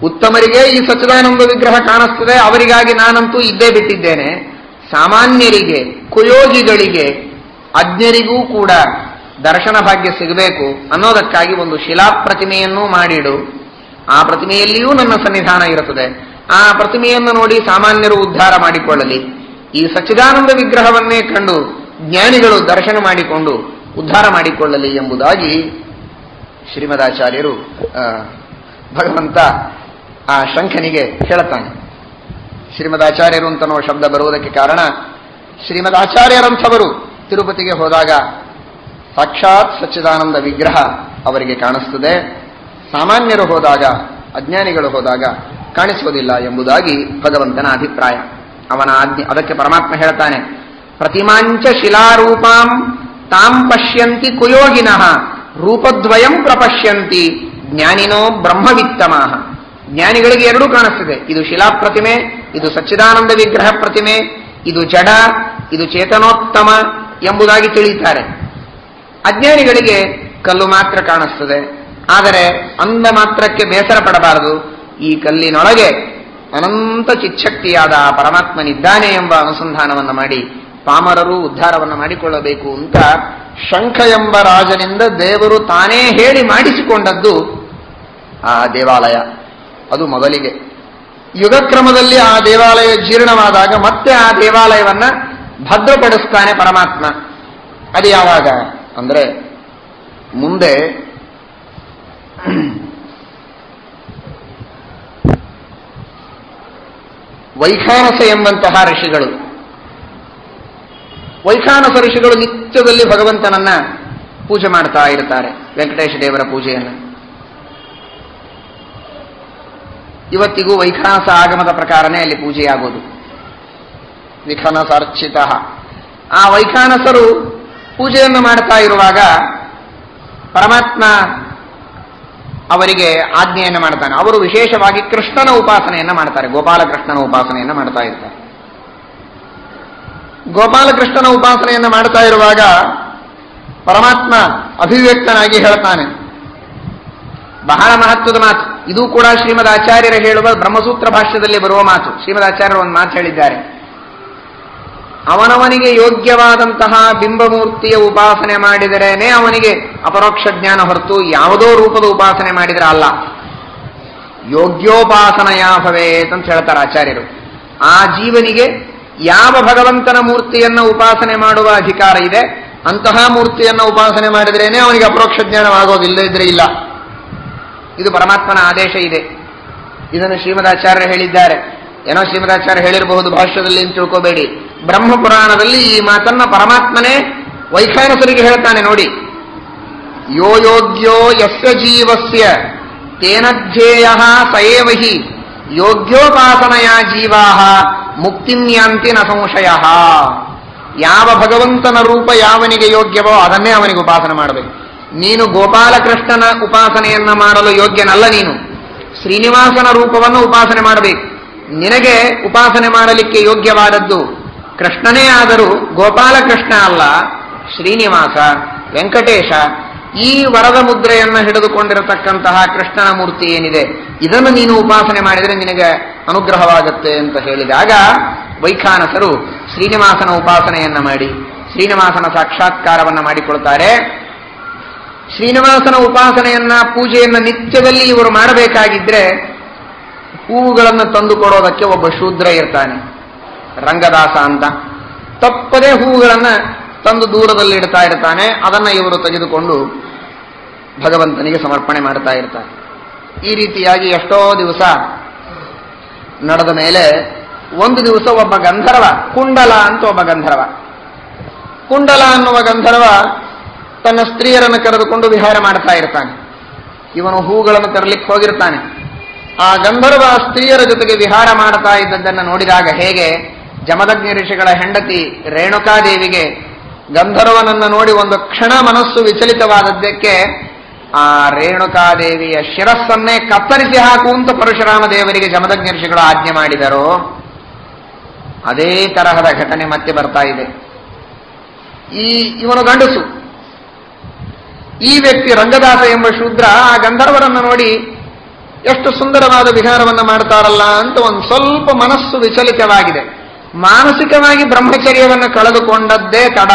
ಉತ್ತಮರಿಗೆ ಈ ಸಚ್ಚಿದಾನಂದ ವಿಗ್ರಹ ಕಾಣಿಸ್ತದೆ ಅವರಿಗಾಗಿ ನಾನಂತೂ ಇದ್ದೇ ಬಿಟ್ಟಿದ್ದೇನೆ ಸಾಮಾನ್ಯರಿಗೆ ಕುಯೋಗಿಗಳಿಗೆ ಅಜ್ಞರಿಗೂ ಕೂಡ ದರ್ಶನ ಭಾಗ್ಯ ಸಿಗಬೇಕು ಅನ್ನೋದಕ್ಕಾಗಿ ಒಂದು ಶಿಲಾ ಪ್ರತಿಮೆಯನ್ನೂ ಮಾಡಿಡು ಆ ಪ್ರತಿಮೆಯಲ್ಲಿಯೂ ನನ್ನ ಸನ್ನಿಧಾನ ಇರುತ್ತದೆ ಆ ಪ್ರತಿಮೆಯನ್ನು ನೋಡಿ ಸಾಮಾನ್ಯರು ಉದ್ಧಾರ ಮಾಡಿಕೊಳ್ಳಲಿ ಈ ಸಚ್ಚಿದಾನಂದ ವಿಗ್ರಹವನ್ನೇ ಕಂಡು ಜ್ಞಾನಿಗಳು ದರ್ಶನ ಮಾಡಿಕೊಂಡು ಉದ್ಧಾರ ಮಾಡಿಕೊಳ್ಳಲಿ ಎಂಬುದಾಗಿ ಶ್ರೀಮದಾಚಾರ್ಯರು ಆ, ಭಗವಂತ ಆ ಶಂಖನಿಗೆ ಹೇಳುತ್ತಾನೆ ಶ್ರೀಮದಾಚಾರ್ಯರು ಅಂತನೋ ಶಬ್ದ ಬರುವುದಕ್ಕೆ ಕಾರಣ ಶ್ರೀಮದಾಚಾರ್ಯರಂಥವರು ತಿರುಪತಿಗೆ ಹೋದಾಗ ಸಾಕ್ಷಾತ್ ಸಚ್ಚಿದಾನಂದ ವಿಗ್ರಹ ಅವರಿಗೆ ಕಾಣಿಸ್ತದೆ ಸಾಮಾನ್ಯರು ಹೋದಾಗ ಅಜ್ಞಾನಿಗಳು ಹೋದಾಗ ಕಾಣಿಸುವುದಿಲ್ಲ ಎಂಬುದಾಗಿ ಭಗವಂತನ ಅಭಿಪ್ರಾಯ ಅವನ ಆಜ್ಞೆ ಅದಕ್ಕೆ ಪರಮಾತ್ಮ ಹೇಳ್ತಾನೆ ಪ್ರತಿಮಾಂಚ ಶಿಲಾರೂಪಾಂ ತಾಂ ಪಶ್ಯಂತಿ ಕುಯೋಗಿನಃ ರೂಪದ್ವಯಂ ಪ್ರಪಶ್ಯಂತಿ ಜ್ಞಾನಿನೋ ಬ್ರಹ್ಮವಿತ್ತಮಾಹ ಜ್ಞಾನಿಗಳಿಗೆ ಎರಡೂ ಕಾಣಿಸ್ತದೆ ಇದು ಶಿಲಾ ಪ್ರತಿಮೆ ಇದು ಸಚ್ಚಿದಾನಂದ ವಿಗ್ರಹ ಪ್ರತಿಮೆ ಇದು ಜಡ ಇದು ಚೇತನೋತ್ತಮ ಎಂಬುದಾಗಿ ತಿಳಿಯುತ್ತಾರೆ ಅಜ್ಞಾನಿಗಳಿಗೆ ಕಲ್ಲು ಮಾತ್ರ ಕಾಣಿಸ್ತದೆ ಆದರೆ ಅಂದ ಮಾತ್ರಕ್ಕೆ ಬೇಸರ ಪಡಬಾರದು ಈ ಕಲ್ಲಿನೊಳಗೆ ಅನಂತ ಚಿಚ್ಚಕ್ತಿಯಾದ ಆ ಪರಮಾತ್ಮನಿದ್ದಾನೆ ಎಂಬ ಅನುಸಂಧಾನವನ್ನು ಮಾಡಿ ಪಾಮರರು ಉದ್ಧಾರವನ್ನು ಮಾಡಿಕೊಳ್ಳಬೇಕು ಅಂತ ಶಂಖ ಎಂಬ ರಾಜನಿಂದ ದೇವರು ತಾನೇ ಹೇಳಿ ಮಾಡಿಸಿಕೊಂಡದ್ದು ಆ ದೇವಾಲಯ ಅದು ಮೊದಲಿಗೆ ಯುಗಕ್ರಮದಲ್ಲಿ ಆ ದೇವಾಲಯ ಜೀರ್ಣವಾದಾಗ ಮತ್ತೆ ಆ ದೇವಾಲಯವನ್ನ ಭದ್ರಪಡಿಸ್ತಾನೆ ಪರಮಾತ್ಮ ಅದು ಯಾವಾಗ ಅಂದ್ರೆ ಮುಂದೆ ವೈಖಾನಸ ಎಂಬಂತಹ ಋಷಿಗಳು ವೈಖಾನಸ ಋಷಿಗಳು ನಿತ್ಯದಲ್ಲಿ ಭಗವಂತನನ್ನ ಪೂಜೆ ಮಾಡ್ತಾ ಇರ್ತಾರೆ ವೆಂಕಟೇಶ ದೇವರ ಪೂಜೆಯನ್ನು ಇವತ್ತಿಗೂ ವೈಖಾನಸ ಆಗಮದ ಪ್ರಕಾರನೇ ಅಲ್ಲಿ ಪೂಜೆಯಾಗೋದು ವಿಖಾನಸ ಅರ್ಚಿತ ಆ ವೈಖಾನಸರು ಪೂಜೆಯನ್ನು ಮಾಡ್ತಾ ಇರುವಾಗ ಪರಮಾತ್ಮ ಅವರಿಗೆ ಆಜ್ಞೆಯನ್ನು ಮಾಡ್ತಾನೆ ಅವರು ವಿಶೇಷವಾಗಿ ಕೃಷ್ಣನ ಉಪಾಸನೆಯನ್ನು ಮಾಡ್ತಾರೆ ಗೋಪಾಲಕೃಷ್ಣನ ಉಪಾಸನೆಯನ್ನು ಮಾಡ್ತಾ ಇರ್ತಾರೆ ಗೋಪಾಲಕೃಷ್ಣನ ಉಪಾಸನೆಯನ್ನು ಮಾಡ್ತಾ ಇರುವಾಗ ಪರಮಾತ್ಮ ಅಭಿವ್ಯಕ್ತನಾಗಿ ಹೇಳ್ತಾನೆ ಬಹಳ ಮಹತ್ವದ ಮಾತು ಇದು ಕೂಡ ಶ್ರೀಮದ್ ಆಚಾರ್ಯರು ಹೇಳುವ ಬ್ರಹ್ಮಸೂತ್ರ ಭಾಷ್ಯದಲ್ಲಿ ಬರುವ ಮಾತು ಶ್ರೀಮದ್ ಆಚಾರ್ಯರು ಒಂದು ಮಾತು ಹೇಳಿದ್ದಾರೆ ಅವನವನಿಗೆ ಯೋಗ್ಯವಾದಂತಹ ಬಿಂಬಮೂರ್ತಿಯ ಉಪಾಸನೆ ಮಾಡಿದರೇನೆ ಅವನಿಗೆ ಅಪರೋಕ್ಷ ಜ್ಞಾನ ಹೊರತು ಯಾವುದೋ ರೂಪದ ಉಪಾಸನೆ ಮಾಡಿದರೆ ಅಲ್ಲ ಯೋಗ್ಯೋಪಾಸನೆಯ ಭವೇತ್ ಅಂತ ಹೇಳ್ತಾರೆ ಆಚಾರ್ಯರು ಆ ಜೀವನಿಗೆ ಯಾವ ಭಗವಂತನ ಮೂರ್ತಿಯನ್ನ ಉಪಾಸನೆ ಮಾಡುವ ಅಧಿಕಾರ ಇದೆ ಅಂತಹ ಮೂರ್ತಿಯನ್ನ ಉಪಾಸನೆ ಮಾಡಿದ್ರೇನೆ ಅವನಿಗೆ ಅಪರೋಕ್ಷ ಜ್ಞಾನವಾಗೋದಿಲ್ಲ ಇದ್ರೆ ಇಲ್ಲ ಇದು ಪರಮಾತ್ಮನ ಆದೇಶ ಇದೆ ಇದನ್ನು ಶ್ರೀಮದಾಚಾರ್ಯ ಹೇಳಿದ್ದಾರೆ ಏನೋ ಶ್ರೀಮದಾಚಾರ್ಯ ಹೇಳಿರಬಹುದು ಭಾಷ್ಯದಲ್ಲಿ ಅಂತ ತಿಳ್ಕೋಬೇಡಿ ಬ್ರಹ್ಮ ಪುರಾಣದಲ್ಲಿ ಈ ಮಾತನ್ನ ಪರಮಾತ್ಮನೇ ವೈಖಾನಸರಿಗೆ ಹೇಳ್ತಾನೆ ನೋಡಿ ಯೋ ಯೋಗ್ಯೋ ಯಸ್ಯ ಜೀವಸ್ಯ ತೇನ ಧ್ಯೇಯ ಸಯೇವ ಹಿ ಯೋಗ್ಯೋಪಾಸನೆಯ ಜೀವಾ ಮುಕ್ತಿನ್ಯಾಂತಿ ನ ಸಂಶಯ ಯಾವ ಭಗವಂತನ ರೂಪ ಯಾವನಿಗೆ ಯೋಗ್ಯವೋ ಅದನ್ನೇ ಅವನಿಗೆ ಉಪಾಸನೆ ಮಾಡಬೇಕು ನೀನು ಗೋಪಾಲಕೃಷ್ಣನ ಉಪಾಸನೆಯನ್ನ ಮಾಡಲು ಯೋಗ್ಯನಲ್ಲ ನೀನು ಶ್ರೀನಿವಾಸನ ರೂಪವನ್ನು ಉಪಾಸನೆ ಮಾಡಬೇಕು ನಿನಗೆ ಉಪಾಸನೆ ಮಾಡಲಿಕ್ಕೆ ಯೋಗ್ಯವಾದದ್ದು ಕೃಷ್ಣನೇ ಆದರೂ ಗೋಪಾಲಕೃಷ್ಣ ಅಲ್ಲ ಶ್ರೀನಿವಾಸ ವೆಂಕಟೇಶ ಈ ವರದ ಮುದ್ರೆಯನ್ನು ಹಿಡಿದುಕೊಂಡಿರತಕ್ಕಂತಹ ಕೃಷ್ಣನ ಮೂರ್ತಿ ಏನಿದೆ ಇದನ್ನು ನೀನು ಉಪಾಸನೆ ಮಾಡಿದರೆ ನಿನಗೆ ಅನುಗ್ರಹವಾಗುತ್ತೆ ಅಂತ ಹೇಳಿದಾಗ ವೈಖಾನಸರು ಶ್ರೀನಿವಾಸನ ಉಪಾಸನೆಯನ್ನ ಮಾಡಿ ಶ್ರೀನಿವಾಸನ ಸಾಕ್ಷಾತ್ಕಾರವನ್ನ ಮಾಡಿಕೊಳ್ತಾರೆ ಶ್ರೀನಿವಾಸನ ಉಪಾಸನೆಯನ್ನ ಪೂಜೆಯನ್ನ ನಿತ್ಯದಲ್ಲಿ ಇವರು ಮಾಡಬೇಕಾಗಿದ್ರೆ ಹೂವುಗಳನ್ನು ತಂದು ಕೊಡೋದಕ್ಕೆ ಒಬ್ಬ ಶೂದ್ರ ಇರ್ತಾನೆ ರಂಗದಾಸ ಅಂತ ತಪ್ಪದೇ ಹೂವುಗಳನ್ನ ತಂದು ದೂರದಲ್ಲಿ ಇಡ್ತಾ ಇರ್ತಾನೆ ಅದನ್ನ ಇವರು ತೆಗೆದುಕೊಂಡು ಭಗವಂತನಿಗೆ ಸಮರ್ಪಣೆ ಮಾಡ್ತಾ ಇರ್ತಾರೆ ಈ ರೀತಿಯಾಗಿ ಎಷ್ಟೋ ದಿವಸ ನಡೆದ ಮೇಲೆ ಒಂದು ದಿವಸ ಒಬ್ಬ ಗಂಧರ್ವ ಕುಂಡಲ ಅಂತ ಒಬ್ಬ ಗಂಧರ್ವ ಕುಂಡಲ ಅನ್ನುವ ಗಂಧರ್ವ ತನ್ನ ಸ್ತ್ರೀಯರನ್ನು ಕರೆದುಕೊಂಡು ವಿಹಾರ ಮಾಡ್ತಾ ಇರ್ತಾನೆ ಇವನು ಹೂಗಳನ್ನು ತರಲಿಕ್ಕೆ ಹೋಗಿರ್ತಾನೆ ಆ ಗಂಧರ್ವ ಸ್ತ್ರೀಯರ ಜೊತೆಗೆ ವಿಹಾರ ಮಾಡ್ತಾ ಇದ್ದದ್ದನ್ನು ನೋಡಿದಾಗ ಹೇಗೆ ಜಮದಗ್ನಿ ಋಷಿಗಳ ಹೆಂಡತಿ ರೇಣುಕಾದೇವಿಗೆ ಗಂಧರ್ವನನ್ನು ನೋಡಿ ಒಂದು ಕ್ಷಣ ಮನಸ್ಸು ವಿಚಲಿತವಾದದ್ದಕ್ಕೆ ಆ ರೇಣುಕಾದೇವಿಯ ಶಿರಸ್ಸನ್ನೇ ಕತ್ತರಿಸಿ ಹಾಕು ಅಂತ ಪರಶುರಾಮ ದೇವರಿಗೆ ಜಮದಗ್ನಿ ಋಷಿಗಳು ಆಜ್ಞೆ ಮಾಡಿದರು ಅದೇ ತರಹದ ಘಟನೆ ಮತ್ತೆ ಬರ್ತಾ ಇದೆ ಈ ಇವನು ಗಂಡಸು ಈ ವ್ಯಕ್ತಿ ರಂಗದಾಸ ಎಂಬ ಶೂದ್ರ ಆ ಗಂಧರ್ವರನ್ನು ನೋಡಿ ಎಷ್ಟು ಸುಂದರವಾದ ವಿಹಾರವನ್ನು ಮಾಡ್ತಾರಲ್ಲ ಅಂತ ಒಂದು ಸ್ವಲ್ಪ ಮನಸ್ಸು ವಿಚಲಿತವಾಗಿದೆ ಮಾನಸಿಕವಾಗಿ ಬ್ರಹ್ಮಚರ್ಯವನ್ನು ಕಳೆದುಕೊಂಡದ್ದೇ ತಡ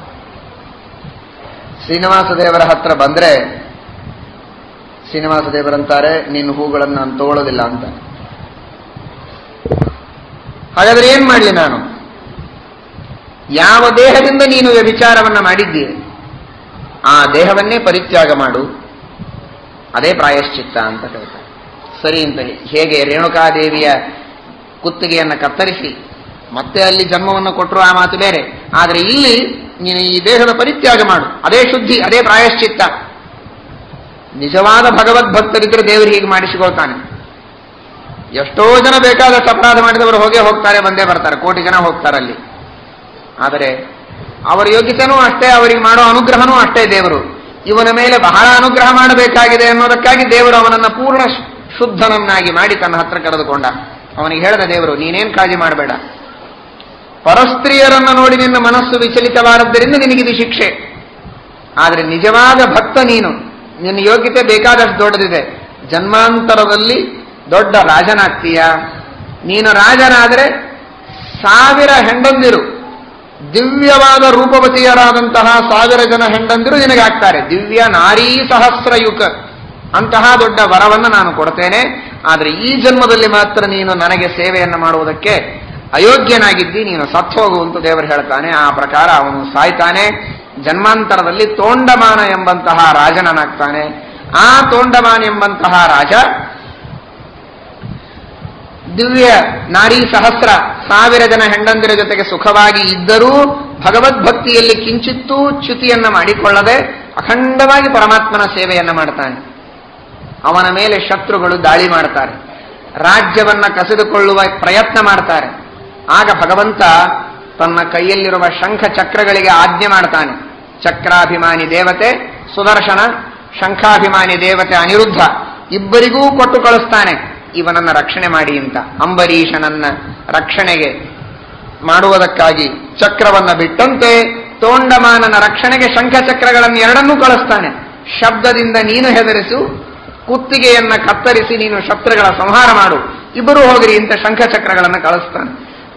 ಶ್ರೀನಿವಾಸ ದೇವರ ಹತ್ರ ಬಂದ್ರೆ ಶ್ರೀನಿವಾಸ ದೇವರಂತಾರೆ ನಿನ್ನ ಹೂಗಳನ್ನು ನಾನು ತಗೊಳ್ಳೋದಿಲ್ಲ ಅಂತ ಹಾಗಾದ್ರೆ ಏನ್ ಮಾಡಲಿ ನಾನು ಯಾವ ದೇಹದಿಂದ ನೀನು ವ್ಯಭಿಚಾರವನ್ನ ಮಾಡಿದ್ದೀಯ ಆ ದೇಹವನ್ನೇ ಪರಿತ್ಯಾಗ ಮಾಡು ಅದೇ ಪ್ರಾಯಶ್ಚಿತ್ತ ಅಂತ ಹೇಳ್ತಾರೆ ಸರಿ ಅಂತ ಹೇಗೆ ರೇಣುಕಾದೇವಿಯ ಕುತ್ತಿಗೆಯನ್ನು ಕತ್ತರಿಸಿ ಮತ್ತೆ ಅಲ್ಲಿ ಜನ್ಮವನ್ನು ಕೊಟ್ಟರು ಆ ಮಾತು ಬೇರೆ ಆದರೆ ಇಲ್ಲಿ ನೀನು ಈ ದೇಹದ ಪರಿತ್ಯಾಗ ಮಾಡು ಅದೇ ಶುದ್ಧಿ ಅದೇ ಪ್ರಾಯಶ್ಚಿತ್ತ ನಿಜವಾದ ಭಗವದ್ಭಕ್ತರಿದ್ರೆ ದೇವರು ಹೀಗೆ ಮಾಡಿಸಿಕೊಳ್ತಾನೆ ಎಷ್ಟೋ ಜನ ಬೇಕಾದಷ್ಟು ಅಪರಾಧ ಮಾಡಿದವರು ಹೋಗೇ ಹೋಗ್ತಾರೆ ಬಂದೇ ಬರ್ತಾರೆ ಕೋಟಿ ಜನ ಹೋಗ್ತಾರೆ ಅಲ್ಲಿ ಆದರೆ ಅವರ ಯೋಗ್ಯತೆನೂ ಅಷ್ಟೇ ಅವರಿಗೆ ಮಾಡೋ ಅನುಗ್ರಹನೂ ಅಷ್ಟೇ ದೇವರು ಇವನ ಮೇಲೆ ಬಹಳ ಅನುಗ್ರಹ ಮಾಡಬೇಕಾಗಿದೆ ಅನ್ನೋದಕ್ಕಾಗಿ ದೇವರು ಅವನನ್ನ ಪೂರ್ಣ ಶುದ್ಧನನ್ನಾಗಿ ಮಾಡಿ ತನ್ನ ಹತ್ರ ಕರೆದುಕೊಂಡ ಅವನಿಗೆ ಹೇಳಿದ ದೇವರು ನೀನೇನ್ ಕಾಳಜಿ ಮಾಡಬೇಡ ಪರಸ್ತ್ರೀಯರನ್ನು ನೋಡಿ ನಿನ್ನ ಮನಸ್ಸು ವಿಚಲಿತವಾದದ್ದರಿಂದ ನಿನಗಿದು ಶಿಕ್ಷೆ ಆದರೆ ನಿಜವಾದ ಭಕ್ತ ನೀನು ನಿನ್ನ ಯೋಗ್ಯತೆ ಬೇಕಾದಷ್ಟು ದೊಡ್ಡದಿದೆ ಜನ್ಮಾಂತರದಲ್ಲಿ ದೊಡ್ಡ ರಾಜನಾಗ್ತೀಯ ನೀನು ರಾಜನಾದರೆ ಸಾವಿರ ಹೆಂಡಂದಿರು ದಿವ್ಯವಾದ ರೂಪವತಿಯರಾದಂತಹ ಸಾವಿರ ಜನ ಹೆಂಡಂದಿರು ನಿನಗಾಗ್ತಾರೆ ದಿವ್ಯ ನಾರೀ ಸಹಸ್ರಯುಗ ಅಂತಹ ದೊಡ್ಡ ವರವನ್ನು ನಾನು ಕೊಡ್ತೇನೆ ಆದರೆ ಈ ಜನ್ಮದಲ್ಲಿ ಮಾತ್ರ ನೀನು ನನಗೆ ಸೇವೆಯನ್ನು ಮಾಡುವುದಕ್ಕೆ ಅಯೋಗ್ಯನಾಗಿದ್ದಿ ನೀನು ಸತ್ತು ಹೋಗು ಅಂತ ದೇವರು ಹೇಳ್ತಾನೆ ಆ ಪ್ರಕಾರ ಅವನು ಸಾಯ್ತಾನೆ ಜನ್ಮಾಂತರದಲ್ಲಿ ತೋಂಡಮಾನ ಎಂಬಂತಹ ರಾಜನನಾಗ್ತಾನೆ ಆ ತೋಂಡಮಾನ ಎಂಬಂತಹ ರಾಜ ದಿವ್ಯ ನಾರೀ ಸಹಸ್ರ ಸಾವಿರ ಜನ ಹೆಂಡಂದಿರ ಜೊತೆಗೆ ಸುಖವಾಗಿ ಇದ್ದರೂ ಭಗವದ್ಭಕ್ತಿಯಲ್ಲಿ ಕಿಂಚಿತ್ತೂ ಚ್ಯುತಿಯನ್ನ ಮಾಡಿಕೊಳ್ಳದೆ ಅಖಂಡವಾಗಿ ಪರಮಾತ್ಮನ ಸೇವೆಯನ್ನ ಮಾಡ್ತಾನೆ ಅವನ ಮೇಲೆ ಶತ್ರುಗಳು ದಾಳಿ ಮಾಡ್ತಾರೆ ರಾಜ್ಯವನ್ನ ಕಸಿದುಕೊಳ್ಳುವ ಪ್ರಯತ್ನ ಮಾಡ್ತಾರೆ ಆಗ ಭಗವಂತ ತನ್ನ ಕೈಯಲ್ಲಿರುವ ಶಂಖ ಚಕ್ರಗಳಿಗೆ ಆಜ್ಞೆ ಮಾಡ್ತಾನೆ ಚಕ್ರಾಭಿಮಾನಿ ದೇವತೆ ಸುದರ್ಶನ ಶಂಖಾಭಿಮಾನಿ ದೇವತೆ ಅನಿರುದ್ಧ ಇಬ್ಬರಿಗೂ ಕೊಟ್ಟು ಕಳಿಸ್ತಾನೆ ಇವನನ್ನ ರಕ್ಷಣೆ ಮಾಡಿ ಅಂತ ಅಂಬರೀಷನನ್ನ ರಕ್ಷಣೆಗೆ ಮಾಡುವುದಕ್ಕಾಗಿ ಚಕ್ರವನ್ನ ಬಿಟ್ಟಂತೆ ತೋಂಡಮಾನನ ರಕ್ಷಣೆಗೆ ಶಂಖಚಕ್ರಗಳನ್ನು ಎರಡನ್ನೂ ಕಳಿಸ್ತಾನೆ ಶಬ್ದದಿಂದ ನೀನು ಹೆದರಿಸು ಕುತ್ತಿಗೆಯನ್ನ ಕತ್ತರಿಸಿ ನೀನು ಶತ್ರುಗಳ ಸಂಹಾರ ಮಾಡು ಇಬ್ಬರು ಹೋಗಿರಿ ಅಂತ ಶಂಖಚಕ್ರಗಳನ್ನು ಕಳಿಸ್ತಾನೆ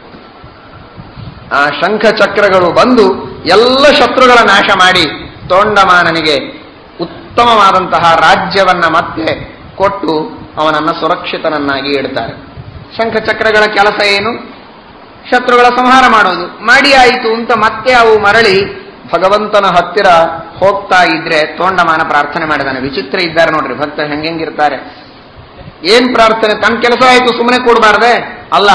ಆ ಶಂಖಚಕ್ರಗಳು ಬಂದು ಎಲ್ಲ ಶತ್ರುಗಳ ನಾಶ ಮಾಡಿ ತೋಂಡಮಾನನಿಗೆ ಉತ್ತಮವಾದಂತಹ ರಾಜ್ಯವನ್ನ ಮತ್ತೆ ಕೊಟ್ಟು ಅವನನ್ನ ಸುರಕ್ಷಿತನನ್ನಾಗಿ ಇಡ್ತಾರೆ ಶಂಖಚಕ್ರಗಳ ಕೆಲಸ ಏನು ಶತ್ರುಗಳ ಸಂಹಾರ ಮಾಡೋದು ಮಾಡಿ ಆಯಿತು ಅಂತ ಮತ್ತೆ ಅವು ಮರಳಿ ಭಗವಂತನ ಹತ್ತಿರ ಹೋಗ್ತಾ ಇದ್ರೆ ತೋಂಡಮಾನ ಪ್ರಾರ್ಥನೆ ಮಾಡಿದಾನೆ ವಿಚಿತ್ರ ಇದ್ದಾರೆ ನೋಡ್ರಿ ಭಕ್ತರು ಹೆಂಗೆಂಗಿರ್ತಾರೆ ಏನ್ ಪ್ರಾರ್ಥನೆ ತನ್ನ ಕೆಲಸ ಆಯಿತು ಸುಮ್ಮನೆ ಕೊಡಬಾರ್ದೆ ಅಲ್ಲ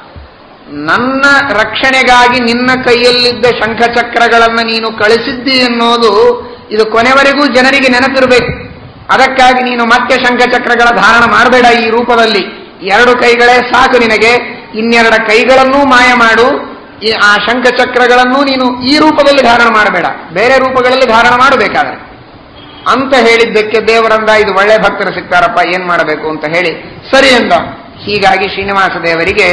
ನನ್ನ ರಕ್ಷಣೆಗಾಗಿ ನಿನ್ನ ಕೈಯಲ್ಲಿದ್ದ ಶಂಖಚಕ್ರಗಳನ್ನ ನೀನು ಕಳಿಸಿದ್ದಿ ಅನ್ನೋದು ಇದು ಕೊನೆವರೆಗೂ ಜನರಿಗೆ ನೆನಪಿರಬೇಕು ಅದಕ್ಕಾಗಿ ನೀನು ಮತ್ತೆ ಶಂಖಚಕ್ರಗಳ ಧಾರಣ ಮಾಡಬೇಡ ಈ ರೂಪದಲ್ಲಿ ಎರಡು ಕೈಗಳೇ ಸಾಕು ನಿನಗೆ ಇನ್ನೆರಡ ಕೈಗಳನ್ನೂ ಮಾಯ ಮಾಡು ಈ ಆ ಶಂಖಚಕ್ರಗಳನ್ನೂ ನೀನು ಈ ರೂಪದಲ್ಲಿ ಧಾರಣ ಮಾಡಬೇಡ ಬೇರೆ ರೂಪಗಳಲ್ಲಿ ಧಾರಣ ಮಾಡಬೇಕಾದ್ರೆ ಅಂತ ಹೇಳಿದ್ದಕ್ಕೆ ದೇವರಂದ ಇದು ಒಳ್ಳೆ ಭಕ್ತರು ಸಿಗ್ತಾರಪ್ಪ ಏನ್ ಮಾಡಬೇಕು ಅಂತ ಹೇಳಿ ಸರಿ ಅಂದ ಹೀಗಾಗಿ ಶ್ರೀನಿವಾಸ ದೇವರಿಗೆ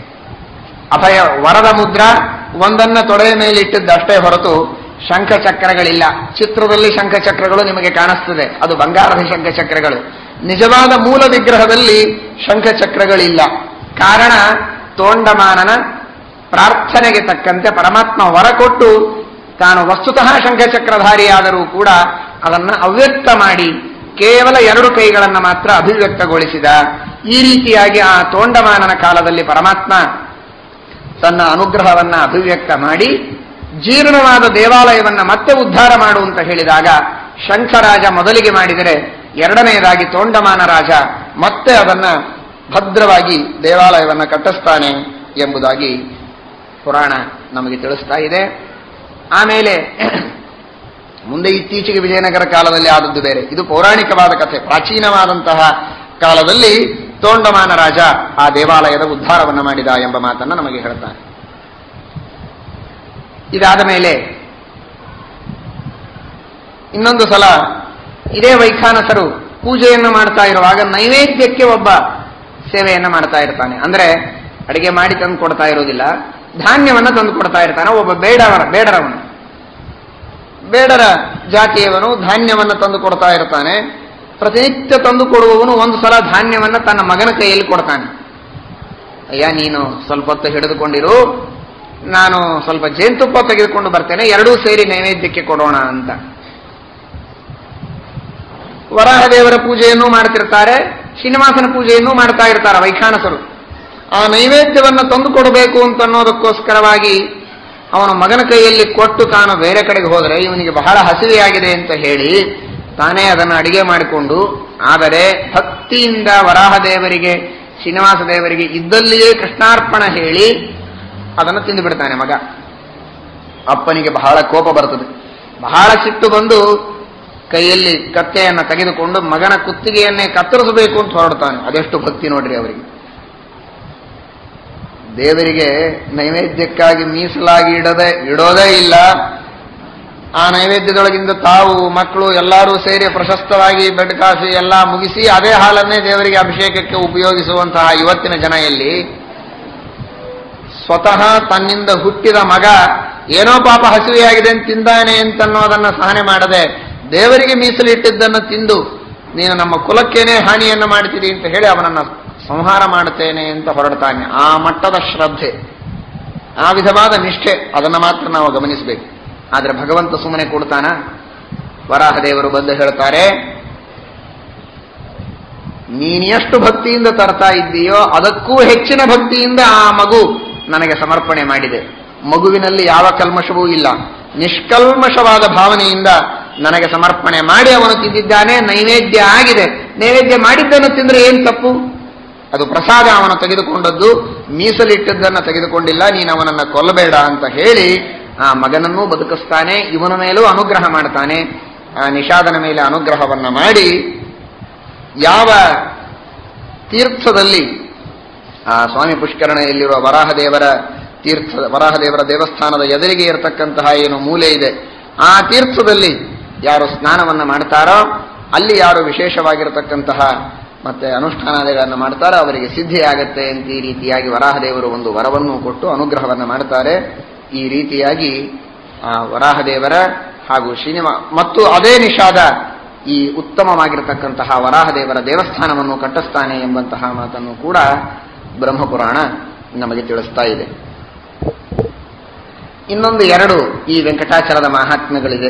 ಅಭಯ ವರದ ಮುದ್ರ ಒಂದನ್ನ ತೊಡೆಯ ಮೇಲೆ ಇಟ್ಟಿದ್ದಷ್ಟೇ ಹೊರತು ಶಂಖಚಕ್ರಗಳಿಲ್ಲ ಚಿತ್ರದಲ್ಲಿ ಶಂಖಚಕ್ರಗಳು ನಿಮಗೆ ಕಾಣಿಸ್ತದೆ ಅದು ಬಂಗಾರದ ಶಂಖಚಕ್ರಗಳು ನಿಜವಾದ ಮೂಲ ವಿಗ್ರಹದಲ್ಲಿ ಶಂಖಚಕ್ರಗಳಿಲ್ಲ ಕಾರಣ ತೋಂಡಮಾನನ ಪ್ರಾರ್ಥನೆಗೆ ತಕ್ಕಂತೆ ಪರಮಾತ್ಮ ವರ ಕೊಟ್ಟು ತಾನು ವಸ್ತುತಃ ಶಂಖಚಕ್ರಧಾರಿಯಾದರೂ ಕೂಡ ಅದನ್ನ ಅವ್ಯಕ್ತ ಮಾಡಿ ಕೇವಲ ಎರಡು ಕೈಗಳನ್ನು ಮಾತ್ರ ಅಭಿವ್ಯಕ್ತಗೊಳಿಸಿದ ಈ ರೀತಿಯಾಗಿ ಆ ತೋಂಡಮಾನನ ಕಾಲದಲ್ಲಿ ಪರಮಾತ್ಮ ತನ್ನ ಅನುಗ್ರಹವನ್ನ ಅಭಿವ್ಯಕ್ತ ಮಾಡಿ ಜೀರ್ಣವಾದ ದೇವಾಲಯವನ್ನ ಮತ್ತೆ ಉದ್ಧಾರ ಮಾಡು ಅಂತ ಹೇಳಿದಾಗ ಶಂಖರಾಜ ಮೊದಲಿಗೆ ಮಾಡಿದರೆ ಎರಡನೆಯದಾಗಿ ತೋಂಡಮಾನ ರಾಜ ಮತ್ತೆ ಅದನ್ನ ಭದ್ರವಾಗಿ ದೇವಾಲಯವನ್ನ ಕಟ್ಟಿಸ್ತಾನೆ ಎಂಬುದಾಗಿ ಪುರಾಣ ನಮಗೆ ತಿಳಿಸ್ತಾ ಇದೆ ಆಮೇಲೆ ಮುಂದೆ ಇತ್ತೀಚೆಗೆ ವಿಜಯನಗರ ಕಾಲದಲ್ಲಿ ಆದದ್ದು ಬೇರೆ ಇದು ಪೌರಾಣಿಕವಾದ ಕಥೆ ಪ್ರಾಚೀನವಾದಂತಹ ಕಾಲದಲ್ಲಿ ತೋಂಡಮಾನ ರಾಜ ಆ ದೇವಾಲಯದ ಉದ್ಧಾರವನ್ನು ಮಾಡಿದ ಎಂಬ ಮಾತನ್ನು ನಮಗೆ ಹೇಳ್ತಾನೆ ಇದಾದ ಮೇಲೆ ಇನ್ನೊಂದು ಸಲ ಇದೇ ವೈಖಾನಸರು ಪೂಜೆಯನ್ನು ಮಾಡ್ತಾ ಇರುವಾಗ ನೈವೇದ್ಯಕ್ಕೆ ಒಬ್ಬ ಸೇವೆಯನ್ನು ಮಾಡ್ತಾ ಇರ್ತಾನೆ ಅಂದ್ರೆ ಅಡಿಗೆ ಮಾಡಿ ತಂದು ಕೊಡ್ತಾ ಇರೋದಿಲ್ಲ ಧಾನ್ಯವನ್ನ ತಂದು ಕೊಡ್ತಾ ಇರ್ತಾನೆ ಒಬ್ಬ ಬೇಡವರ ಬೇಡರವನು ಬೇಡರ ಜಾತಿಯವನು ಧಾನ್ಯವನ್ನು ತಂದು ಕೊಡ್ತಾ ಇರ್ತಾನೆ ಪ್ರತಿನಿತ್ಯ ತಂದು ಕೊಡುವವನು ಒಂದು ಸಲ ಧಾನ್ಯವನ್ನ ತನ್ನ ಮಗನ ಕೈಯಲ್ಲಿ ಕೊಡ್ತಾನೆ ಅಯ್ಯ ನೀನು ಸ್ವಲ್ಪ ಹೊತ್ತು ಹಿಡಿದುಕೊಂಡಿರು ನಾನು ಸ್ವಲ್ಪ ಜೇನುತುಪ್ಪ ತೆಗೆದುಕೊಂಡು ಬರ್ತೇನೆ ಎರಡೂ ಸೇರಿ ನೈವೇದ್ಯಕ್ಕೆ ಕೊಡೋಣ ಅಂತ ವರಾಹದೇವರ ಪೂಜೆಯನ್ನು ಮಾಡ್ತಿರ್ತಾರೆ ಶ್ರೀನಿವಾಸನ ಪೂಜೆಯನ್ನು ಮಾಡ್ತಾ ಇರ್ತಾರೆ ವೈಖಾನಸರು ಆ ನೈವೇದ್ಯವನ್ನು ತಂದು ಕೊಡಬೇಕು ಅಂತ ಅನ್ನೋದಕ್ಕೋಸ್ಕರವಾಗಿ ಅವನ ಮಗನ ಕೈಯಲ್ಲಿ ಕೊಟ್ಟು ತಾನು ಬೇರೆ ಕಡೆಗೆ ಹೋದರೆ ಇವನಿಗೆ ಬಹಳ ಹಸಿವೆಯಾಗಿದೆ ಅಂತ ಹೇಳಿ ತಾನೇ ಅದನ್ನು ಅಡಿಗೆ ಮಾಡಿಕೊಂಡು ಆದರೆ ಭಕ್ತಿಯಿಂದ ವರಾಹದೇವರಿಗೆ ಶ್ರೀನಿವಾಸ ದೇವರಿಗೆ ಇದ್ದಲ್ಲಿಯೇ ಕೃಷ್ಣಾರ್ಪಣ ಹೇಳಿ ಅದನ್ನು ತಿಂದು ಬಿಡ್ತಾನೆ ಮಗ ಅಪ್ಪನಿಗೆ ಬಹಳ ಕೋಪ ಬರ್ತದೆ ಬಹಳ ಸಿಟ್ಟು ಬಂದು ಕೈಯಲ್ಲಿ ಕತ್ತೆಯನ್ನು ತೆಗೆದುಕೊಂಡು ಮಗನ ಕುತ್ತಿಗೆಯನ್ನೇ ಕತ್ತರಿಸಬೇಕು ಅಂತ ಹೊರಡ್ತಾನೆ ಅದೆಷ್ಟು ಭಕ್ತಿ ನೋಡ್ರಿ ಅವರಿಗೆ ದೇವರಿಗೆ ನೈವೇದ್ಯಕ್ಕಾಗಿ ಮೀಸಲಾಗಿ ಇಡದೆ ಇಡೋದೇ ಇಲ್ಲ ಆ ನೈವೇದ್ಯದೊಳಗಿಂದ ತಾವು ಮಕ್ಕಳು ಎಲ್ಲರೂ ಸೇರಿ ಪ್ರಶಸ್ತವಾಗಿ ಬೆಡ್ ಕಾಫಿ ಎಲ್ಲ ಮುಗಿಸಿ ಅದೇ ಹಾಲನ್ನೇ ದೇವರಿಗೆ ಅಭಿಷೇಕಕ್ಕೆ ಉಪಯೋಗಿಸುವಂತಹ ಇವತ್ತಿನ ಜನ ಎಲ್ಲಿ ಸ್ವತಃ ತನ್ನಿಂದ ಹುಟ್ಟಿದ ಮಗ ಏನೋ ಪಾಪ ಹಸಿವೆಯಾಗಿದೆ ಅಂತ ತಿಂದಾನೆ ಅಂತನ್ನೋದನ್ನ ಸಹನೆ ಮಾಡದೆ ದೇವರಿಗೆ ಮೀಸಲಿಟ್ಟಿದ್ದನ್ನು ತಿಂದು ನೀನು ನಮ್ಮ ಕುಲಕ್ಕೇನೆ ಹಾನಿಯನ್ನು ಮಾಡ್ತೀರಿ ಅಂತ ಹೇಳಿ ಅವನನ್ನ ಸಂಹಾರ ಮಾಡುತ್ತೇನೆ ಅಂತ ಹೊರಡ್ತಾನೆ ಆ ಮಟ್ಟದ ಶ್ರದ್ಧೆ ಆ ವಿಧವಾದ ನಿಷ್ಠೆ ಅದನ್ನು ಮಾತ್ರ ನಾವು ಗಮನಿಸಬೇಕು ಆದರೆ ಭಗವಂತ ಸುಮ್ಮನೆ ಕೊಡ್ತಾನ ವರಾಹದೇವರು ಬಂದು ಹೇಳ್ತಾರೆ ನೀನು ಎಷ್ಟು ಭಕ್ತಿಯಿಂದ ತರ್ತಾ ಇದ್ದೀಯೋ ಅದಕ್ಕೂ ಹೆಚ್ಚಿನ ಭಕ್ತಿಯಿಂದ ಆ ಮಗು ನನಗೆ ಸಮರ್ಪಣೆ ಮಾಡಿದೆ ಮಗುವಿನಲ್ಲಿ ಯಾವ ಕಲ್ಮಶವೂ ಇಲ್ಲ ನಿಷ್ಕಲ್ಮಶವಾದ ಭಾವನೆಯಿಂದ ನನಗೆ ಸಮರ್ಪಣೆ ಮಾಡಿ ಅವನು ತಿಂದಿದ್ದಾನೆ ನೈವೇದ್ಯ ಆಗಿದೆ ನೈವೇದ್ಯ ಮಾಡಿದ್ದನ್ನು ತಿಂದ್ರೆ ಏನ್ ತಪ್ಪು ಅದು ಪ್ರಸಾದ ಅವನು ತೆಗೆದುಕೊಂಡದ್ದು ಮೀಸಲಿಟ್ಟದ್ದನ್ನು ತೆಗೆದುಕೊಂಡಿಲ್ಲ ನೀನು ಅವನನ್ನ ಕೊಲ್ಲಬೇಡ ಅಂತ ಹೇಳಿ ಆ ಮಗನನ್ನೂ ಬದುಕಿಸ್ತಾನೆ ಇವನ ಮೇಲೂ ಅನುಗ್ರಹ ಮಾಡ್ತಾನೆ ಆ ನಿಷಾದನ ಮೇಲೆ ಅನುಗ್ರಹವನ್ನ ಮಾಡಿ ಯಾವ ತೀರ್ಥದಲ್ಲಿ ಆ ಸ್ವಾಮಿ ಪುಷ್ಕರಣೆಯಲ್ಲಿರುವ ವರಾಹದೇವರ ತೀರ್ಥ ವರಾಹದೇವರ ದೇವಸ್ಥಾನದ ಎದುರಿಗೆ ಇರತಕ್ಕಂತಹ ಏನು ಮೂಲೆ ಇದೆ ಆ ತೀರ್ಥದಲ್ಲಿ ಯಾರು ಸ್ನಾನವನ್ನ ಮಾಡ್ತಾರೋ ಅಲ್ಲಿ ಯಾರು ವಿಶೇಷವಾಗಿರತಕ್ಕಂತಹ ಮತ್ತೆ ಅನುಷ್ಠಾನಾದಿಗಳನ್ನು ಮಾಡ್ತಾರೋ ಅವರಿಗೆ ಸಿದ್ಧಿಯಾಗತ್ತೆ ಅಂತ ಈ ರೀತಿಯಾಗಿ ವರಾಹದೇವರು ಒಂದು ವರವನ್ನು ಕೊಟ್ಟು ಅನುಗ್ರಹವನ್ನು ಮಾಡ್ತಾರೆ ಈ ರೀತಿಯಾಗಿ ಆ ವರಾಹದೇವರ ಹಾಗೂ ಶ್ರೀನಿವಾ ಮತ್ತು ಅದೇ ನಿಷಾದ ಈ ಉತ್ತಮವಾಗಿರತಕ್ಕಂತಹ ವರಾಹದೇವರ ದೇವಸ್ಥಾನವನ್ನು ಕಟ್ಟಿಸ್ತಾನೆ ಎಂಬಂತಹ ಮಾತನ್ನು ಕೂಡ ಬ್ರಹ್ಮಪುರಾಣ ನಮಗೆ ತಿಳಿಸ್ತಾ ಇದೆ ಇನ್ನೊಂದು ಎರಡು ಈ ವೆಂಕಟಾಚಲದ ಮಹಾತ್ಮ್ಯಗಳಿದೆ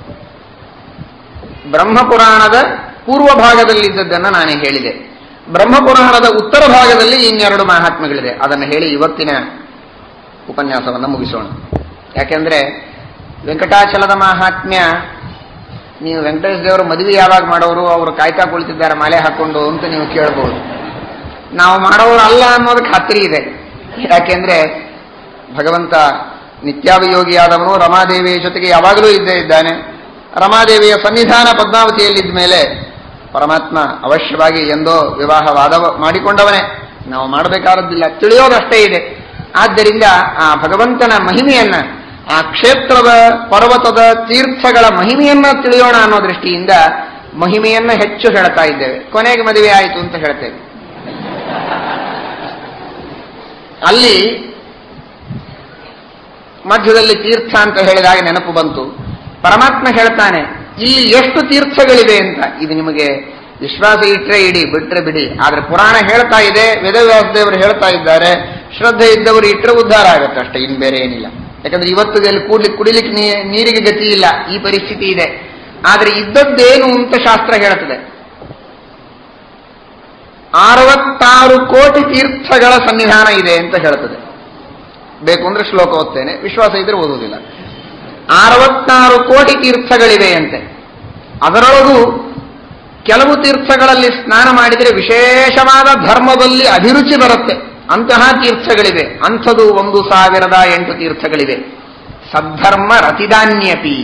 ಬ್ರಹ್ಮಪುರಾಣದ ಪೂರ್ವ ಭಾಗದಲ್ಲಿದ್ದದ್ದನ್ನು ನಾನೇ ಹೇಳಿದೆ ಬ್ರಹ್ಮಪುರಾಣದ ಉತ್ತರ ಭಾಗದಲ್ಲಿ ಇನ್ನೆರಡು ಮಹಾತ್ಮ್ಯಗಳಿದೆ ಅದನ್ನು ಹೇಳಿ ಇವತ್ತಿನ ಉಪನ್ಯಾಸವನ್ನು ಮುಗಿಸೋಣ ಯಾಕೆಂದ್ರೆ ವೆಂಕಟಾಚಲದ ಮಹಾತ್ಮ್ಯ ನೀವು ವೆಂಕಟೇಶ ದೇವರು ಮದುವೆ ಯಾವಾಗ ಮಾಡೋರು ಅವರು ಕಾಯ್ತಾ ಕುಳಿತಿದ್ದಾರೆ ಮಾಲೆ ಹಾಕೊಂಡು ಅಂತ ನೀವು ಕೇಳಬಹುದು ನಾವು ಮಾಡೋರು ಅಲ್ಲ ಅನ್ನೋದಕ್ಕೆ ಖಾತ್ರಿ ಇದೆ ಯಾಕೆಂದ್ರೆ ಭಗವಂತ ನಿತ್ಯಾಭಿಯೋಗಿಯಾದವನು ರಮಾದೇವಿಯ ಜೊತೆಗೆ ಯಾವಾಗಲೂ ಇದ್ದೇ ಇದ್ದಾನೆ ರಮಾದೇವಿಯ ಸನ್ನಿಧಾನ ಪದ್ಮಾವತಿಯಲ್ಲಿದ್ದ ಮೇಲೆ ಪರಮಾತ್ಮ ಅವಶ್ಯವಾಗಿ ಎಂದೋ ವಿವಾಹವಾದ ಮಾಡಿಕೊಂಡವನೇ ನಾವು ಮಾಡಬೇಕಾದದ್ದಿಲ್ಲ ತಿಳಿಯೋದಷ್ಟೇ ಇದೆ ಆದ್ದರಿಂದ ಆ ಭಗವಂತನ ಮಹಿಮೆಯನ್ನ ಆ ಕ್ಷೇತ್ರದ ಪರ್ವತದ ತೀರ್ಥಗಳ ಮಹಿಮೆಯನ್ನ ತಿಳಿಯೋಣ ಅನ್ನೋ ದೃಷ್ಟಿಯಿಂದ ಮಹಿಮೆಯನ್ನ ಹೆಚ್ಚು ಹೇಳ್ತಾ ಇದ್ದೇವೆ ಕೊನೆಗೆ ಮದುವೆ ಆಯಿತು ಅಂತ ಹೇಳ್ತೇವೆ ಅಲ್ಲಿ ಮಧ್ಯದಲ್ಲಿ ತೀರ್ಥ ಅಂತ ಹೇಳಿದಾಗ ನೆನಪು ಬಂತು ಪರಮಾತ್ಮ ಹೇಳ್ತಾನೆ ಇಲ್ಲಿ ಎಷ್ಟು ತೀರ್ಥಗಳಿವೆ ಅಂತ ಇದು ನಿಮಗೆ ವಿಶ್ವಾಸ ಇಟ್ಟರೆ ಇಡಿ ಬಿಟ್ರೆ ಬಿಡಿ ಆದ್ರೆ ಪುರಾಣ ಹೇಳ್ತಾ ಇದೆ ವೇದವ್ಯಾಸದೇವರು ಹೇಳ್ತಾ ಇದ್ದಾರೆ ಶ್ರದ್ಧೆ ಇದ್ದವರು ಇಟ್ಟರೆ ಉದ್ಧಾರ ಆಗುತ್ತೆ ಅಷ್ಟೇ ಇನ್ ಬೇರೆ ಏನಿಲ್ಲ ಯಾಕಂದ್ರೆ ಇವತ್ತು ಇಲ್ಲಿ ಕೂಡ್ಲಿಕ್ಕೆ ಕುಡಿಲಿಕ್ಕೆ ನೀ- ನೀರಿಗೆ ಗತಿ ಇಲ್ಲ ಈ ಪರಿಸ್ಥಿತಿ ಇದೆ ಆದ್ರೆ ಇದ್ದದ್ದೇನು ಅಂತ ಶಾಸ್ತ್ರ ಹೇಳ್ತದೆ ಅರವತ್ತಾರು ಕೋಟಿ ತೀರ್ಥಗಳ ಸನ್ನಿಧಾನ ಇದೆ ಅಂತ ಹೇಳ್ತದೆ ಬೇಕು ಅಂದ್ರೆ ಶ್ಲೋಕ ಓದ್ತೇನೆ ವಿಶ್ವಾಸ ಇದ್ರೆ ಓದುವುದಿಲ್ಲ ಅರವತ್ತಾರು ಕೋಟಿ ತೀರ್ಥಗಳಿವೆ ಅಂತೆ ಅದರೊಳಗೂ ಕೆಲವು ತೀರ್ಥಗಳಲ್ಲಿ ಸ್ನಾನ ಮಾಡಿದರೆ ವಿಶೇಷವಾದ ಧರ್ಮದಲ್ಲಿ ಅಭಿರುಚಿ ಬರುತ್ತೆ ಅಂತಹ ತೀರ್ಥಗಳಿವೆ ಅಂಥದ್ದು ಒಂದು ಸಾವಿರದ ಎಂಟು ತೀರ್ಥಗಳಿವೆ ಸದ್ಧರ್ಮ ರತಿದಾನ್ಯಪಿ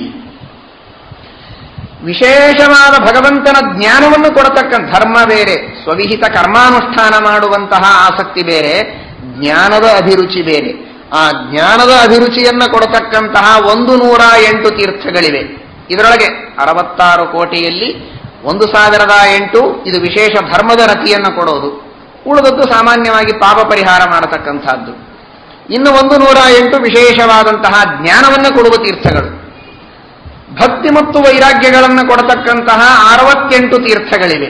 ವಿಶೇಷವಾದ ಭಗವಂತನ ಜ್ಞಾನವನ್ನು ಕೊಡತಕ್ಕ ಧರ್ಮ ಬೇರೆ ಸ್ವವಿಹಿತ ಕರ್ಮಾನುಷ್ಠಾನ ಮಾಡುವಂತಹ ಆಸಕ್ತಿ ಬೇರೆ ಜ್ಞಾನದ ಅಭಿರುಚಿ ಬೇರೆ ಆ ಜ್ಞಾನದ ಅಭಿರುಚಿಯನ್ನ ಕೊಡತಕ್ಕಂತಹ ಒಂದು ನೂರ ಎಂಟು ತೀರ್ಥಗಳಿವೆ ಇದರೊಳಗೆ ಅರವತ್ತಾರು ಕೋಟಿಯಲ್ಲಿ ಒಂದು ಸಾವಿರದ ಎಂಟು ಇದು ವಿಶೇಷ ಧರ್ಮದ ರತಿಯನ್ನು ಕೊಡೋದು ಉಳಿದದ್ದು ಸಾಮಾನ್ಯವಾಗಿ ಪಾಪ ಪರಿಹಾರ ಮಾಡತಕ್ಕಂಥದ್ದು ಇನ್ನು ಒಂದು ನೂರ ಎಂಟು ವಿಶೇಷವಾದಂತಹ ಜ್ಞಾನವನ್ನು ಕೊಡುವ ತೀರ್ಥಗಳು ಭಕ್ತಿ ಮತ್ತು ವೈರಾಗ್ಯಗಳನ್ನು ಕೊಡತಕ್ಕಂತಹ ಅರವತ್ತೆಂಟು ತೀರ್ಥಗಳಿವೆ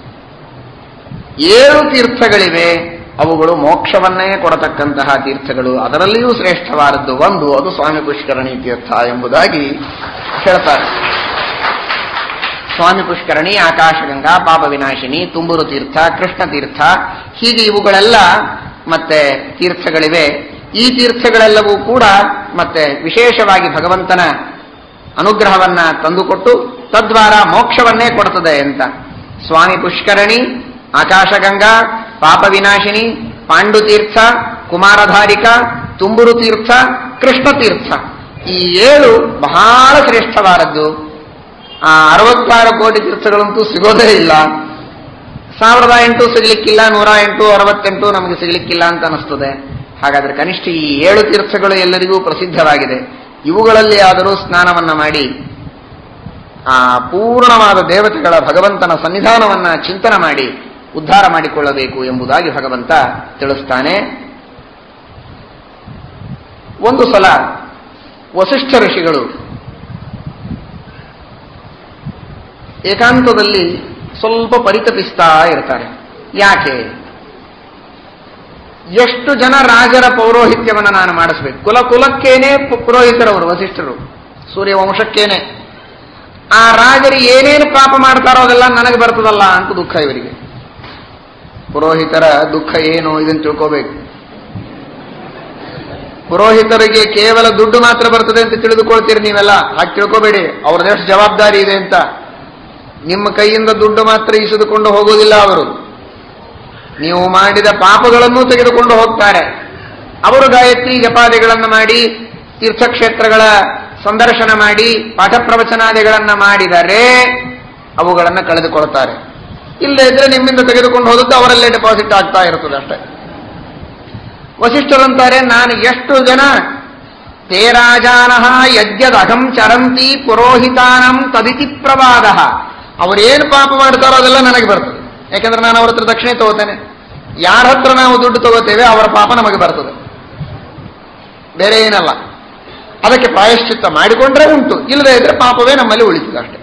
ಏಳು ತೀರ್ಥಗಳಿವೆ ಅವುಗಳು ಮೋಕ್ಷವನ್ನೇ ಕೊಡತಕ್ಕಂತಹ ತೀರ್ಥಗಳು ಅದರಲ್ಲಿಯೂ ಶ್ರೇಷ್ಠವಾದದ್ದು ಒಂದು ಅದು ಸ್ವಾಮಿ ಪುಷ್ಕರಣಿ ತೀರ್ಥ ಎಂಬುದಾಗಿ ಹೇಳ್ತಾರೆ ಸ್ವಾಮಿ ಪುಷ್ಕರಣಿ ಆಕಾಶಗಂಗಾ ಪಾಪ ವಿನಾಶಿನಿ ತುಂಬೂರು ತೀರ್ಥ ಕೃಷ್ಣ ತೀರ್ಥ ಹೀಗೆ ಇವುಗಳೆಲ್ಲ ಮತ್ತೆ ತೀರ್ಥಗಳಿವೆ ಈ ತೀರ್ಥಗಳೆಲ್ಲವೂ ಕೂಡ ಮತ್ತೆ ವಿಶೇಷವಾಗಿ ಭಗವಂತನ ಅನುಗ್ರಹವನ್ನ ತಂದುಕೊಟ್ಟು ತದ್ವಾರ ಮೋಕ್ಷವನ್ನೇ ಕೊಡುತ್ತದೆ ಅಂತ ಸ್ವಾಮಿ ಪುಷ್ಕರಣಿ ಆಕಾಶಗಂಗಾ ಪಾಪ ವಿನಾಶಿನಿ ಪಾಂಡುತೀರ್ಥ ಕುಮಾರಧಾರಿಕ ತುಂಬುರು ತೀರ್ಥ ಕೃಷ್ಣ ತೀರ್ಥ ಈ ಏಳು ಬಹಳ ಶ್ರೇಷ್ಠವಾದದ್ದು ಆ ಅರವತ್ತಾರು ಕೋಟಿ ತೀರ್ಥಗಳಂತೂ ಸಿಗೋದೇ ಇಲ್ಲ ಸಾವಿರದ ಎಂಟು ಸಿಗ್ಲಿಕ್ಕಿಲ್ಲ ನೂರ ಎಂಟು ಅರವತ್ತೆಂಟು ನಮಗೆ ಸಿಗ್ಲಿಕ್ಕಿಲ್ಲ ಅಂತ ಅನಿಸ್ತದೆ ಹಾಗಾದ್ರೆ ಕನಿಷ್ಠ ಈ ಏಳು ತೀರ್ಥಗಳು ಎಲ್ಲರಿಗೂ ಪ್ರಸಿದ್ಧವಾಗಿದೆ ಇವುಗಳಲ್ಲಿ ಆದರೂ ಸ್ನಾನವನ್ನ ಮಾಡಿ ಆ ಪೂರ್ಣವಾದ ದೇವತೆಗಳ ಭಗವಂತನ ಸನ್ನಿಧಾನವನ್ನ ಚಿಂತನೆ ಮಾಡಿ ಉದ್ಧಾರ ಮಾಡಿಕೊಳ್ಳಬೇಕು ಎಂಬುದಾಗಿ ಭಗವಂತ ತಿಳಿಸ್ತಾನೆ ಒಂದು ಸಲ ವಸಿಷ್ಠ ಋಷಿಗಳು ಏಕಾಂತದಲ್ಲಿ ಸ್ವಲ್ಪ ಪರಿತಪಿಸ್ತಾ ಇರ್ತಾರೆ ಯಾಕೆ ಎಷ್ಟು ಜನ ರಾಜರ ಪೌರೋಹಿತ್ಯವನ್ನು ನಾನು ಮಾಡಿಸ್ಬೇಕು ಕುಲ ಕುಲಕ್ಕೇನೆ ಪು- ಪುರೋಹಿತರವರು ವಸಿಷ್ಠರು ಸೂರ್ಯವಂಶಕ್ಕೇನೆ ಆ ರಾಜರು ಏನೇನು ಪಾಪ ಮಾಡ್ತಾರೋ ಅದೆಲ್ಲ ನನಗೆ ಬರ್ತದಲ್ಲ ಅಂತ ದುಃಖ ಇವರಿಗೆ ಪುರೋಹಿತರ ದುಃಖ ಏನು ಇದನ್ನು ತಿಳ್ಕೋಬೇಕು ಪುರೋಹಿತರಿಗೆ ಕೇವಲ ದುಡ್ಡು ಮಾತ್ರ ಬರ್ತದೆ ಅಂತ ತಿಳಿದುಕೊಳ್ತೀರಿ ನೀವೆಲ್ಲ ಹಾಗೆ ತಿಳ್ಕೋಬೇಡಿ ಅವ್ರದ್ದೆಷ್ಟು ಜವಾಬ್ದಾರಿ ಇದೆ ಅಂತ ನಿಮ್ಮ ಕೈಯಿಂದ ದುಡ್ಡು ಮಾತ್ರ ಇಸಿದುಕೊಂಡು ಹೋಗುವುದಿಲ್ಲ ಅವರು ನೀವು ಮಾಡಿದ ಪಾಪಗಳನ್ನು ತೆಗೆದುಕೊಂಡು ಹೋಗ್ತಾರೆ ಅವರು ಗಾಯತ್ರಿ ಜಪಾದಿಗಳನ್ನು ಮಾಡಿ ತೀರ್ಥಕ್ಷೇತ್ರಗಳ ಸಂದರ್ಶನ ಮಾಡಿ ಪಾಠ ಪ್ರವಚನಾದಿಗಳನ್ನ ಮಾಡಿದರೆ ಅವುಗಳನ್ನು ಕಳೆದುಕೊಳ್ತಾರೆ ಇಲ್ಲದೇ ಇದ್ರೆ ನಿಮ್ಮಿಂದ ತೆಗೆದುಕೊಂಡು ಹೋದದ್ದು ಅವರಲ್ಲೇ ಡೆಪಾಸಿಟ್ ಆಗ್ತಾ ಇರ್ತದೆ ಅಷ್ಟೇ ವಸಿಷ್ಠರಂತಾರೆ ನಾನು ಎಷ್ಟು ಜನ ತೇರಾಜಾನಃ ಯಜ್ಞದಹಂ ಚರಂತಿ ಪುರೋಹಿತಾನಂ ತದಿತಿ ಪ್ರವಾದ ಅವರೇನು ಪಾಪ ಮಾಡ್ತಾರೋ ಅದೆಲ್ಲ ನನಗೆ ಬರ್ತದೆ ಯಾಕಂದ್ರೆ ನಾನು ಅವ್ರ ಹತ್ರ ದಕ್ಷಿಣೆ ತಗೋತೇನೆ ಯಾರ ಹತ್ರ ನಾವು ದುಡ್ಡು ತಗೋತೇವೆ ಅವರ ಪಾಪ ನಮಗೆ ಬರ್ತದೆ ಬೇರೆ ಏನಲ್ಲ ಅದಕ್ಕೆ ಪ್ರಾಯಶ್ಚಿತ್ತ ಮಾಡಿಕೊಂಡ್ರೆ ಉಂಟು ಇಲ್ಲದೇ ಇದ್ರೆ ಪಾಪವೇ ನಮ್ಮಲ್ಲಿ ಉಳಿತದೆ ಅಷ್ಟೇ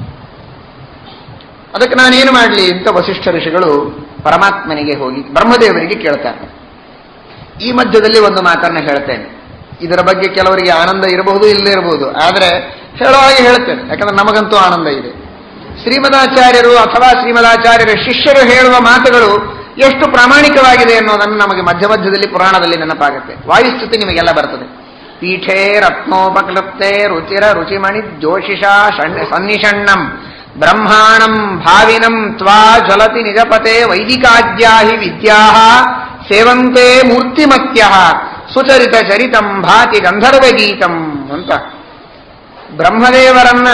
ಅದಕ್ಕೆ ನಾನೇನು ಮಾಡಲಿ ಅಂತ ವಸಿಷ್ಠ ಋಷಿಗಳು ಪರಮಾತ್ಮನಿಗೆ ಹೋಗಿ ಬ್ರಹ್ಮದೇವರಿಗೆ ಕೇಳ್ತಾರೆ ಈ ಮಧ್ಯದಲ್ಲಿ ಒಂದು ಮಾತನ್ನ ಹೇಳ್ತೇನೆ ಇದರ ಬಗ್ಗೆ ಕೆಲವರಿಗೆ ಆನಂದ ಇರಬಹುದು ಇಲ್ಲದೇ ಇರಬಹುದು ಆದರೆ ಹೇಳೋ ಹಾಗೆ ಹೇಳ್ತೇನೆ ಯಾಕಂದ್ರೆ ನಮಗಂತೂ ಆನಂದ ಇದೆ ಶ್ರೀಮದಾಚಾರ್ಯರು ಅಥವಾ ಶ್ರೀಮದಾಚಾರ್ಯರ ಶಿಷ್ಯರು ಹೇಳುವ ಮಾತುಗಳು ಎಷ್ಟು ಪ್ರಾಮಾಣಿಕವಾಗಿದೆ ಅನ್ನೋದನ್ನು ನಮಗೆ ಮಧ್ಯ ಮಧ್ಯದಲ್ಲಿ ಪುರಾಣದಲ್ಲಿ ನೆನಪಾಗುತ್ತೆ ವಾಯುಸ್ತುತಿ ನಿಮಗೆಲ್ಲ ಬರ್ತದೆ ಪೀಠೆ ರತ್ನೋಪಕ್ಲಪ್ತೆ ರುಚಿರ ರುಚಿಮಣಿ ಜೋಷಿಷ ಷಣ್ಣ ಸನ್ನಿಷಣ್ಣಂ ಬ್ರಹ್ಮಾಣಂ ಭಾವಿನಂ ತ್ವಾ ಜ್ವಲತಿ ನಿಜಪತೆ ವೈದಿಕಾದ್ಯಾಹಿ ವಿದ್ಯಾ ಸೇವಂತೆ ಮೂರ್ತಿಮತ್ಯ ಸುಚರಿತ ಚರಿತಂ ಭಾತಿ ಗಂಧರ್ವ ಗೀತಂ ಅಂತ ಬ್ರಹ್ಮದೇವರನ್ನ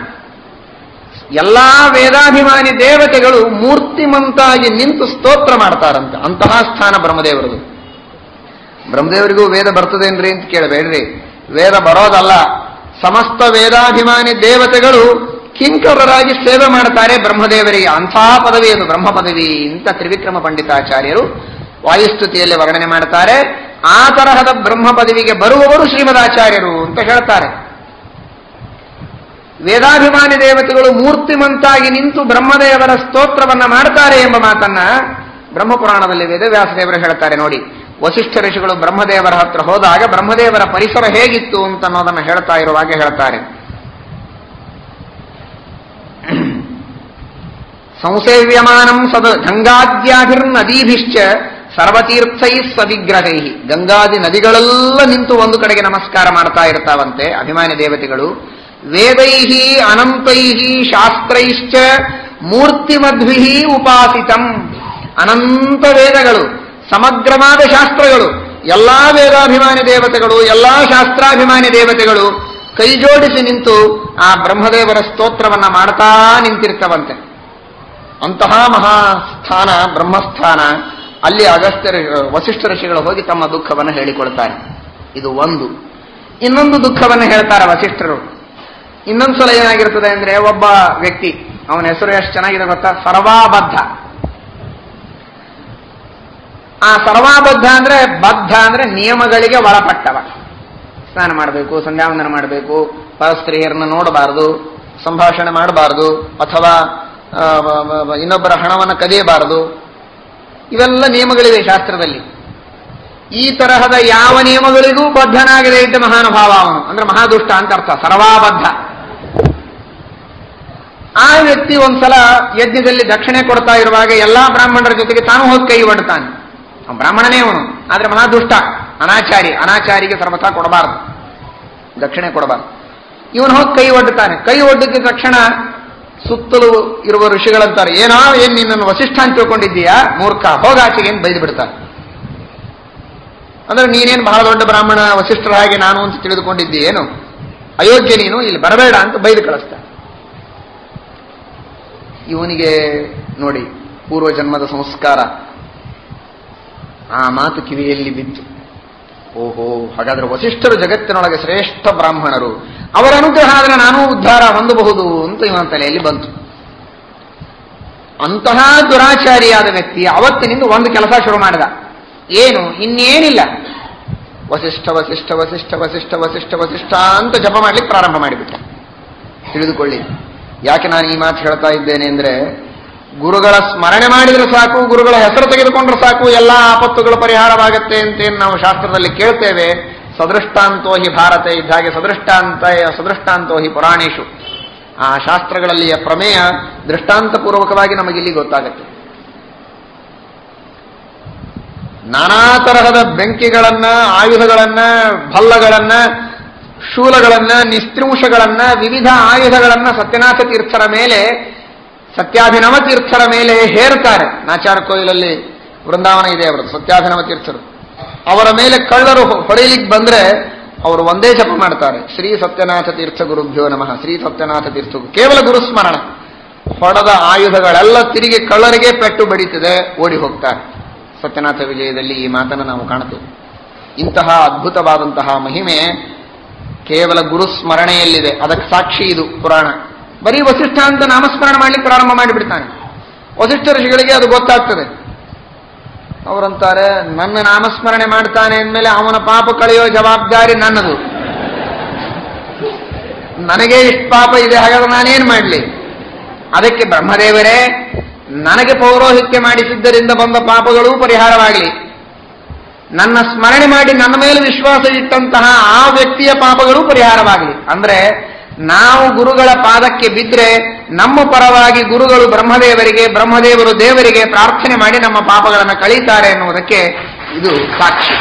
ಎಲ್ಲಾ ವೇದಾಭಿಮಾನಿ ದೇವತೆಗಳು ಮೂರ್ತಿಮಂತಾಗಿ ನಿಂತು ಸ್ತೋತ್ರ ಮಾಡ್ತಾರಂತೆ ಅಂತಹ ಸ್ಥಾನ ಬ್ರಹ್ಮದೇವರದು ಬ್ರಹ್ಮದೇವರಿಗೂ ವೇದ ಬರ್ತದೇನ್ರಿ ಅಂತ ಕೇಳಬೇಡ್ರಿ ವೇದ ಬರೋದಲ್ಲ ಸಮಸ್ತ ವೇದಾಭಿಮಾನಿ ದೇವತೆಗಳು ಕಿಂಕರರಾಗಿ ಸೇವೆ ಮಾಡ್ತಾರೆ ಬ್ರಹ್ಮದೇವರಿಗೆ ಅಂಥ ಪದವಿ ಅದು ಬ್ರಹ್ಮ ಪದವಿ ಅಂತ ತ್ರಿವಿಕ್ರಮ ಪಂಡಿತಾಚಾರ್ಯರು ವಾಯುಸ್ತುತಿಯಲ್ಲಿ ವರ್ಣನೆ ಮಾಡ್ತಾರೆ ಆ ತರಹದ ಬ್ರಹ್ಮ ಪದವಿಗೆ ಬರುವವರು ಶ್ರೀಮದಾಚಾರ್ಯರು ಅಂತ ಹೇಳ್ತಾರೆ ವೇದಾಭಿಮಾನಿ ದೇವತೆಗಳು ಮೂರ್ತಿಮಂತಾಗಿ ನಿಂತು ಬ್ರಹ್ಮದೇವರ ಸ್ತೋತ್ರವನ್ನ ಮಾಡ್ತಾರೆ ಎಂಬ ಮಾತನ್ನ ಬ್ರಹ್ಮಪುರಾಣದಲ್ಲಿ ವೇದವ್ಯಾಸದೇವರು ಹೇಳ್ತಾರೆ ನೋಡಿ ವಸಿಷ್ಠ ಋಷಿಗಳು ಬ್ರಹ್ಮದೇವರ ಹತ್ರ ಹೋದಾಗ ಬ್ರಹ್ಮದೇವರ ಪರಿಸರ ಹೇಗಿತ್ತು ಅಂತ ಅನ್ನೋದನ್ನ ಹೇಳ್ತಾ ಇರುವಾಗ ಹೇಳ್ತಾರೆ ಸಂಸೇವ್ಯಮಾನಂ ಸದ ಗಂಗಾದ್ಯಾಭಿರ್ನದೀಭಿಶ್ಚ ಸರ್ವತೀರ್ಥೈ ಸವಿಗ್ರಹೈ ಗಂಗಾದಿ ನದಿಗಳೆಲ್ಲ ನಿಂತು ಒಂದು ಕಡೆಗೆ ನಮಸ್ಕಾರ ಮಾಡ್ತಾ ಇರ್ತಾವಂತೆ ಅಭಿಮಾನಿ ದೇವತೆಗಳು ವೇದೈ ಅನಂತೈ ಶಾಸ್ತ್ರೈಶ್ಚ ಮೂರ್ತಿಮದ್ಭಿ ಉಪಾಸಿತಂ ಅನಂತ ವೇದಗಳು ಸಮಗ್ರವಾದ ಶಾಸ್ತ್ರಗಳು ಎಲ್ಲಾ ವೇದಾಭಿಮಾನಿ ದೇವತೆಗಳು ಎಲ್ಲಾ ಶಾಸ್ತ್ರಾಭಿಮಾನಿ ದೇವತೆಗಳು ಕೈ ಜೋಡಿಸಿ ನಿಂತು ಆ ಬ್ರಹ್ಮದೇವರ ಸ್ತೋತ್ರವನ್ನ ಮಾಡ್ತಾ ನಿಂತಿರ್ತವಂತೆ ಅಂತಹ ಮಹಾಸ್ಥಾನ ಬ್ರಹ್ಮಸ್ಥಾನ ಅಲ್ಲಿ ಅಗಸ್ತ್ಯ ಋ- ವಸಿಷ್ಠ ಋಷಿಗಳು ಹೋಗಿ ತಮ್ಮ ದುಃಖವನ್ನು ಹೇಳಿಕೊಳ್ತಾರೆ ಇದು ಒಂದು ಇನ್ನೊಂದು ದುಃಖವನ್ನು ಹೇಳ್ತಾರೆ ವಸಿಷ್ಠರು ಇನ್ನೊಂದು ಸಲ ಏನಾಗಿರ್ತದೆ ಅಂದ್ರೆ ಒಬ್ಬ ವ್ಯಕ್ತಿ ಅವನ ಹೆಸರು ಎಷ್ಟು ಚೆನ್ನಾಗಿದೆ ಗೊತ್ತಾ ಸರ್ವಾಬದ್ಧ ಆ ಸರ್ವಾಬದ್ಧ ಅಂದ್ರೆ ಬದ್ಧ ಅಂದ್ರೆ ನಿಯಮಗಳಿಗೆ ಒಳಪಟ್ಟವ ಸ್ನಾನ ಮಾಡಬೇಕು ಸಂಧ್ಯಾವಂದನ ಮಾಡಬೇಕು ಪರಸ್ತ್ರೀಯರನ್ನ ನೋಡಬಾರದು ಸಂಭಾಷಣೆ ಮಾಡಬಾರದು ಅಥವಾ ಆ, ಬ- ಬ- ಬ- ಇನ್ನೊಬ್ಬರ ಹಣವನ್ನು ಕದಿಯಬಾರದು ಇವೆಲ್ಲ ನಿಯಮಗಳಿವೆ ಶಾಸ್ತ್ರದಲ್ಲಿ ಈ ತರಹದ ಯಾವ ನಿಯಮಗಳಿಗೂ ಬದ್ಧನಾಗದೇ ಇದ್ದ ಮಹಾನುಭಾವ ಅವನು ಅಂದ್ರೆ ಮಹಾದುಷ್ಟ ಅಂತ ಅರ್ಥ ಸರ್ವಾಬದ್ಧ ಆ ವ್ಯಕ್ತಿ ಒಂದ್ಸಲ ಯಜ್ಞದಲ್ಲಿ ದಕ್ಷಿಣೆ ಕೊಡ್ತಾ ಇರುವಾಗ ಎಲ್ಲಾ ಬ್ರಾಹ್ಮಣರ ಜೊತೆಗೆ ತಾನು ಹೋಗಿ ಕೈ ಒಡ್ತಾನೆ ಅವನು ಬ್ರಾಹ್ಮಣನೇ ಅವನು ಆದ್ರೆ ಮಹಾದುಷ್ಟ ಅನಾಚಾರಿ ಅನಾಚಾರಿಗೆ ಸರ್ವಥಾ ಕೊಡಬಾರದು ದಕ್ಷಿಣೆ ಕೊಡಬಾರದು ಇವನು ಹೋಗಿ ಕೈ ಒಡ್ಡುತ್ತಾನೆ ಕೈ ಒಡ್ಡಿದ ತಕ್ಷಣ ಸುತ್ತಲೂ ಇರುವ ಋಷಿಗಳಂತಾರೆ ಏನೋ ಏನ್ ನಿನ್ನನ್ನು ವಸಿಷ್ಠ ಅಂತ ತಿಳ್ಕೊಂಡಿದ್ದೀಯಾ ಮೂರ್ಖ ಹೋಗಾಚೆಗೆ ಏನು ಬೈದು ಬಿಡ್ತಾರೆ ಅಂದ್ರೆ ನೀನೇನು ಬಹಳ ದೊಡ್ಡ ಬ್ರಾಹ್ಮಣ ವಸಿಷ್ಠರ ಹಾಗೆ ನಾನು ಅಂತ ತಿಳಿದುಕೊಂಡಿದ್ದೀ ಏನು ಅಯೋಗ್ಯ ನೀನು ಇಲ್ಲಿ ಬರಬೇಡ ಅಂತ ಬೈದು ಕಳಿಸ್ತಾನೆ ಇವನಿಗೆ ನೋಡಿ ಪೂರ್ವ ಜನ್ಮದ ಸಂಸ್ಕಾರ ಆ ಮಾತು ಕಿವಿಯಲ್ಲಿ ಬಿತ್ತು ಓಹೋ ಹಾಗಾದ್ರೆ ವಸಿಷ್ಠರು ಜಗತ್ತಿನೊಳಗೆ ಶ್ರೇಷ್ಠ ಬ್ರಾಹ್ಮಣರು ಅವರ ಅನುಗ್ರಹ ಆದ್ರೆ ನಾನೂ ಉದ್ಧಾರ ಹೊಂದಬಹುದು ಅಂತ ಇವನ ತಲೆಯಲ್ಲಿ ಬಂತು ಅಂತಹ ದುರಾಚಾರಿಯಾದ ವ್ಯಕ್ತಿ ಅವತ್ತಿನಿಂದ ಒಂದು ಕೆಲಸ ಶುರು ಮಾಡಿದ ಏನು ಇನ್ನೇನಿಲ್ಲ ವಸಿಷ್ಠ ವಸಿಷ್ಠ ವಸಿಷ್ಠ ವಸಿಷ್ಠ ವಸಿಷ್ಠ ವಸಿಷ್ಠ ಅಂತ ಜಪ ಮಾಡ್ಲಿಕ್ಕೆ ಪ್ರಾರಂಭ ಮಾಡಿಬಿಟ್ಟ ತಿಳಿದುಕೊಳ್ಳಿ ಯಾಕೆ ನಾನು ಈ ಮಾತು ಹೇಳ್ತಾ ಇದ್ದೇನೆ ಅಂದ್ರೆ ಗುರುಗಳ ಸ್ಮರಣೆ ಮಾಡಿದ್ರೆ ಸಾಕು ಗುರುಗಳ ಹೆಸರು ತೆಗೆದುಕೊಂಡ್ರೆ ಸಾಕು ಎಲ್ಲ ಆಪತ್ತುಗಳು ಪರಿಹಾರವಾಗತ್ತೆ ಅಂತೇನು ನಾವು ಶಾಸ್ತ್ರದಲ್ಲಿ ಕೇಳ್ತೇವೆ ಸದೃಷ್ಟಾಂತೋ ಹಿ ಭಾರತೆ ಇದ್ದ ಹಾಗೆ ಸದೃಷ್ಟಾಂತ ಸದೃಷ್ಟಾಂತೋ ಹಿ ಪುರಾಣೇಶು ಆ ಶಾಸ್ತ್ರಗಳಲ್ಲಿಯ ಪ್ರಮೇಯ ದೃಷ್ಟಾಂತಪೂರ್ವಕವಾಗಿ ನಮಗಿಲ್ಲಿ ಗೊತ್ತಾಗತ್ತೆ ನಾನಾ ತರಹದ ಬೆಂಕಿಗಳನ್ನ ಆಯುಧಗಳನ್ನ ಭಲ್ಲಗಳನ್ನ ಶೂಲಗಳನ್ನ ನಿಸ್ತ್ರಿಂಶಗಳನ್ನ ವಿವಿಧ ಆಯುಧಗಳನ್ನ ಸತ್ಯನಾಥ ತೀರ್ಥರ ಮೇಲೆ ಸತ್ಯಾಭಿನವ ತೀರ್ಥರ ಮೇಲೆ ಹೇರ್ತಾರೆ ನಾಚಾರ ಕೋಯಿಲಲ್ಲಿ ವೃಂದಾವನ ಇದೆ ಅವರದ್ದು ಸತ್ಯಾಭಿನವ ತೀರ್ಥರು ಅವರ ಮೇಲೆ ಕಳ್ಳರು ಹೊಡೆಯಲಿಕ್ಕೆ ಬಂದ್ರೆ ಅವರು ಒಂದೇ ಜಪ ಮಾಡ್ತಾರೆ ಶ್ರೀ ಸತ್ಯನಾಥ ತೀರ್ಥ ಗುರುಭ್ಯೋ ನಮಃ ಶ್ರೀ ಸತ್ಯನಾಥ ತೀರ್ಥ ಗು- ಕೇವಲ ಗುರುಸ್ಮರಣ ಹೊಡೆದ ಆಯುಧಗಳೆಲ್ಲ ತಿರುಗಿ ಕಳ್ಳರಿಗೆ ಪೆಟ್ಟು ಬಡಿತದೆ ಓಡಿ ಹೋಗ್ತಾರೆ ಸತ್ಯನಾಥ ವಿಜಯದಲ್ಲಿ ಈ ಮಾತನ್ನು ನಾವು ಕಾಣುತ್ತೇವೆ ಇಂತಹ ಅದ್ಭುತವಾದಂತಹ ಮಹಿಮೆ ಕೇವಲ ಗುರು ಸ್ಮರಣೆಯಲ್ಲಿದೆ ಅದಕ್ಕೆ ಸಾಕ್ಷಿ ಇದು ಪುರಾಣ ಬರೀ ವಸಿಷ್ಠ ಅಂತ ನಾಮಸ್ಮರಣೆ ಮಾಡ್ಲಿಕ್ಕೆ ಪ್ರಾರಂಭ ಮಾಡಿಬಿಡ್ತಾನೆ ವಸಿಷ್ಠ ಋಷಿಗಳಿಗೆ ಅದು ಗೊತ್ತಾಗ್ತದೆ ಅವರಂತಾರೆ ನನ್ನ ನಾಮಸ್ಮರಣೆ ಮಾಡ್ತಾನೆ ಅಂದಮೇಲೆ ಅವನ ಪಾಪ ಕಳೆಯೋ ಜವಾಬ್ದಾರಿ ನನ್ನದು ನನಗೆ ಇಷ್ಟು ಪಾಪ ಇದೆ ಹಾಗಾದ್ರೆ ನಾನೇನ್ ಮಾಡಲಿ ಅದಕ್ಕೆ ಬ್ರಹ್ಮದೇವರೇ ನನಗೆ ಪೌರೋಹಿತ್ಯ ಮಾಡಿಸಿದ್ದರಿಂದ ಬಂದ ಪಾಪಗಳೂ ಪರಿಹಾರವಾಗಲಿ ನನ್ನ ಸ್ಮರಣೆ ಮಾಡಿ ನನ್ನ ಮೇಲೆ ವಿಶ್ವಾಸ ಇಟ್ಟಂತಹ ಆ ವ್ಯಕ್ತಿಯ ಪಾಪಗಳೂ ಪರಿಹಾರವಾಗಲಿ ಅಂದ್ರೆ ನಾವು ಗುರುಗಳ ಪಾದಕ್ಕೆ ಬಿದ್ದರೆ ನಮ್ಮ ಪರವಾಗಿ ಗುರುಗಳು ಬ್ರಹ್ಮದೇವರಿಗೆ ಬ್ರಹ್ಮದೇವರು ದೇವರಿಗೆ ಪ್ರಾರ್ಥನೆ ಮಾಡಿ ನಮ್ಮ ಪಾಪಗಳನ್ನು ಕಳೀತಾರೆ ಎನ್ನುವುದಕ್ಕೆ ಇದು ಸಾಕ್ಷಿ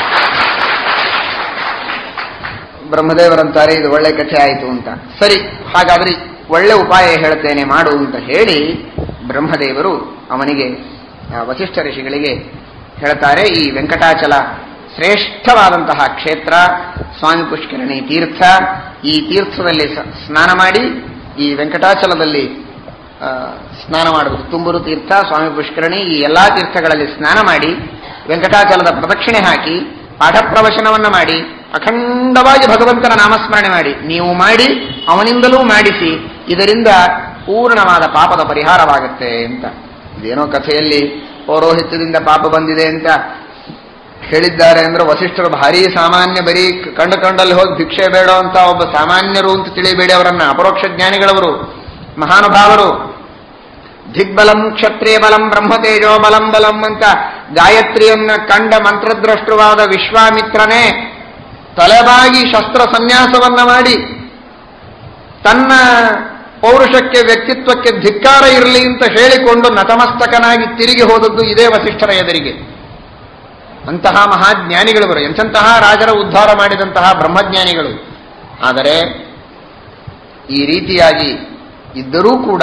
ಬ್ರಹ್ಮದೇವರಂತಾರೆ ಇದು ಒಳ್ಳೆ ಕಥೆ ಆಯಿತು ಅಂತ ಸರಿ ಹಾಗಾದ್ರೆ ಒಳ್ಳೆ ಉಪಾಯ ಹೇಳ್ತೇನೆ ಮಾಡು ಅಂತ ಹೇಳಿ ಬ್ರಹ್ಮದೇವರು ಅವನಿಗೆ ಆ ವಸಿಷ್ಠ ಋಷಿಗಳಿಗೆ ಹೇಳ್ತಾರೆ ಈ ವೆಂಕಟಾಚಲ ಶ್ರೇಷ್ಠವಾದಂತಹ ಕ್ಷೇತ್ರ ಸ್ವಾಮಿ ಪುಷ್ಕರಣಿ ತೀರ್ಥ ಈ ತೀರ್ಥದಲ್ಲಿ ಸ- ಸ್ನಾನ ಮಾಡಿ ಈ ವೆಂಕಟಾಚಲದಲ್ಲಿ ಆ, ಸ್ನಾನ ಮಾಡುವುದು ತುಂಬೂರು ತೀರ್ಥ ಸ್ವಾಮಿ ಪುಷ್ಕರಣಿ ಈ ಎಲ್ಲಾ ತೀರ್ಥಗಳಲ್ಲಿ ಸ್ನಾನ ಮಾಡಿ ವೆಂಕಟಾಚಲದ ಪ್ರದಕ್ಷಿಣೆ ಹಾಕಿ ಪಾಠ ಪ್ರವಚನವನ್ನ ಮಾಡಿ ಅಖಂಡವಾಗಿ ಭಗವಂತನ ನಾಮಸ್ಮರಣೆ ಮಾಡಿ ನೀವು ಮಾಡಿ ಅವನಿಂದಲೂ ಮಾಡಿಸಿ ಇದರಿಂದ ಪೂರ್ಣವಾದ ಪಾಪದ ಪರಿಹಾರವಾಗುತ್ತೆ ಅಂತ ಇದೇನೋ ಕಥೆಯಲ್ಲಿ ಪೌರೋಹಿತ್ಯದಿಂದ ಪಾಪ ಬಂದಿದೆ ಅಂತ ಹೇಳಿದ್ದಾರೆ ಅಂದ್ರೆ ವಸಿಷ್ಠರು ಭಾರಿ ಸಾಮಾನ್ಯ ಬರೀ ಕಂಡು ಕಂಡಲ್ಲಿ ಹೋಗಿ ಭಿಕ್ಷೆ ಬೇಡ ಅಂತ ಒಬ್ಬ ಸಾಮಾನ್ಯರು ಅಂತ ತಿಳಿಬೇಡಿ ಅವರನ್ನ ಅಪರೋಕ್ಷ ಜ್ಞಾನಿಗಳವರು ಮಹಾನುಭಾವರು ದಿಗ್ಬಲಂ ಕ್ಷತ್ರಿಯ ಬಲಂ ಬ್ರಹ್ಮತೇಜೋ ಬಲಂ ಬಲಂ ಅಂತ ಗಾಯತ್ರಿಯನ್ನ ಕಂಡ ಮಂತ್ರದ್ರಷ್ಟುವಾದ ವಿಶ್ವಾಮಿತ್ರನೇ ತಲೆಬಾಗಿ ಶಸ್ತ್ರ ಸನ್ಯಾಸವನ್ನ ಮಾಡಿ ತನ್ನ ಪೌರುಷಕ್ಕೆ ವ್ಯಕ್ತಿತ್ವಕ್ಕೆ ಧಿಕ್ಕಾರ ಇರಲಿ ಅಂತ ಹೇಳಿಕೊಂಡು ನತಮಸ್ತಕನಾಗಿ ತಿರುಗಿ ಹೋದದ್ದು ಇದೇ ವಸಿಷ್ಠರ ಎದುರಿಗೆ ಅಂತಹ ಮಹಾಜ್ಞಾನಿಗಳವರು ಎಂಥಂತಹ ರಾಜರ ಉದ್ಧಾರ ಮಾಡಿದಂತಹ ಬ್ರಹ್ಮಜ್ಞಾನಿಗಳು ಆದರೆ ಈ ರೀತಿಯಾಗಿ ಇದ್ದರೂ ಕೂಡ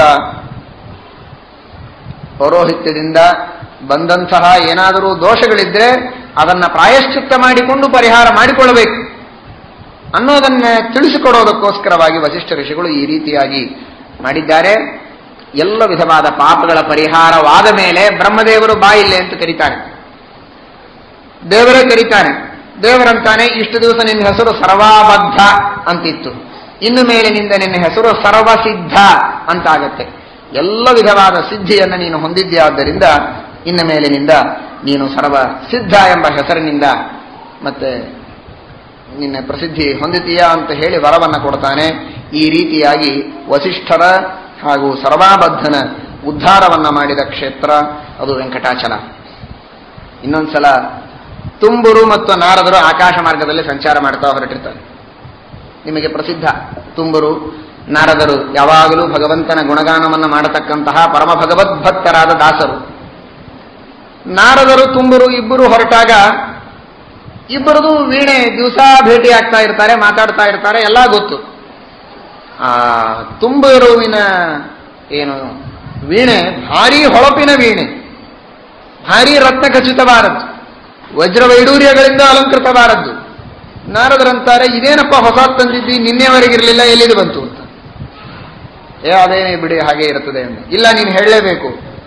ಪೌರೋಹಿತ್ಯದಿಂದ ಬಂದಂತಹ ಏನಾದರೂ ದೋಷಗಳಿದ್ರೆ ಅದನ್ನ ಪ್ರಾಯಶ್ಚಿತ್ತ ಮಾಡಿಕೊಂಡು ಪರಿಹಾರ ಮಾಡಿಕೊಳ್ಳಬೇಕು ಅನ್ನೋದನ್ನ ತಿಳಿಸಿಕೊಡೋದಕ್ಕೋಸ್ಕರವಾಗಿ ವಸಿಷ್ಠ ಋಷಿಗಳು ಈ ರೀತಿಯಾಗಿ ಮಾಡಿದ್ದಾರೆ ಎಲ್ಲ ವಿಧವಾದ ಪಾಪಗಳ ಪರಿಹಾರವಾದ ಮೇಲೆ ಬ್ರಹ್ಮದೇವರು ಬಾಯಿಲ್ಲೆ ಅಂತ ಕರೀತಾರೆ ದೇವರೇ ಕರೀತಾನೆ ದೇವರಂತಾನೆ ಇಷ್ಟು ದಿವಸ ನಿನ್ನ ಹೆಸರು ಸರ್ವಾಬದ್ಧ ಅಂತಿತ್ತು ಇನ್ನು ಮೇಲಿನಿಂದ ನಿನ್ನ ಹೆಸರು ಸರ್ವಸಿದ್ಧ ಅಂತಾಗತ್ತೆ ಎಲ್ಲ ವಿಧವಾದ ಸಿದ್ಧಿಯನ್ನು ನೀನು ಹೊಂದಿದ್ದೀಯಾದ್ದರಿಂದ ಇನ್ನು ಮೇಲಿನಿಂದ ನೀನು ಸರ್ವ ಸಿದ್ಧ ಎಂಬ ಹೆಸರಿನಿಂದ ಮತ್ತೆ ನಿನ್ನ ಪ್ರಸಿದ್ಧಿ ಹೊಂದಿತೀಯಾ ಅಂತ ಹೇಳಿ ವರವನ್ನ ಕೊಡ್ತಾನೆ ಈ ರೀತಿಯಾಗಿ ವಸಿಷ್ಠರ ಹಾಗೂ ಸರ್ವಾಬದ್ಧನ ಉದ್ಧಾರವನ್ನ ಮಾಡಿದ ಕ್ಷೇತ್ರ ಅದು ವೆಂಕಟಾಚಲ ಇನ್ನೊಂದ್ಸಲ ತುಂಬುರು ಮತ್ತು ನಾರದರು ಆಕಾಶ ಮಾರ್ಗದಲ್ಲಿ ಸಂಚಾರ ಮಾಡ್ತಾ ಹೊರಟಿರ್ತಾರೆ ನಿಮಗೆ ಪ್ರಸಿದ್ಧ ತುಂಬುರು ನಾರದರು ಯಾವಾಗಲೂ ಭಗವಂತನ ಗುಣಗಾನವನ್ನು ಮಾಡತಕ್ಕಂತಹ ಪರಮ ಭಗವದ್ಭಕ್ತರಾದ ದಾಸರು ನಾರದರು ತುಂಬರು ಇಬ್ಬರು ಹೊರಟಾಗ ಇಬ್ಬರದು ವೀಣೆ ದಿವಸ ಭೇಟಿ ಆಗ್ತಾ ಇರ್ತಾರೆ ಮಾತಾಡ್ತಾ ಇರ್ತಾರೆ ಎಲ್ಲ ಗೊತ್ತು ಆ ತುಂಬರುವಿನ ಏನು ವೀಣೆ ಭಾರಿ ಹೊಳಪಿನ ವೀಣೆ ಭಾರಿ ರತ್ನ ಖಚಿತವಾದದ್ದು ವಜ್ರ ವೈಡೂರ್ಯಗಳಿಂದ ಅಲಂಕೃತವಾದದ್ದು ನಾರದರಂತಾರೆ ಇದೇನಪ್ಪ ಹೊಸ ತಂದಿದ್ದಿ ನಿನ್ನೆವರೆಗಿರಲಿಲ್ಲ ಎಲ್ಲಿದು ಬಂತು ಅಂತ ಏ ಅದೇನೇ ಬಿಡಿ ಹಾಗೆ ಇರುತ್ತದೆ ಅಂತ ಇಲ್ಲ ನೀನು ಹೇಳಲೇಬೇಕು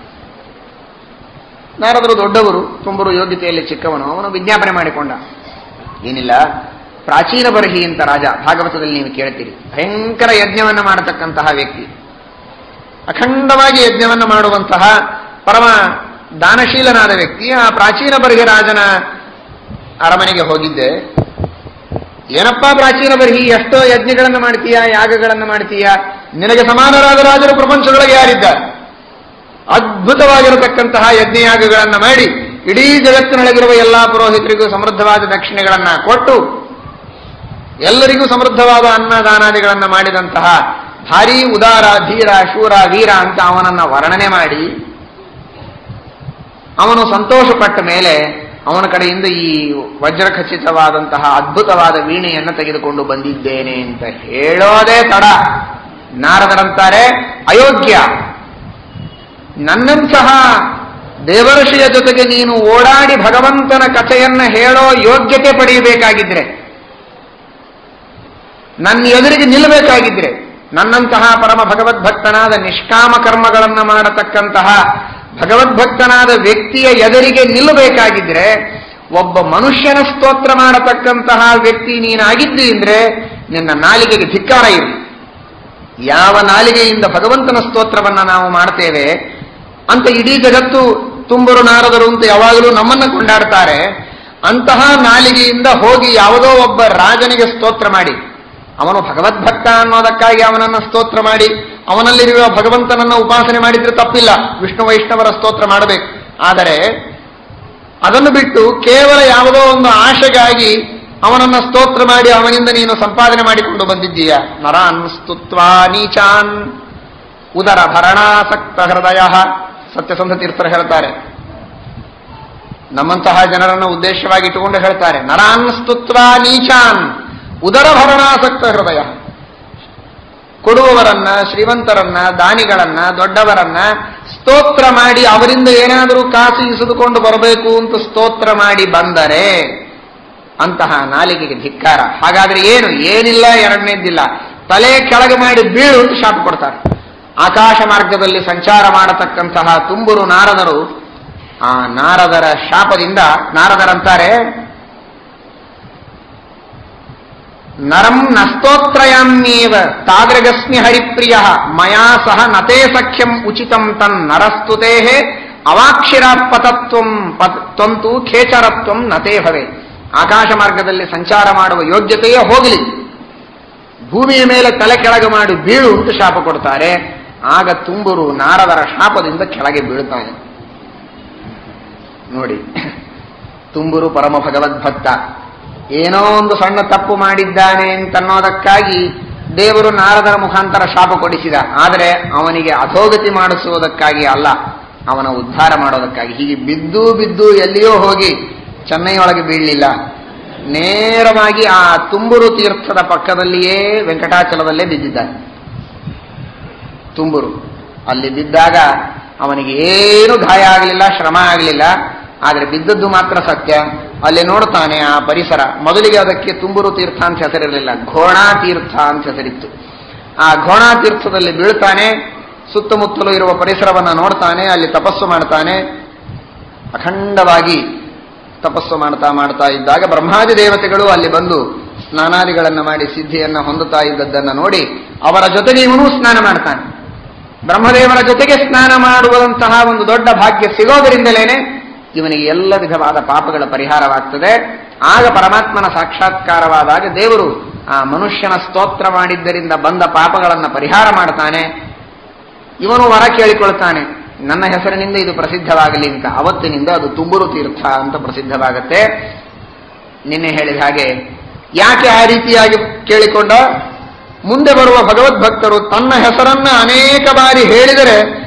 ನಾರದರು ದೊಡ್ಡವರು ತುಂಬರು ಯೋಗ್ಯತೆಯಲ್ಲಿ ಚಿಕ್ಕವನು ಅವನು ವಿಜ್ಞಾಪನೆ ಮಾಡಿಕೊಂಡ ಏನಿಲ್ಲ ಪ್ರಾಚೀನ ಬರಹಿ ಅಂತ ರಾಜ ಭಾಗವತದಲ್ಲಿ ನೀವು ಕೇಳ್ತೀರಿ ಭಯಂಕರ ಯಜ್ಞವನ್ನು ಮಾಡತಕ್ಕಂತಹ ವ್ಯಕ್ತಿ ಅಖಂಡವಾಗಿ ಯಜ್ಞವನ್ನು ಮಾಡುವಂತಹ ಪರಮ ದಾನಶೀಲನಾದ ವ್ಯಕ್ತಿ ಆ ಪ್ರಾಚೀನ ಬರಹಿ ರಾಜನ ಅರಮನೆಗೆ ಹೋಗಿದ್ದೆ ಏನಪ್ಪಾ ಪ್ರಾಚೀನ ಬರಹಿ ಎಷ್ಟೋ ಯಜ್ಞಗಳನ್ನು ಮಾಡ್ತೀಯಾ ಯಾಗಗಳನ್ನು ಮಾಡ್ತೀಯಾ ನಿನಗೆ ಸಮಾನರಾದ ರಾಜರು ಪ್ರಪಂಚದೊಳಗೆ ಯಾರಿದ್ದಾರೆ ಅದ್ಭುತವಾಗಿರತಕ್ಕಂತಹ ಯಜ್ಞಯಾಗಗಳನ್ನು ಮಾಡಿ ಇಡೀ ಜಗತ್ತಿನೊಳಗಿರುವ ಎಲ್ಲಾ ಪುರೋಹಿತರಿಗೂ ಸಮೃದ್ಧವಾದ ದಕ್ಷಿಣೆಗಳನ್ನ ಕೊಟ್ಟು ಎಲ್ಲರಿಗೂ ಸಮೃದ್ಧವಾದ ಅನ್ನದಾನಾದಿಗಳನ್ನು ಮಾಡಿದಂತಹ ಭಾರೀ ಉದಾರ ಧೀರ ಶೂರ ವೀರ ಅಂತ ಅವನನ್ನ ವರ್ಣನೆ ಮಾಡಿ ಅವನು ಸಂತೋಷಪಟ್ಟ ಮೇಲೆ ಅವನ ಕಡೆಯಿಂದ ಈ ವಜ್ರಖಚಿತವಾದಂತಹ ಅದ್ಭುತವಾದ ವೀಣೆಯನ್ನು ತೆಗೆದುಕೊಂಡು ಬಂದಿದ್ದೇನೆ ಅಂತ ಹೇಳೋದೇ ತಡ ನಾರದರಂತಾರೆ ಅಯೋಗ್ಯ ನನ್ನಂತಹ ದೇವರ್ಷಿಯ ಜೊತೆಗೆ ನೀನು ಓಡಾಡಿ ಭಗವಂತನ ಕಥೆಯನ್ನ ಹೇಳೋ ಯೋಗ್ಯತೆ ಪಡೆಯಬೇಕಾಗಿದ್ರೆ ನನ್ನ ಎದುರಿಗೆ ನಿಲ್ಲಬೇಕಾಗಿದ್ರೆ ನನ್ನಂತಹ ಪರಮ ಭಗವದ್ಭಕ್ತನಾದ ನಿಷ್ಕಾಮ ಕರ್ಮಗಳನ್ನ ಮಾಡತಕ್ಕಂತಹ ಭಗವದ್ಭಕ್ತನಾದ ವ್ಯಕ್ತಿಯ ಎದುರಿಗೆ ನಿಲ್ಲಬೇಕಾಗಿದ್ರೆ ಒಬ್ಬ ಮನುಷ್ಯನ ಸ್ತೋತ್ರ ಮಾಡತಕ್ಕಂತಹ ವ್ಯಕ್ತಿ ನೀನಾಗಿದ್ದಿ ಅಂದ್ರೆ ನಿನ್ನ ನಾಲಿಗೆಗೆ ಧಿಕ್ಕಾರ ಇರಲಿ ಯಾವ ನಾಲಿಗೆಯಿಂದ ಭಗವಂತನ ಸ್ತೋತ್ರವನ್ನ ನಾವು ಮಾಡ್ತೇವೆ ಅಂತ ಇಡೀ ಜಗತ್ತು ತುಂಬರು ನಾರದರು ಅಂತ ಯಾವಾಗಲೂ ನಮ್ಮನ್ನ ಕೊಂಡಾಡ್ತಾರೆ ಅಂತಹ ನಾಲಿಗೆಯಿಂದ ಹೋಗಿ ಯಾವುದೋ ಒಬ್ಬ ರಾಜನಿಗೆ ಸ್ತೋತ್ರ ಮಾಡಿ ಅವನು ಭಗವದ್ಭಕ್ತ ಅನ್ನೋದಕ್ಕಾಗಿ ಅವನನ್ನು ಸ್ತೋತ್ರ ಮಾಡಿ ಅವನಲ್ಲಿರುವ ಭಗವಂತನನ್ನ ಉಪಾಸನೆ ಮಾಡಿದ್ರೆ ತಪ್ಪಿಲ್ಲ ವಿಷ್ಣು ವೈಷ್ಣವರ ಸ್ತೋತ್ರ ಮಾಡಬೇಕು ಆದರೆ ಅದನ್ನು ಬಿಟ್ಟು ಕೇವಲ ಯಾವುದೋ ಒಂದು ಆಶೆಗಾಗಿ ಅವನನ್ನ ಸ್ತೋತ್ರ ಮಾಡಿ ಅವನಿಂದ ನೀನು ಸಂಪಾದನೆ ಮಾಡಿಕೊಂಡು ಬಂದಿದ್ದೀಯ ನರಾನ್ ಸ್ತುತ್ವಾ ನೀಚಾನ್ ಉದರ ಭರಣಾಸಕ್ತ ಹೃದಯ ಸತ್ಯಸಂಧ ತೀರ್ಥರು ಹೇಳ್ತಾರೆ ನಮ್ಮಂತಹ ಜನರನ್ನು ಉದ್ದೇಶವಾಗಿ ಇಟ್ಟುಕೊಂಡು ಹೇಳ್ತಾರೆ ನರಾನ್ ಸ್ತುತ್ವಾ ನೀಚಾನ್ ಉದರ ಭರಣಾಸಕ್ತ ಹೃದಯ ಕೊಡುವವರನ್ನ ಶ್ರೀಮಂತರನ್ನ ದಾನಿಗಳನ್ನ ದೊಡ್ಡವರನ್ನ ಸ್ತೋತ್ರ ಮಾಡಿ ಅವರಿಂದ ಏನಾದರೂ ಕಾಸು ಇಸಿದುಕೊಂಡು ಬರಬೇಕು ಅಂತ ಸ್ತೋತ್ರ ಮಾಡಿ ಬಂದರೆ ಅಂತಹ ನಾಲಿಗೆಗೆ ಧಿಕ್ಕಾರ ಹಾಗಾದ್ರೆ ಏನು ಏನಿಲ್ಲ ಎರಡನೇದ್ದಿಲ್ಲ ತಲೆ ಕೆಳಗೆ ಮಾಡಿ ಬೀಳು ಅಂತ ಶಾಪ ಕೊಡ್ತಾರೆ ಆಕಾಶ ಮಾರ್ಗದಲ್ಲಿ ಸಂಚಾರ ಮಾಡತಕ್ಕಂತಹ ತುಂಬುರು ನಾರದರು ಆ ನಾರದರ ಶಾಪದಿಂದ ನಾರದರಂತಾರೆ ನರಂ ನಸ್ತೋತ್ರಯಾಮ್ಯೇವ ತಾದ್ರಗಸ್ಮಿ ಹರಿಪ್ರಿಯ ಮಯಾ ಸಹ ನತೇ ಸಖ್ಯಂ ಉಚಿತಂ ತನ್ ನರಸ್ತುತೇ ಅವಾಕ್ಷಿರ ಪತತ್ವಂ ಪತ್ ತ್ವಂತು ಖೇಚರತ್ವಂ ನತೇ ಭವೆ ಆಕಾಶ ಮಾರ್ಗದಲ್ಲಿ ಸಂಚಾರ ಮಾಡುವ ಯೋಗ್ಯತೆಯೇ ಹೋಗಲಿ ಭೂಮಿಯ ಮೇಲೆ ತಲೆ ಕೆಳಗೆ ಮಾಡಿ ಬೀಳು ಅಂತ ಶಾಪ ಕೊಡ್ತಾರೆ ಆಗ ತುಂಬುರು ನಾರದರ ಶಾಪದಿಂದ ಕೆಳಗೆ ಬೀಳುತ್ತಾನೆ ನೋಡಿ ತುಂಬುರು ಪರಮ ಭಗವದ್ಭಕ್ತ ಏನೋ ಒಂದು ಸಣ್ಣ ತಪ್ಪು ಮಾಡಿದ್ದಾನೆ ಅಂತನ್ನೋದಕ್ಕಾಗಿ ದೇವರು ನಾರದರ ಮುಖಾಂತರ ಶಾಪ ಕೊಡಿಸಿದ ಆದರೆ ಅವನಿಗೆ ಅಧೋಗತಿ ಮಾಡಿಸುವುದಕ್ಕಾಗಿ ಅಲ್ಲ ಅವನ ಉದ್ಧಾರ ಮಾಡೋದಕ್ಕಾಗಿ ಹೀಗೆ ಬಿದ್ದು ಬಿದ್ದು ಎಲ್ಲಿಯೋ ಹೋಗಿ ಚೆನ್ನೈಯೊಳಗೆ ಬೀಳಲಿಲ್ಲ ನೇರವಾಗಿ ಆ ತುಂಬುರು ತೀರ್ಥದ ಪಕ್ಕದಲ್ಲಿಯೇ ವೆಂಕಟಾಚಲದಲ್ಲೇ ಬಿದ್ದಿದ್ದಾನೆ ತುಂಬುರು ಅಲ್ಲಿ ಬಿದ್ದಾಗ ಅವನಿಗೆ ಏನು ಗಾಯ ಆಗಲಿಲ್ಲ ಶ್ರಮ ಆಗಲಿಲ್ಲ ಆದರೆ ಬಿದ್ದದ್ದು ಮಾತ್ರ ಸತ್ಯ ಅಲ್ಲಿ ನೋಡ್ತಾನೆ ಆ ಪರಿಸರ ಮೊದಲಿಗೆ ಅದಕ್ಕೆ ತುಂಬುರು ತೀರ್ಥ ಅಂತ ಹೆಸರಿರಲಿಲ್ಲ ಘೋಣಾ ತೀರ್ಥ ಅಂತ ಹೆಸರಿತ್ತು ಆ ಘೋಣಾ ತೀರ್ಥದಲ್ಲಿ ಬೀಳ್ತಾನೆ ಸುತ್ತಮುತ್ತಲೂ ಇರುವ ಪರಿಸರವನ್ನು ನೋಡ್ತಾನೆ ಅಲ್ಲಿ ತಪಸ್ಸು ಮಾಡ್ತಾನೆ ಅಖಂಡವಾಗಿ ತಪಸ್ಸು ಮಾಡ್ತಾ ಮಾಡ್ತಾ ಇದ್ದಾಗ ಬ್ರಹ್ಮಾದಿ ದೇವತೆಗಳು ಅಲ್ಲಿ ಬಂದು ಸ್ನಾನಾದಿಗಳನ್ನು ಮಾಡಿ ಸಿದ್ಧಿಯನ್ನು ಹೊಂದುತ್ತಾ ಇದ್ದದ್ದನ್ನು ನೋಡಿ ಅವರ ಜೊತೆಗೆ ಇವನೂ ಸ್ನಾನ ಮಾಡ್ತಾನೆ ಬ್ರಹ್ಮದೇವರ ಜೊತೆಗೆ ಸ್ನಾನ ಮಾಡುವಂತಹ ಒಂದು ದೊಡ್ಡ ಭಾಗ್ಯ ಸಿಗೋದರಿಂದಲೇನೆ ಇವನಿಗೆ ಎಲ್ಲ ವಿಧವಾದ ಪಾಪಗಳ ಪರಿಹಾರವಾಗ್ತದೆ ಆಗ ಪರಮಾತ್ಮನ ಸಾಕ್ಷಾತ್ಕಾರವಾದಾಗ ದೇವರು ಆ ಮನುಷ್ಯನ ಸ್ತೋತ್ರ ಮಾಡಿದ್ದರಿಂದ ಬಂದ ಪಾಪಗಳನ್ನು ಪರಿಹಾರ ಮಾಡ್ತಾನೆ ಇವನು ವರ ಕೇಳಿಕೊಳ್ತಾನೆ ನನ್ನ ಹೆಸರಿನಿಂದ ಇದು ಪ್ರಸಿದ್ಧವಾಗಲಿ ಅಂತ ಅವತ್ತಿನಿಂದ ಅದು ತುಂಬುರು ತೀರ್ಥ ಅಂತ ಪ್ರಸಿದ್ಧವಾಗತ್ತೆ ನಿನ್ನೆ ಹೇಳಿದ ಹಾಗೆ ಯಾಕೆ ಆ ರೀತಿಯಾಗಿ ಕೇಳಿಕೊಂಡ ಮುಂದೆ ಬರುವ ಭಗವದ್ಭಕ್ತರು ತನ್ನ ಹೆಸರನ್ನ ಅನೇಕ ಬಾರಿ ಹೇಳಿದರೆ